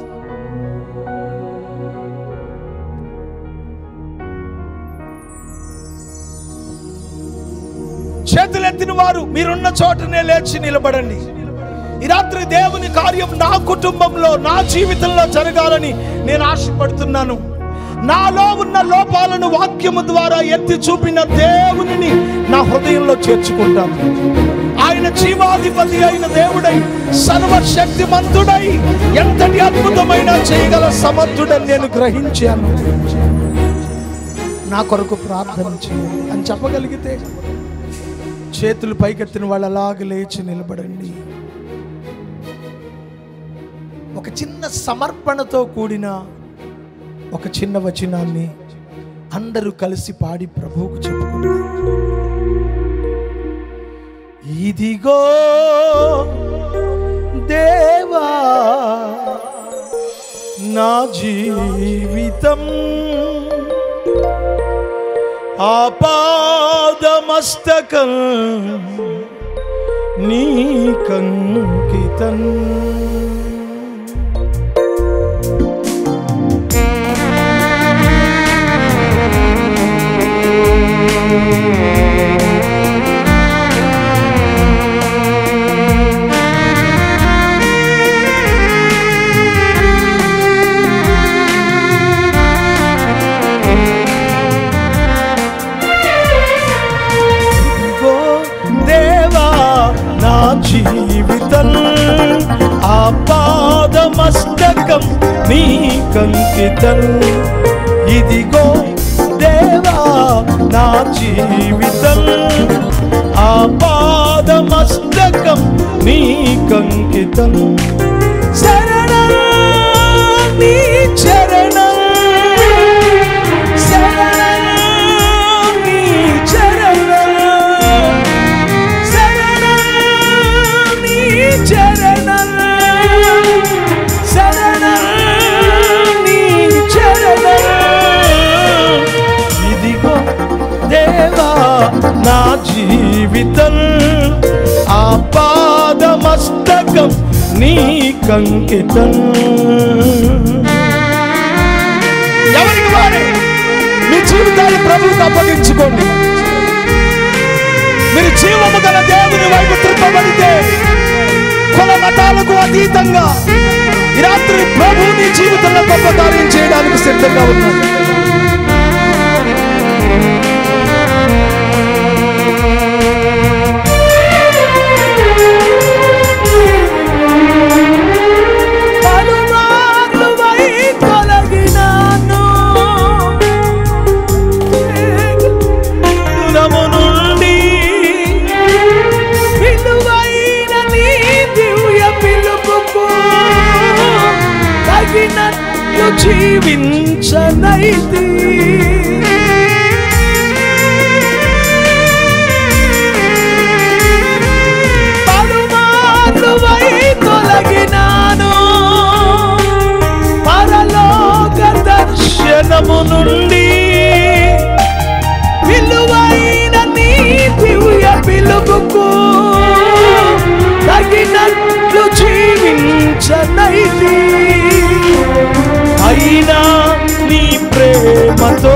చేతులెత్తిన వారు మీరున్న చోటనే లేచి నిలబడండి ఈ రాత్రి దేవుని కార్యం నా కుటుంబంలో నా జీవితంలో జరగాలని నేను ఆశపడుతున్నాను నాలో ఉన్న లోపాలను వాక్యము ద్వారా ఎత్తి చూపిన దేవునిని నా హృదయంలో చేర్చుకుంటాను ఆయన జీవాధిపతి అయిన దేవుడై సర్వశక్తిమంతుడై ఎంతటి అద్భుతమైన చేయగల సమర్థుడని నేను గ్రహించాను నా కొరకు ప్రార్థన చేయండి అని చెప్పగలిగితే చేతులు పైకెత్తిన వాళ్ళు అలాగ లేచి నిలబడండి ఒక చిన్న సమర్పణతో కూడిన ఒక చిన్న వచనాన్ని అందరూ కలిసి పాడి ప్రభువుకు చెప్పుకున్నారు ఇదిగో దేవా నా జీవితం ఆపాదమస్తకం నీకంకితం ఇదిగో దేవా నా జీవితం ఆపాదమస్తకం నీకంకితం ఇదిగో దేవా నా జీవితం ఆపాదమస్తకం నీకంకితం శరణం నీ చరణం శరణం నీ చరణం శరణం నీ చరణం శరణం నీ చరణం ఇదిగో దేవా నా జీవితం ఆపాదమస్తకం నీకంకితం ఎవరికి వారే మీ జీవితాన్ని ప్రభువుకు అప్పగించుకోండి మీరు జీవము గల దేవుని వైపు త్రిప్పబడితే కుల మతాలకు అతీతంగా ఈ రాత్రి ప్రభు నీ జీవితంలో గొప్ప కార్యం చేయడానికి సిద్ధంగా ఉన్నాడు పలుమార్లు వై తొలగినాను. దూరము నుండి విలువైన నీ దివ్య పిలుపుకు తగినట్లు జీవించనైతి పలుమార్లు వై తొలగినాను పరలోక దర్శనము నుండి విలువైన నీ దివ్య పిలుపుకు తగినట్లు జీవించనైతి అయినా నీ ప్రేమతో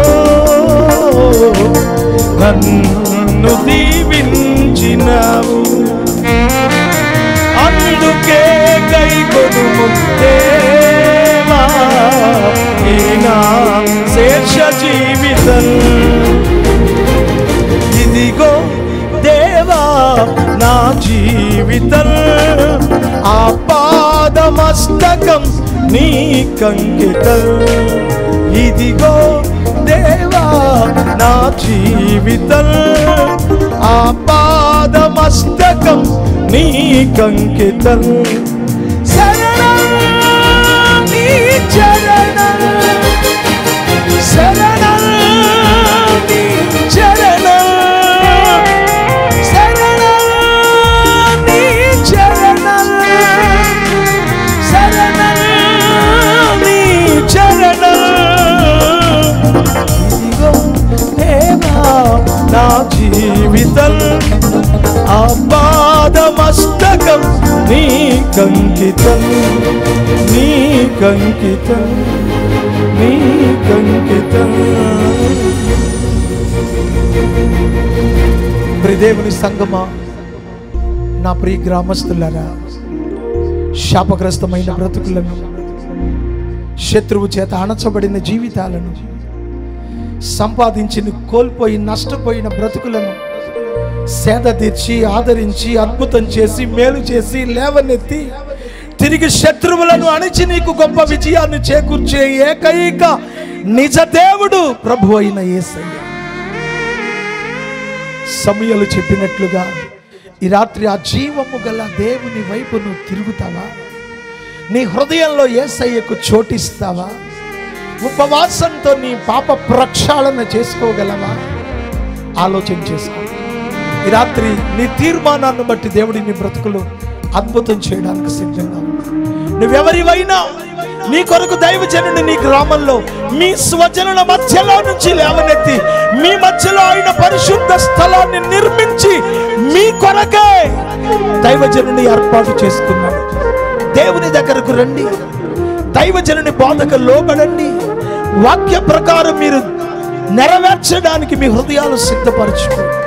నన్ను దీవించినావు అందుకే కై కొనుము దేవా ఈనా శేష జీవితం ఇదిగో దేవా నా జీవితం ఆపాదమస్తకం నీ కంకితం ఇదిగో దేవా నా జీవితం ఆపాదమస్తకం నీ కంకితం శరణం నీ చరణం శరణం నీ చరణం శరణం నీ చరణం శరణం నీ చరణం ఇదిగో దేవా నా జీవితం ఆపాదమస్తకం నీ కంకితం నీ కంకితం నీ కంకితం ప్రిదేవుని సంగమా నా ప్రియ గ్రామస్తులారా శాపగ్రస్తమైన బ్రతుకులను శత్రువు చేత అణచబడిన జీవితాలను సంపాదించిన కోల్పోయి నష్టపోయిన బ్రతుకులను సేద తీర్చి ఆదరించి అద్భుతం చేసి మేలు చేసి లేవనెత్తి తిరిగి శత్రువులను అణిచి నీకు గొప్ప విజయాన్ని చేకూర్చే ఏకైక నిజ దేవుడు ప్రభు అయిన యేసయ్య సమయలు చెప్పినట్లుగా ఈ రాత్రి ఆ జీవము గల దేవుని వైపు నువ్వు తిరుగుతావా నీ హృదయంలో ఏసయ్యకు చోటిస్తావా ఉపవాసంతో నీ పాప ప్రక్షాళన చేసుకోగలవా ఆలోచన చేసుకో ఈ రాత్రి నీ తీర్మానాన్ని బట్టి దేవుడి నీ బ్రతుకులు అద్భుతం చేయడానికి సిద్ధంగా ఉంది. నువ్వెవరివైనా నీ కొరకు దైవజనుని నీ గ్రామంలో మీ స్వజనుల మధ్యలో నుంచి లేవనెత్తి మీ మధ్యలో ఆయన పరిశుద్ధ స్థలాన్ని నిర్మించి మీ కొరకే దైవజనుని ఏర్పాటు చేసుకున్నాడు దేవుని దగ్గరకు రండి దైవజనుని బోధకు లోబడండి వాక్య ప్రకారం మీరు నెరవేర్చడానికి మీ హృదయాలు సిద్ధపరచుకోండి